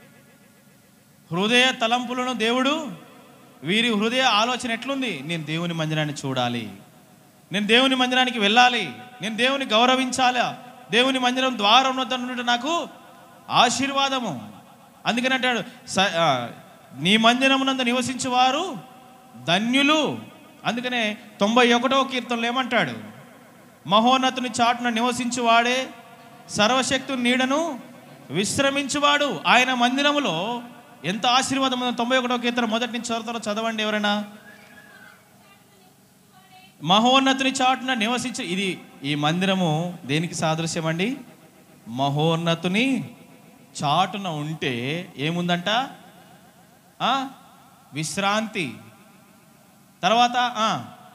హృదయ తలంపులను దేవుడు వీరి హృదయ ఆలోచన ఎట్లుంది నేను దేవుని మందిరాన్ని చూడాలి నేను దేవుని మందిరానికి వెళ్ళాలి నేను దేవుని గౌరవించాలా దేవుని మందిరం ద్వారం వద్ద నుండి నాకు ఆశీర్వాదము అందుకని అంటాడు స- ఆ, నీ మందిరమునందు నివసించేవారు ధన్యులు అందుకనే తొంభై ఒకటవ కీర్తనలు ఏమంటాడు మహోన్నతుని చాటున నివసించువాడే సర్వశక్తు నీడను విశ్రమించువాడు ఆయన మందిరములో ఎంత ఆశీర్వాదం ఉందో తొంభై ఒకటో కీర్తన మొదటి నుంచి చదువుతారో చదవండి ఎవరైనా మహోన్నతుని చాటున నివసించు ఇది ఈ మందిరము దేనికి సాదృశ్యం అండి మహోన్నతుని చాటున ఉంటే ఏముందంట ఆ? విశ్రాంతి తర్వాత ఆ,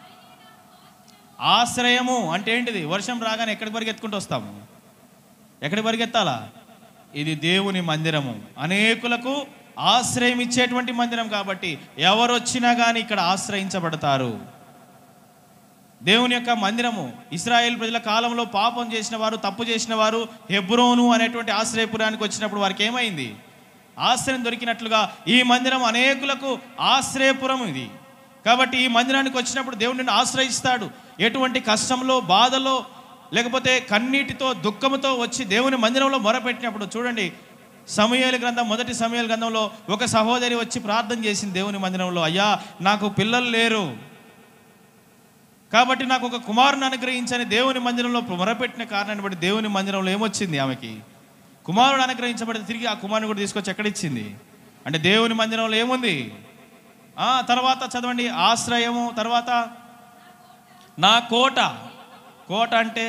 ఆశ్రయము అంటే ఏంటిది వర్షం రాగానే ఎక్కడికి పరిగెత్తుకుంటూ వస్తాము ఎక్కడికి పరిగెత్తాలా ఇది దేవుని మందిరము అనేకులకు ఆశ్రయం ఇచ్చేటువంటి మందిరం కాబట్టి ఎవరు వచ్చినా కానీ ఇక్కడ ఆశ్రయించబడతారు దేవుని యొక్క మందిరము ఇస్రాయేల్ ప్రజల కాలంలో పాపం చేసిన వారు తప్పు చేసిన వారు హెబ్రోను అనేటువంటి ఆశ్రయపురానికి వచ్చినప్పుడు వారికి ఏమైంది ఆశ్రయం దొరికినట్లుగా ఈ మందిరం అనేకులకు ఆశ్రయపురం ఇది కాబట్టి ఈ మందిరానికి వచ్చినప్పుడు దేవుడు నిన్ను ఆశ్రయిస్తాడు ఎటువంటి కష్టంలో బాధలో లేకపోతే కన్నీటితో దుఃఖంతో వచ్చి దేవుని మందిరంలో మొరపెట్టినప్పుడు చూడండి సమయాల గ్రంథం మొదటి సమయాల గ్రంథంలో ఒక సహోదరి వచ్చి ప్రార్థన చేసింది దేవుని మందిరంలో అయ్యా నాకు పిల్లలు లేరు కాబట్టి నాకు ఒక కుమారుని అనుగ్రహించని దేవుని మందిరంలో మొరపెట్టిన కారణాన్ని బట్టి దేవుని మందిరంలో ఏమొచ్చింది ఆమెకి కుమారుడు అనుగ్రహించబడితే తిరిగి ఆ కుమారుని కూడా తీసుకొచ్చి ఎక్కడిచ్చింది అంటే దేవుని మందిరంలో ఏముంది ఆ తర్వాత చదవండి ఆశ్రయము తర్వాత నా కోట కోట అంటే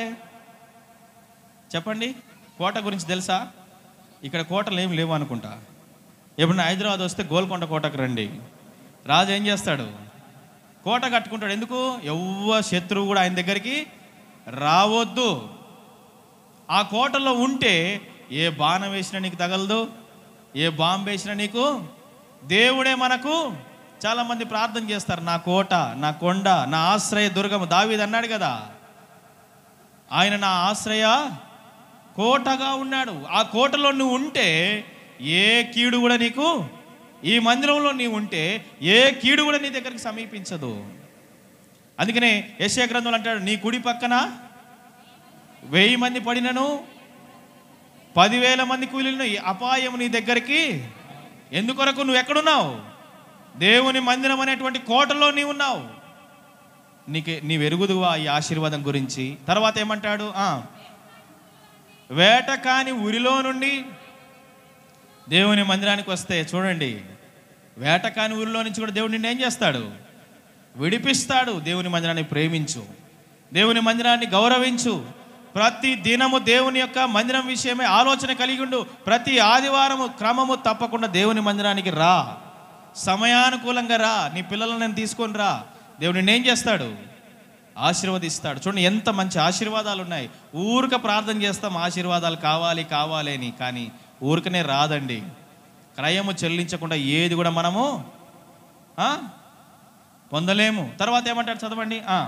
చెప్పండి కోట గురించి తెలుసా ఇక్కడ కోటలు ఏమి లేవు అనుకుంటా ఎప్పుడన్నా హైదరాబాద్ వస్తే గోల్కొండ కోటకు రండి రాజు ఏం చేస్తాడు కోట కట్టుకుంటాడు ఎందుకు ఎవ్వ శత్రువు కూడా ఆయన దగ్గరికి రావద్దు ఆ కోటలో ఉంటే ఏ బాణం వేసినా నీకు తగలదు ఏ బాంబు వేసినా నీకు దేవుడే మనకు చాలామంది ప్రార్థన చేస్తారు నా కోట నా కొండ నా ఆశ్రయ దుర్గము దావీదు అన్నాడు కదా ఆయన నా ఆశ్రయ కోటగా ఉన్నాడు ఆ కోటలో నువ్వు ఉంటే ఏ కీడు కూడా నీకు ఈ మందిరంలో నీవు ఉంటే ఏ కీడు కూడా నీ దగ్గరికి సమీపించదు అందుకనే యశ్యా గ్రంథంలో అంటాడు నీ కుడి పక్కన వెయ్యి మంది పడినను పదివేల మంది కూలీలను ఈ అపాయం నీ దగ్గరికి ఎందుకొరకు నువ్వు ఎక్కడున్నావు దేవుని మందిరం అనేటువంటి కోటలో నీవు ఉన్నావు నీకు నీవు ఎరుగుదువా ఈ ఆశీర్వాదం గురించి తర్వాత ఏమంటాడు ఆ, వేట కాని ఉరిలో నుండి దేవుని మందిరానికి వస్తే చూడండి వేట కాని ఊరిలో నుంచి కూడా దేవుడు నిన్ను ఏం చేస్తాడు విడిపిస్తాడు దేవుని మందిరాన్ని ప్రేమించు దేవుని మందిరాన్ని గౌరవించు ప్రతి దినము దేవుని యొక్క మందిరం విషయమే ఆలోచన కలిగి ఉండు ప్రతి ఆదివారము క్రమము తప్పకుండా దేవుని మందిరానికి రా సమయానుకూలంగా రా నీ పిల్లలను నేను తీసుకొని రా దేవుడు నిన్ను ఏం చేస్తాడు ఆశీర్వదిస్తాడు చూడండి ఎంత మంచి ఆశీర్వాదాలు ఉన్నాయి ఊరిక ప్రార్థన చేస్తాం ఆశీర్వాదాలు కావాలి కావాలి అని కానీ ఊరికనే రాదండి క్రయము చెల్లించకుండా ఏది కూడా మనము ఆ? పొందలేము తర్వాత ఏమంటాడు చదవండి ఆ.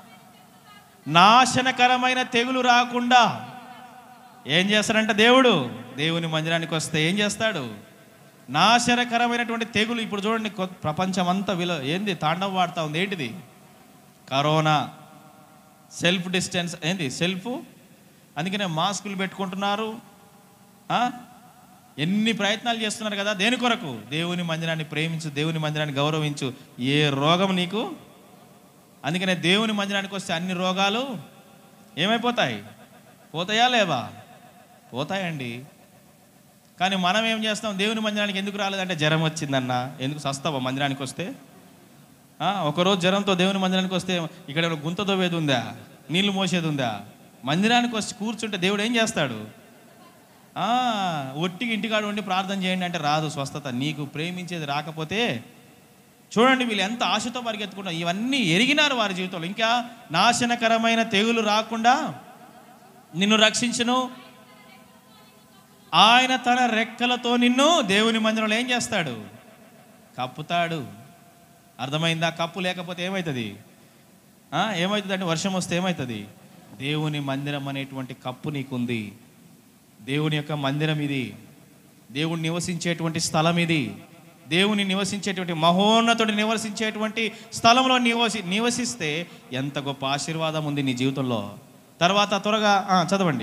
నాశనకరమైన తెగులు రాకుండా ఏం చేస్తాడంట దేవుడు దేవుని మందిరానికి వస్తే ఏం చేస్తాడు నాశనకరమైనటువంటి తెగులు ఇప్పుడు చూడండి కొ- ప్రపంచం అంతా విల ఏంది తాండవ వాడుతా ఉంది ఏంటిది కరోనా సెల్ఫ్ డిస్టెన్స్ ఏంది సెల్ఫ్ అందుకనే మాస్కులు పెట్టుకుంటున్నారు ఆ? ఎన్ని ప్రయత్నాలు చేస్తున్నారు కదా దేని కొరకు దేవుని మందిరాన్ని ప్రేమించు దేవుని మందిరాన్ని గౌరవించు ఏ రోగం నీకు అందుకనే దేవుని మందిరానికి వస్తే అన్ని రోగాలు ఏమైపోతాయి పోతాయా లేవా పోతాయండి కానీ మనం ఏం చేస్తాం దేవుని మందిరానికి ఎందుకు రాలేదంటే జ్వరం వచ్చిందన్న ఎందుకు సస్తావా మందిరానికి వస్తే ఆ, ఒకరోజు జ్వరంతో దేవుని మందిరానికి వస్తే ఇక్కడ ఏమైనా గుంత దోవేది ఉందా నీళ్లు మోసేది ఉందా మందిరానికి వచ్చి కూర్చుంటే దేవుడు ఏం చేస్తాడు ఆ, ఒట్టికి ఇంటికాడ ఉండి ప్రార్థన చేయండి అంటే రాదు స్వస్థత నీకు ప్రేమించేది రాకపోతే చూడండి వీళ్ళు ఎంత ఆశతో పరిగెత్తుకుంటారు ఇవన్నీ ఎరిగినారు వారి జీవితంలో ఇంకా నాశనకరమైన తెగులు రాకుండా నిన్ను రక్షించును ఆయన తన రెక్కలతో నిన్ను దేవుని మందిరంలో ఏం చేస్తాడు కప్పుతాడు అర్థమైందా కప్పు లేకపోతే ఏమవుతుంది ఆ, ఏమవుతుందంటే వర్షం వస్తే ఏమవుతుంది దేవుని మందిరం అనేటువంటి కప్పు నీకుంది దేవుని యొక్క మందిరం ఇది దేవుడు నివసించేటువంటి స్థలం ఇది దేవుని నివసించేటువంటి మహోన్నతుడు నివసించేటువంటి స్థలంలో నివసి నివసిస్తే ఎంత గొప్ప ఆశీర్వాదం ఉంది నీ జీవితంలో తర్వాత త్వరగా ఆ, చదవండి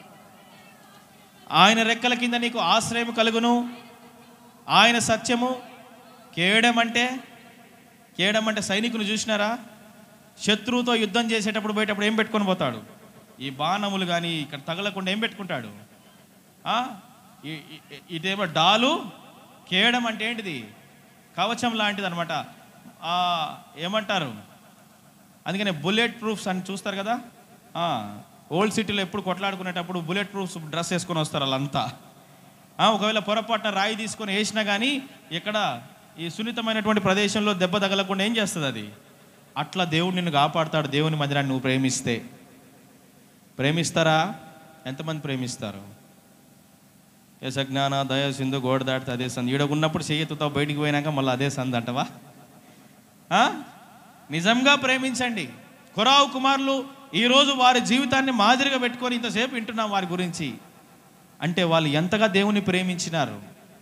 ఆయన రెక్కల కింద నీకు ఆశ్రయం కలుగును ఆయన సత్యము కేయడం అంటే కేయడం అంటే సైనికులు చూసినారా శత్రువుతో యుద్ధం చేసేటప్పుడు పోయేటప్పుడు ఏం పెట్టుకొని పోతాడు ఈ బాణములు కానీ ఇక్కడ తగలకుండా ఏం పెట్టుకుంటాడు ఆ? ఈ- ఈ- ఇదేమో డాలు కేయడం అంటే ఏంటిది కవచం లాంటిది అనమాట ఏమంటారు అందుకనే బుల్లెట్ ప్రూఫ్స్ అని చూస్తారు కదా ఓల్డ్ సిటీలో ఎప్పుడు కొట్లాడుకునేటప్పుడు బుల్లెట్ ప్రూఫ్స్ డ్రెస్ వేసుకొని వస్తారు వాళ్ళంతా ఆ, ఒకవేళ పొరపాటున రాయి తీసుకొని వేసినా కానీ ఇక్కడ ఈ సున్నితమైనటువంటి ప్రదేశంలో దెబ్బ తగలకుండా ఏం చేస్తుంది అది అట్లా దేవుడు నిన్ను కాపాడుతాడు దేవుని మందిరాన్ని నువ్వు ప్రేమిస్తే ప్రేమిస్తారా ఎంతమంది ప్రేమిస్తారు యశ జ్ఞాన దయ సింధు గోడ దాటితే అదే సంది ఈడ ఉన్నప్పుడు చెయ్యెత్తుతావు బయటికి పోయినాక మళ్ళీ అదే సంది అంటవా ఆ? నిజంగా ప్రేమించండి కొరావు కుమారులు ఈరోజు వారి జీవితాన్ని మాదిరిగా పెట్టుకొని ఇంతసేపు వింటున్నాం వారి గురించి అంటే వాళ్ళు ఎంతగా దేవుని ప్రేమించినారు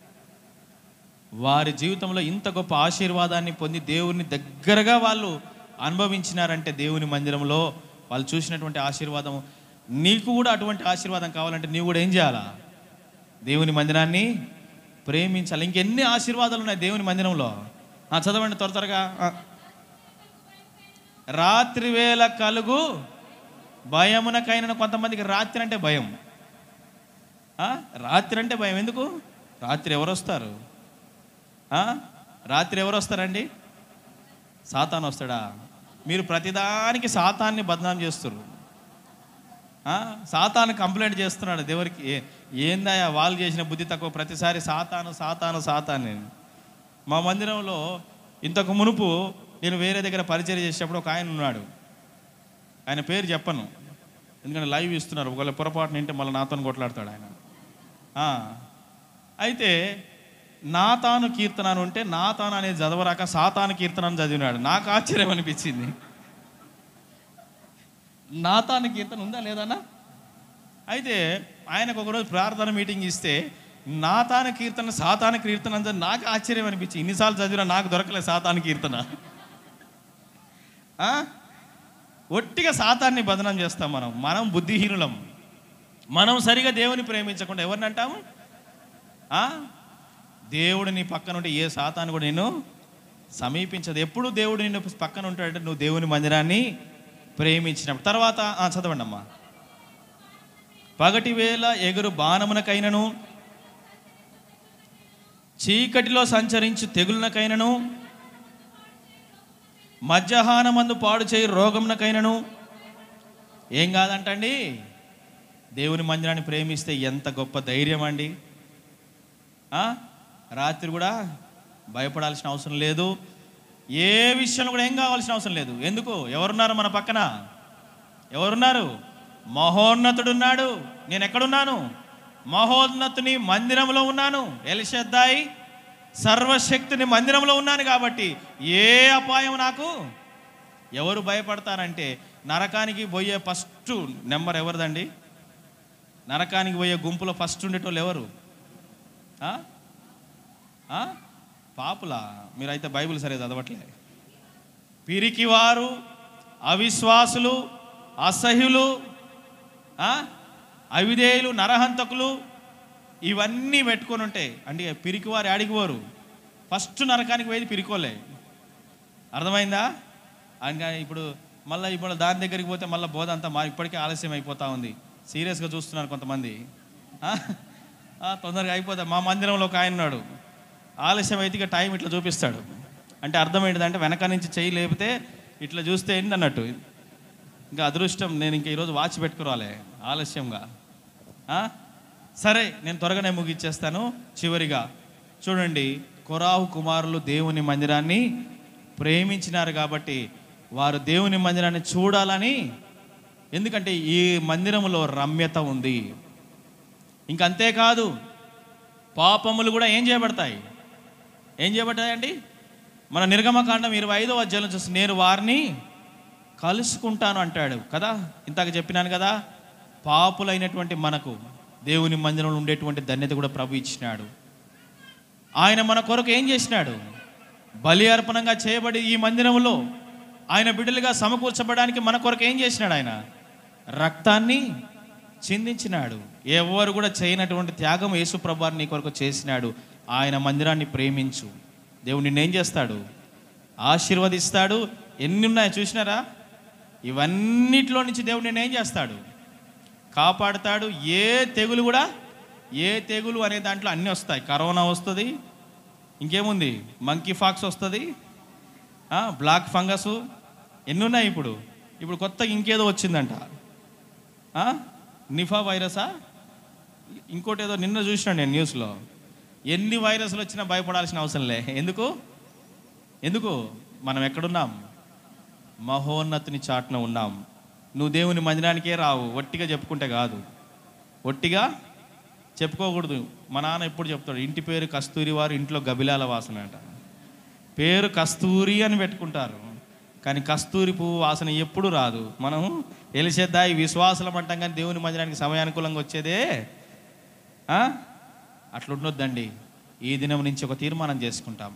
వారి జీవితంలో ఇంత గొప్ప ఆశీర్వాదాన్ని పొంది దేవుని దగ్గరగా వాళ్ళు అనుభవించినారంటే దేవుని మందిరంలో వాళ్ళు చూసినటువంటి ఆశీర్వాదం నీకు కూడా అటువంటి ఆశీర్వాదం కావాలంటే నీవు కూడా ఏం చేయాలా దేవుని మందిరాన్ని ప్రేమించాలి ఇంకెన్ని ఆశీర్వాదాలు ఉన్నాయి దేవుని మందిరంలో ఆ, చదవండి త్వర త్వరగా ఆ. రాత్రి వేళ కలుగు భయమునకైన కొంతమందికి రాత్రి అంటే భయం ఆ? రాత్రి అంటే భయం ఎందుకు రాత్రి ఎవరు వస్తారు ఆ? రాత్రి ఎవరు వస్తారండి సాతాన్ వస్తాడా మీరు ప్రతిదానికి సాతాన్ని బదనాం చేస్తారు ఆ? సాతాను కంప్లైంట్ చేస్తున్నాడు దేవుడికి ఏ- ఏందయ్యా వాళ్ళు చేసిన బుద్ధి తక్కువ ప్రతిసారి సాతాను సాతాను సాతాను అని. మా మందిరంలో ఇంతకు మునుపు నేను వేరే దగ్గర పరిచయం చేసేటప్పుడు ఒక ఆయన ఉన్నాడు ఆయన పేరు చెప్పను ఎందుకంటే లైవ్ ఇస్తున్నారు ఒకవేళ పొరపాటున వింటే మళ్ళీ నాతో కొట్లాడతాడు ఆయన ఆ, అయితే నా తాను కీర్తన అని ఉంటే నా తాను అనేది చదవరాక సాతాను కీర్తన అని చదివినాడు నాకు ఆశ్చర్యం అనిపించింది నా తాను కీర్తన ఉందా లేదన్నా అయితే ఆయనకు ఒకరోజు ప్రార్థన మీటింగ్ ఇస్తే నా తాను కీర్తన సాతాను కీర్తన అని చదివి నాకు ఆశ్చర్యం అనిపించింది ఇన్నిసార్లు చదివినా నాకు దొరకలేదు సాతాను కీర్తన ఆ? ఒట్టిగా సాతాన్ని బదనం చేస్తాం మనం మనం బుద్ధిహీనులం మనం సరిగా దేవుని ప్రేమించకుండా ఎవరిని అంటాము ఆ? దేవుడు నీ పక్కన ఉంటే ఏ సాతాను కూడా నేను సమీపించదు ఎప్పుడు దేవుడు నిన్ను పక్కన ఉంటాడంటే నువ్వు దేవుని మందిరాన్ని ప్రేమించినప్పుడు తర్వాత ఆ, చదవండి అమ్మా పగటి వేళ ఎగురు బాణమునకైనను చీకటిలో సంచరించు తెగులనకైనను మధ్యాహ్నమందు పాడు చేయి రోగమునకైనను ఏం కాదంటండి దేవుని మందిరాన్ని ప్రేమిస్తే ఎంత గొప్ప ధైర్యం అండి ఆ? రాత్రి కూడా భయపడాల్సిన అవసరం లేదు ఏ విషయంలో కూడా ఏం కావాల్సిన అవసరం లేదు ఎందుకు ఎవరున్నారు మన పక్కన ఎవరున్నారు మహోన్నతుడున్నాడు నేను ఎక్కడున్నాను మహోన్నతుని మందిరంలో ఉన్నాను ఎలిషద్దాయి సర్వశక్తుని మందిరంలో ఉన్నాను కాబట్టి ఏ అపాయం నాకు ఎవరు భయపడతారంటే నరకానికి పోయే ఫస్ట్ నెంబర్ ఎవరిదండి నరకానికి పోయే గుంపులో ఫస్ట్ ఉండేటోళ్ళు ఎవరు ఆ? ఆ? పాపులా మీరైతే బైబిల్ సరే చదవట్లే పిరికివారు అవిశ్వాసులు అసహ్యులు ఆ? అవిధేయులు నరహంతకులు ఇవన్నీ పెట్టుకొని ఉంటాయి అంటే పిరికివారు ఆడికివారు ఫస్ట్ నరకానికి పోయేది పిరికోలే అర్థమైందా ఇంకా ఇప్పుడు మళ్ళీ ఇప్పుడు దాని దగ్గరికి పోతే మళ్ళీ బోధ అంతా మా ఇప్పటికే ఆలస్యం అయిపోతా ఉంది సీరియస్గా చూస్తున్నారు కొంతమంది ఆ? ఆ, తొందరగా అయిపోతా మా మందిరంలో ఒక ఆయన ఉన్నాడు ఆలస్యం అయితే ఇక టైం ఇట్లా చూపిస్తాడు అంటే అర్థం ఏంటిదంటే వెనక నుంచి చేయి లేపితే ఇట్లా చూస్తే ఏంటి అన్నట్టు ఇంకా అదృష్టం నేను ఇంకా ఈరోజు వాచ్ పెట్టుకురాలే ఆలస్యంగా ఆ? సరే నేను త్వరగానే ముగిచ్చేస్తాను చివరిగా చూడండి కొరాహు కుమారులు దేవుని మందిరాన్ని ప్రేమించినారు కాబట్టి వారు దేవుని మందిరాన్ని చూడాలని ఎందుకంటే ఈ మందిరంలో రమ్యత ఉంది ఇంకంతేకాదు పాపములు కూడా ఏం చేయబడతాయి ఏం చేయబడతాయండి మన నిర్గమకాండం ఇరవై ఐదో అధ్యాయంలో చూసి నేను వారిని కలుసుకుంటాను అంటాడు కదా ఇంతకు చెప్పినాను కదా పాపులైనటువంటి మనకు దేవుని మందిరంలో ఉండేటువంటి ధన్యత కూడా ప్రభు ఇచ్చినాడు ఆయన మన కొరకు ఏం చేసినాడు బలి అర్పణంగా చేయబడి ఈ మందిరంలో ఆయన బిడ్డలుగా సమకూర్చబడానికి మన కొరకు ఏం చేసినాడు ఆయన రక్తాన్ని చిందించినాడు ఎవరు కూడా చేయనటువంటి త్యాగం యేసు ప్రభువారు నీ కొరకు చేసినాడు ఆయన మందిరాన్ని ప్రేమించు దేవుడు నిన్నేం చేస్తాడు ఆశీర్వదిస్తాడు ఎన్ని ఉన్నాయో చూసినారా ఇవన్నిట్లో నుంచి దేవుడు నిన్నేం చేస్తాడు కాపాడుతాడు ఏ తెగులు కూడా ఏ తెగులు అనే దాంట్లో అన్నీ వస్తాయి కరోనా వస్తుంది ఇంకేముంది మంకీ ఫాక్స్ వస్తుంది బ్లాక్ ఫంగస్ ఎన్ని ఉన్నాయి ఇప్పుడు ఇప్పుడు కొత్తగా ఇంకేదో వచ్చిందంట ఆ? నిఫా వైరసా ఇంకోటి ఏదో నిన్న చూసినాను నేను న్యూస్లో ఎన్ని వైరస్లు వచ్చినా భయపడాల్సిన అవసరం లే ఎందుకు ఎందుకు మనం ఎక్కడున్నాం మహోన్నతిని చాటున ఉన్నాం నువ్వు దేవుని మందిరానికే రావు ఒట్టిగా చెప్పుకుంటే కాదు ఒట్టిగా చెప్పుకోకూడదు మా నాన్న ఎప్పుడు చెప్తాడు ఇంటి పేరు కస్తూరి వారు ఇంట్లో గబిలాల వాసన అంట పేరు కస్తూరి అని పెట్టుకుంటారు కానీ కస్తూరి పువ్వు వాసన ఎప్పుడు రాదు మనం ఎలిసేద్దాయి విశ్వాసం అంటాం కానీ దేవుని మందిరానికి సమయానుకూలంగా వచ్చేదే ఆ? అట్లుండొద్దండి ఈ దినం నుంచి ఒక తీర్మానం చేసుకుంటాం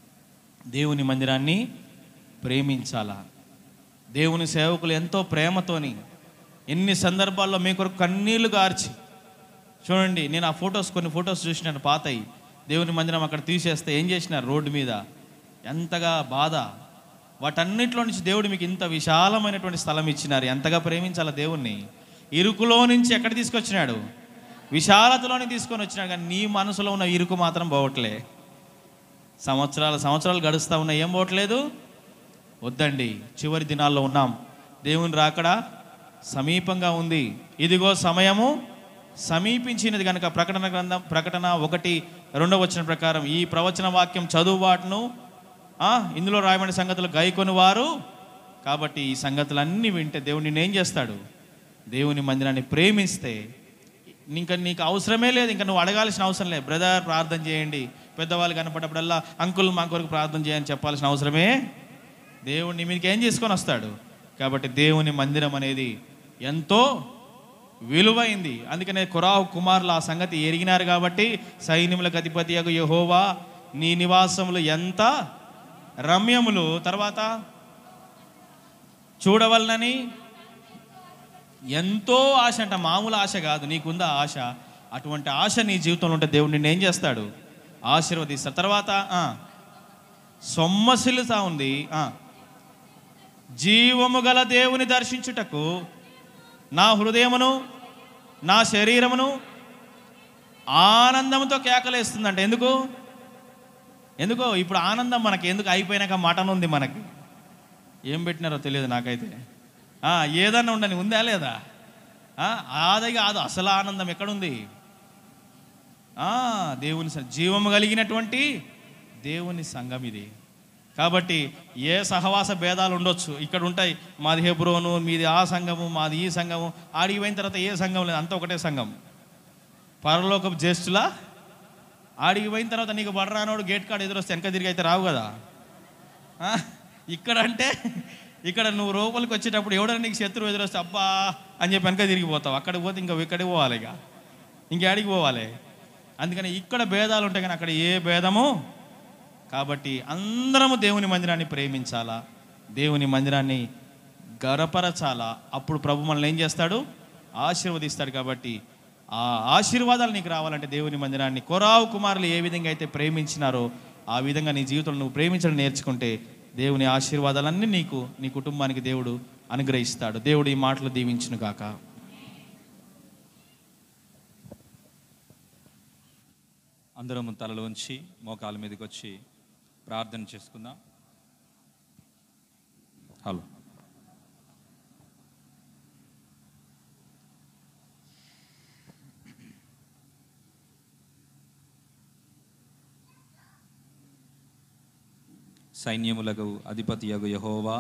దేవుని మందిరాన్ని ప్రేమించాలా దేవుని సేవకులు ఎంతో ప్రేమతోని ఎన్ని సందర్భాల్లో మీ కొరకు కన్నీళ్లు గార్చి చూడండి నేను ఆ ఫొటోస్ కొన్ని ఫొటోస్ చూసినాను పాతయి దేవుని మందిరం అక్కడ తీసేస్తే ఏం చేసినారు రోడ్డు మీద ఎంతగా బాధ వాటన్నిటిలో నుంచి దేవుడు మీకు ఇంత విశాలమైనటువంటి స్థలం ఇచ్చినారు ఎంతగా ప్రేమించాల దేవుణ్ణి ఇరుకులో నుంచి ఎక్కడ తీసుకొచ్చినాడు విశాలతలోనే తీసుకొని వచ్చినాడు కానీ నీ మనసులో ఉన్న ఇరుకు మాత్రం పోవట్లే సంవత్సరాల సంవత్సరాలు గడుస్తూ ఉన్నా ఏం పోవట్లేదు వద్దండి చివరి దినాల్లో ఉన్నాం దేవుని రాకడా సమీపంగా ఉంది ఇదిగో సమయము సమీపించినది కనుక ప్రకటన గ్రంథం ప్రకటన ఒకటి రెండవ వచ్చిన ప్రకారం ఈ ప్రవచన వాక్యం చదువుబాటును ఆ, ఇందులో రాయబడిన సంగతులు గైకొని వారు కాబట్టి ఈ సంగతులన్నీ వింటే దేవుడు నిన్ను ఏం చేస్తాడు దేవుని మందిరాన్ని ప్రేమిస్తే ఇంకా నీకు అవసరమే లేదు ఇంకా నువ్వు అడగాల్సిన అవసరం లేదు బ్రదర్ ప్రార్థన చేయండి పెద్దవాళ్ళు కనపడ్డప్పుడల్లా అంకుల్ మా కొరకు ప్రార్థన చేయని చెప్పాల్సిన అవసరమే దేవుడిని మీకు ఏం చేసుకొని వస్తాడు కాబట్టి దేవుని మందిరం అనేది ఎంతో విలువైంది అందుకనే కురాహు కుమారులు ఆ సంగతి ఎరిగినారు కాబట్టి సైన్యములకు అధిపతి యగు యహోవా నీ నివాసములు ఎంత రమ్యములు తర్వాత చూడవలనని ఎంతో ఆశ అంట మామూలు ఆశ కాదు నీకుందా ఆశ అటువంటి ఆశ నీ జీవితంలో ఉంటే దేవుడు నిన్ను ఏం చేస్తాడు ఆశీర్వదిస్తాడు తర్వాత ఆ, సొమ్మసిలుతా ఉంది ఆ, జీవము గల దేవుని దర్శించుటకు నా హృదయమును నా శరీరమును ఆనందంతో కేకలేస్తుందంట ఎందుకు ఎందుకో ఇప్పుడు ఆనందం మనకి ఎందుకు అయిపోయినాక మటన్ ఉంది మనకి ఏం పెట్టినారో తెలియదు నాకైతే ఆ, ఏదన్నా ఉండని ఉందా లేదా ఆ, అది కాదు అసలు ఆనందం ఎక్కడుంది ఆ, దేవుని స- జీవము కలిగినటువంటి దేవుని సంఘం ఇది కాబట్టి ఏ సహవాస భేదాలు ఉండొచ్చు ఇక్కడ ఉంటాయి మాది హెబ్రోను మీది ఆ సంఘము మాది ఈ సంఘము ఆడికి పోయిన తర్వాత ఏ సంఘం లేదు అంతా ఒకటే సంఘం పరలోకపు జ్యేష్ఠులా ఆడికి పోయిన తర్వాత నీకు బడరానోడు గేట్ కాడ ఎదురొస్తే వెనక తిరిగి అయితే రావు కదా ఆ? ఇక్కడ అంటే ఇక్కడ నువ్వు లోపలికి వచ్చేటప్పుడు ఎవడైనా నీకు శత్రువు ఎదురొస్తే అబ్బా అని చెప్పి వెనక తిరిగిపోతావు అక్కడికి పోతే ఇంకా ఇక్కడికి పోవాలి ఇక ఇంకేడికి పోవాలి అందుకని ఇక్కడ భేదాలు ఉంటాయి కానీ అక్కడ ఏ భేదము కాబట్టి అందరము దేవుని మందిరాన్ని ప్రేమించాలా దేవుని మందిరాన్ని గరపరచాలా అప్పుడు ప్రభు మనల్ని ఏం చేస్తాడు ఆశీర్వదిస్తాడు కాబట్టి ఆ ఆశీర్వాదాలు నీకు రావాలంటే దేవుని మందిరాన్ని కొరావు కుమారులు ఏ విధంగా అయితే ప్రేమించినారో ఆ విధంగా నీ జీవితంలో నువ్వు ప్రేమించడం నేర్చుకుంటే దేవుని ఆశీర్వాదాలన్నీ నీకు నీ కుటుంబానికి దేవుడు అనుగ్రహిస్తాడు దేవుడు ఈ మాటలు దీవించును గాక అందరం తలలు ఉంచి మోకాల మీదకి వచ్చి ప్రార్థన చేసుకుందాం హలో సైన్యములకు అధిపతి యగు యహోవా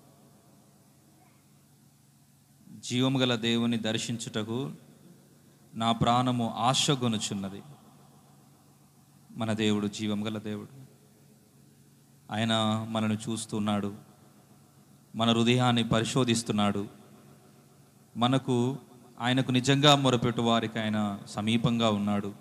జీవము గల దేవుని దర్శించుటకు నా ప్రాణము ఆశగొనుచున్నది మన దేవుడు జీవం గల దేవుడు ఆయన మనను చూస్తున్నాడు మన హృదయాన్ని పరిశోధిస్తున్నాడు మనకు ఆయనకు నిజంగా మొరపెట్టు వారికి ఆయన సమీపంగా ఉన్నాడు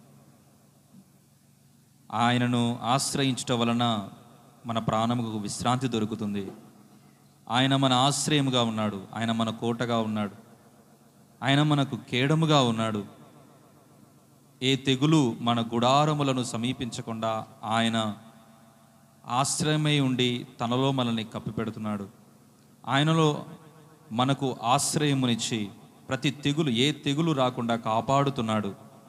ఆయనను ఆశ్రయించుట వలన మన ప్రాణముకు విశ్రాంతి దొరుకుతుంది ఆయన మన ఆశ్రయముగా ఉన్నాడు ఆయన మన కోటగా ఉన్నాడు ఆయన మనకు కేడముగా ఉన్నాడు ఏ తెగులు మన గుడారములను సమీపించకుండా ఆయన ఆశ్రయమై ఉండి తనలో మనల్ని కప్పిపెడుతున్నాడు ఆయనలో మనకు ఆశ్రయమునిచ్చి ప్రతి తెగులు ఏ తెగులు రాకుండా కాపాడుతున్నాడు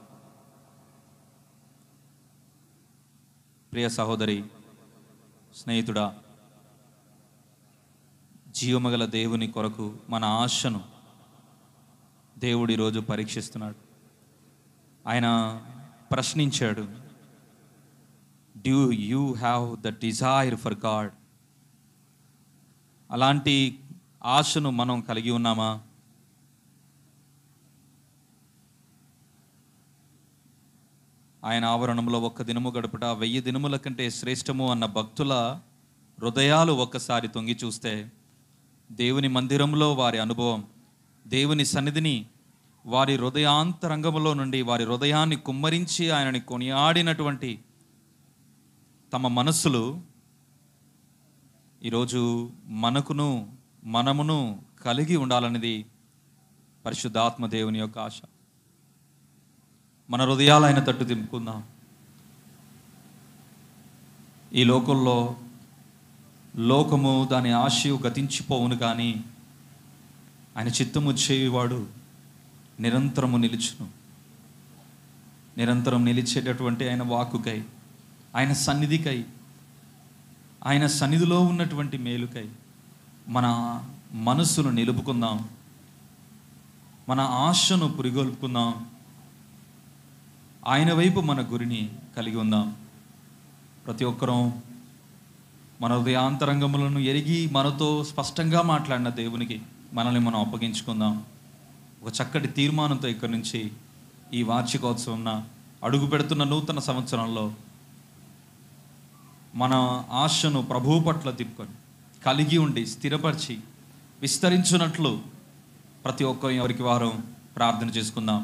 ప్రియ సహోదరి స్నేహితుడా జీవమగల దేవుని కొరకు మన ఆశను దేవుడు ఈరోజు పరీక్షిస్తున్నాడు ఆయన ప్రశ్నించాడు do you have the desire for God అలాంటి ఆశను మనం కలిగి ఉన్నామా ఆయన ఆవరణంలో ఒక్క దినము గడుపుట వెయ్యి దినముల కంటే శ్రేష్టము అన్న భక్తుల హృదయాలు ఒక్కసారి తొంగి చూస్తే దేవుని మందిరంలో వారి అనుభవం దేవుని సన్నిధిని వారి హృదయాంతరంగములో నుండి వారి హృదయాన్ని కుమ్మరించి ఆయనని కొనియాడినటువంటి తమ మనస్సులు ఈరోజు మనకును మనమును కలిగి ఉండాలనేది పరిశుద్ధాత్మ దేవుని యొక్క ఆశ మన హృదయాలు ఆయన తట్టు తింపుకుందాం ఈ లోకంలో లోకము దాని ఆశయు గతించిపోవును కానీ ఆయన చిత్తము చేయువాడు నిరంతరము నిలుచును నిరంతరం నిలిచేటటువంటి ఆయన వాక్కుకై ఆయన సన్నిధికై ఆయన సన్నిధిలో ఉన్నటువంటి మేలుకై మన మనస్సును నిలుపుకుందాం మన ఆశను పురిగొల్పుకుందాం ఆయన వైపు మన గురిని కలిగి ఉందాం ప్రతి ఒక్కరూ మన హృదయాంతరంగములను ఎరిగి మనతో స్పష్టంగా మాట్లాడిన దేవునికి మనల్ని మనం అప్పగించుకుందాం ఒక చక్కటి తీర్మానంతో ఇక్కడి నుంచి ఈ వార్షికోత్సవం అడుగు పెడుతున్న నూతన సంవత్సరంలో మన ఆశను ప్రభువు పట్ల తిప్పుకొని కలిగి ఉండి స్థిరపరిచి విస్తరించున్నట్లు ప్రతి ఒక్క ఎవరికి వారం ప్రార్థన చేసుకుందాం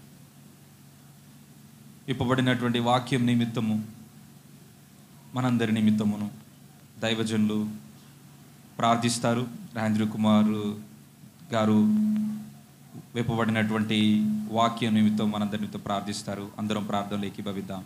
ఇప్పబడినటువంటి వాక్యం నిమిత్తము మనందరి నిమిత్తమును దైవజనులు ప్రార్థిస్తారు రాజేంద్ర కుమార్ గారు విప్పబడినటువంటి వాక్యం నిమిత్తం మనందరి నిమిత్తం ప్రార్థిస్తారు అందరం ప్రార్థనలు ఏకీభవిద్దాం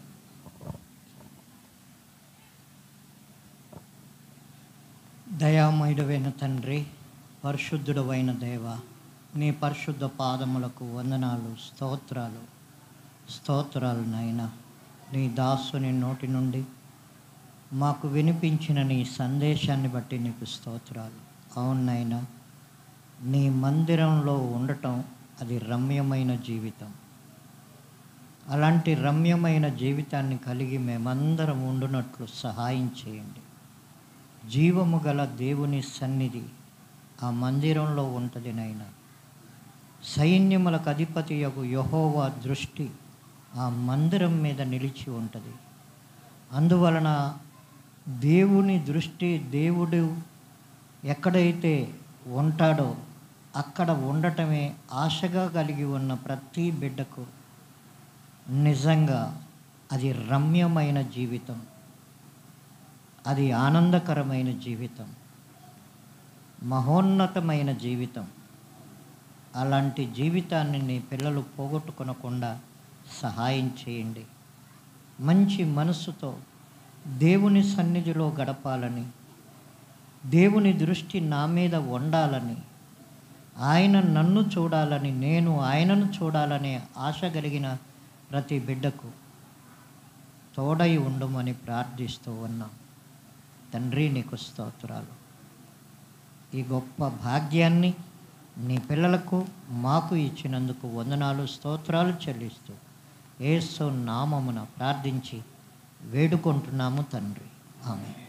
దయామయుడవైన తండ్రి పరిశుద్ధుడవైన దేవ నీ పరిశుద్ధ పాదములకు వందనాలు స్తోత్రాలు స్తోత్రాలు నాయన నీ దాసుని నోటి నుండి మాకు వినిపించిన నీ సందేశాన్ని బట్టి నీకు స్తోత్రాలు అవునైనా నీ మందిరంలో ఉండటం అది రమ్యమైన జీవితం అలాంటి రమ్యమైన జీవితాన్ని కలిగి మేమందరం ఉండునట్లు సహాయం చేయండి జీవము గల దేవుని సన్నిధి ఆ మందిరంలో ఉంటుంది నైనా సైన్యములకు అధిపతి యొక్క యహోవా దృష్టి ఆ మందిరం మీద నిలిచి ఉంటుంది అందువలన దేవుని దృష్టి దేవుడు ఎక్కడైతే ఉంటాడో అక్కడ ఉండటమే ఆశగా కలిగి ఉన్న ప్రతి బిడ్డకు నిజంగా అది రమ్యమైన జీవితం అది ఆనందకరమైన జీవితం మహోన్నతమైన జీవితం అలాంటి జీవితాన్ని నీ పిల్లలు పోగొట్టుకొనకుండా సహాయం చేయండి మంచి మనస్సుతో దేవుని సన్నిధిలో గడపాలని దేవుని దృష్టి నా మీద ఉండాలని ఆయన నన్ను చూడాలని నేను ఆయనను చూడాలనే ఆశ కలిగిన ప్రతి బిడ్డకు తోడై ఉండమని ప్రార్థిస్తూ ఉన్నాం తండ్రి నీకు స్తోత్రాలు ఈ గొప్ప భాగ్యాన్ని నీ పిల్లలకు మాకు ఇచ్చినందుకు వందనాలు స్తోత్రాలు చెల్లిస్తూ ఏసు నామమున ప్రార్థించి వేడుకుంటున్నాము తండ్రి ఆమె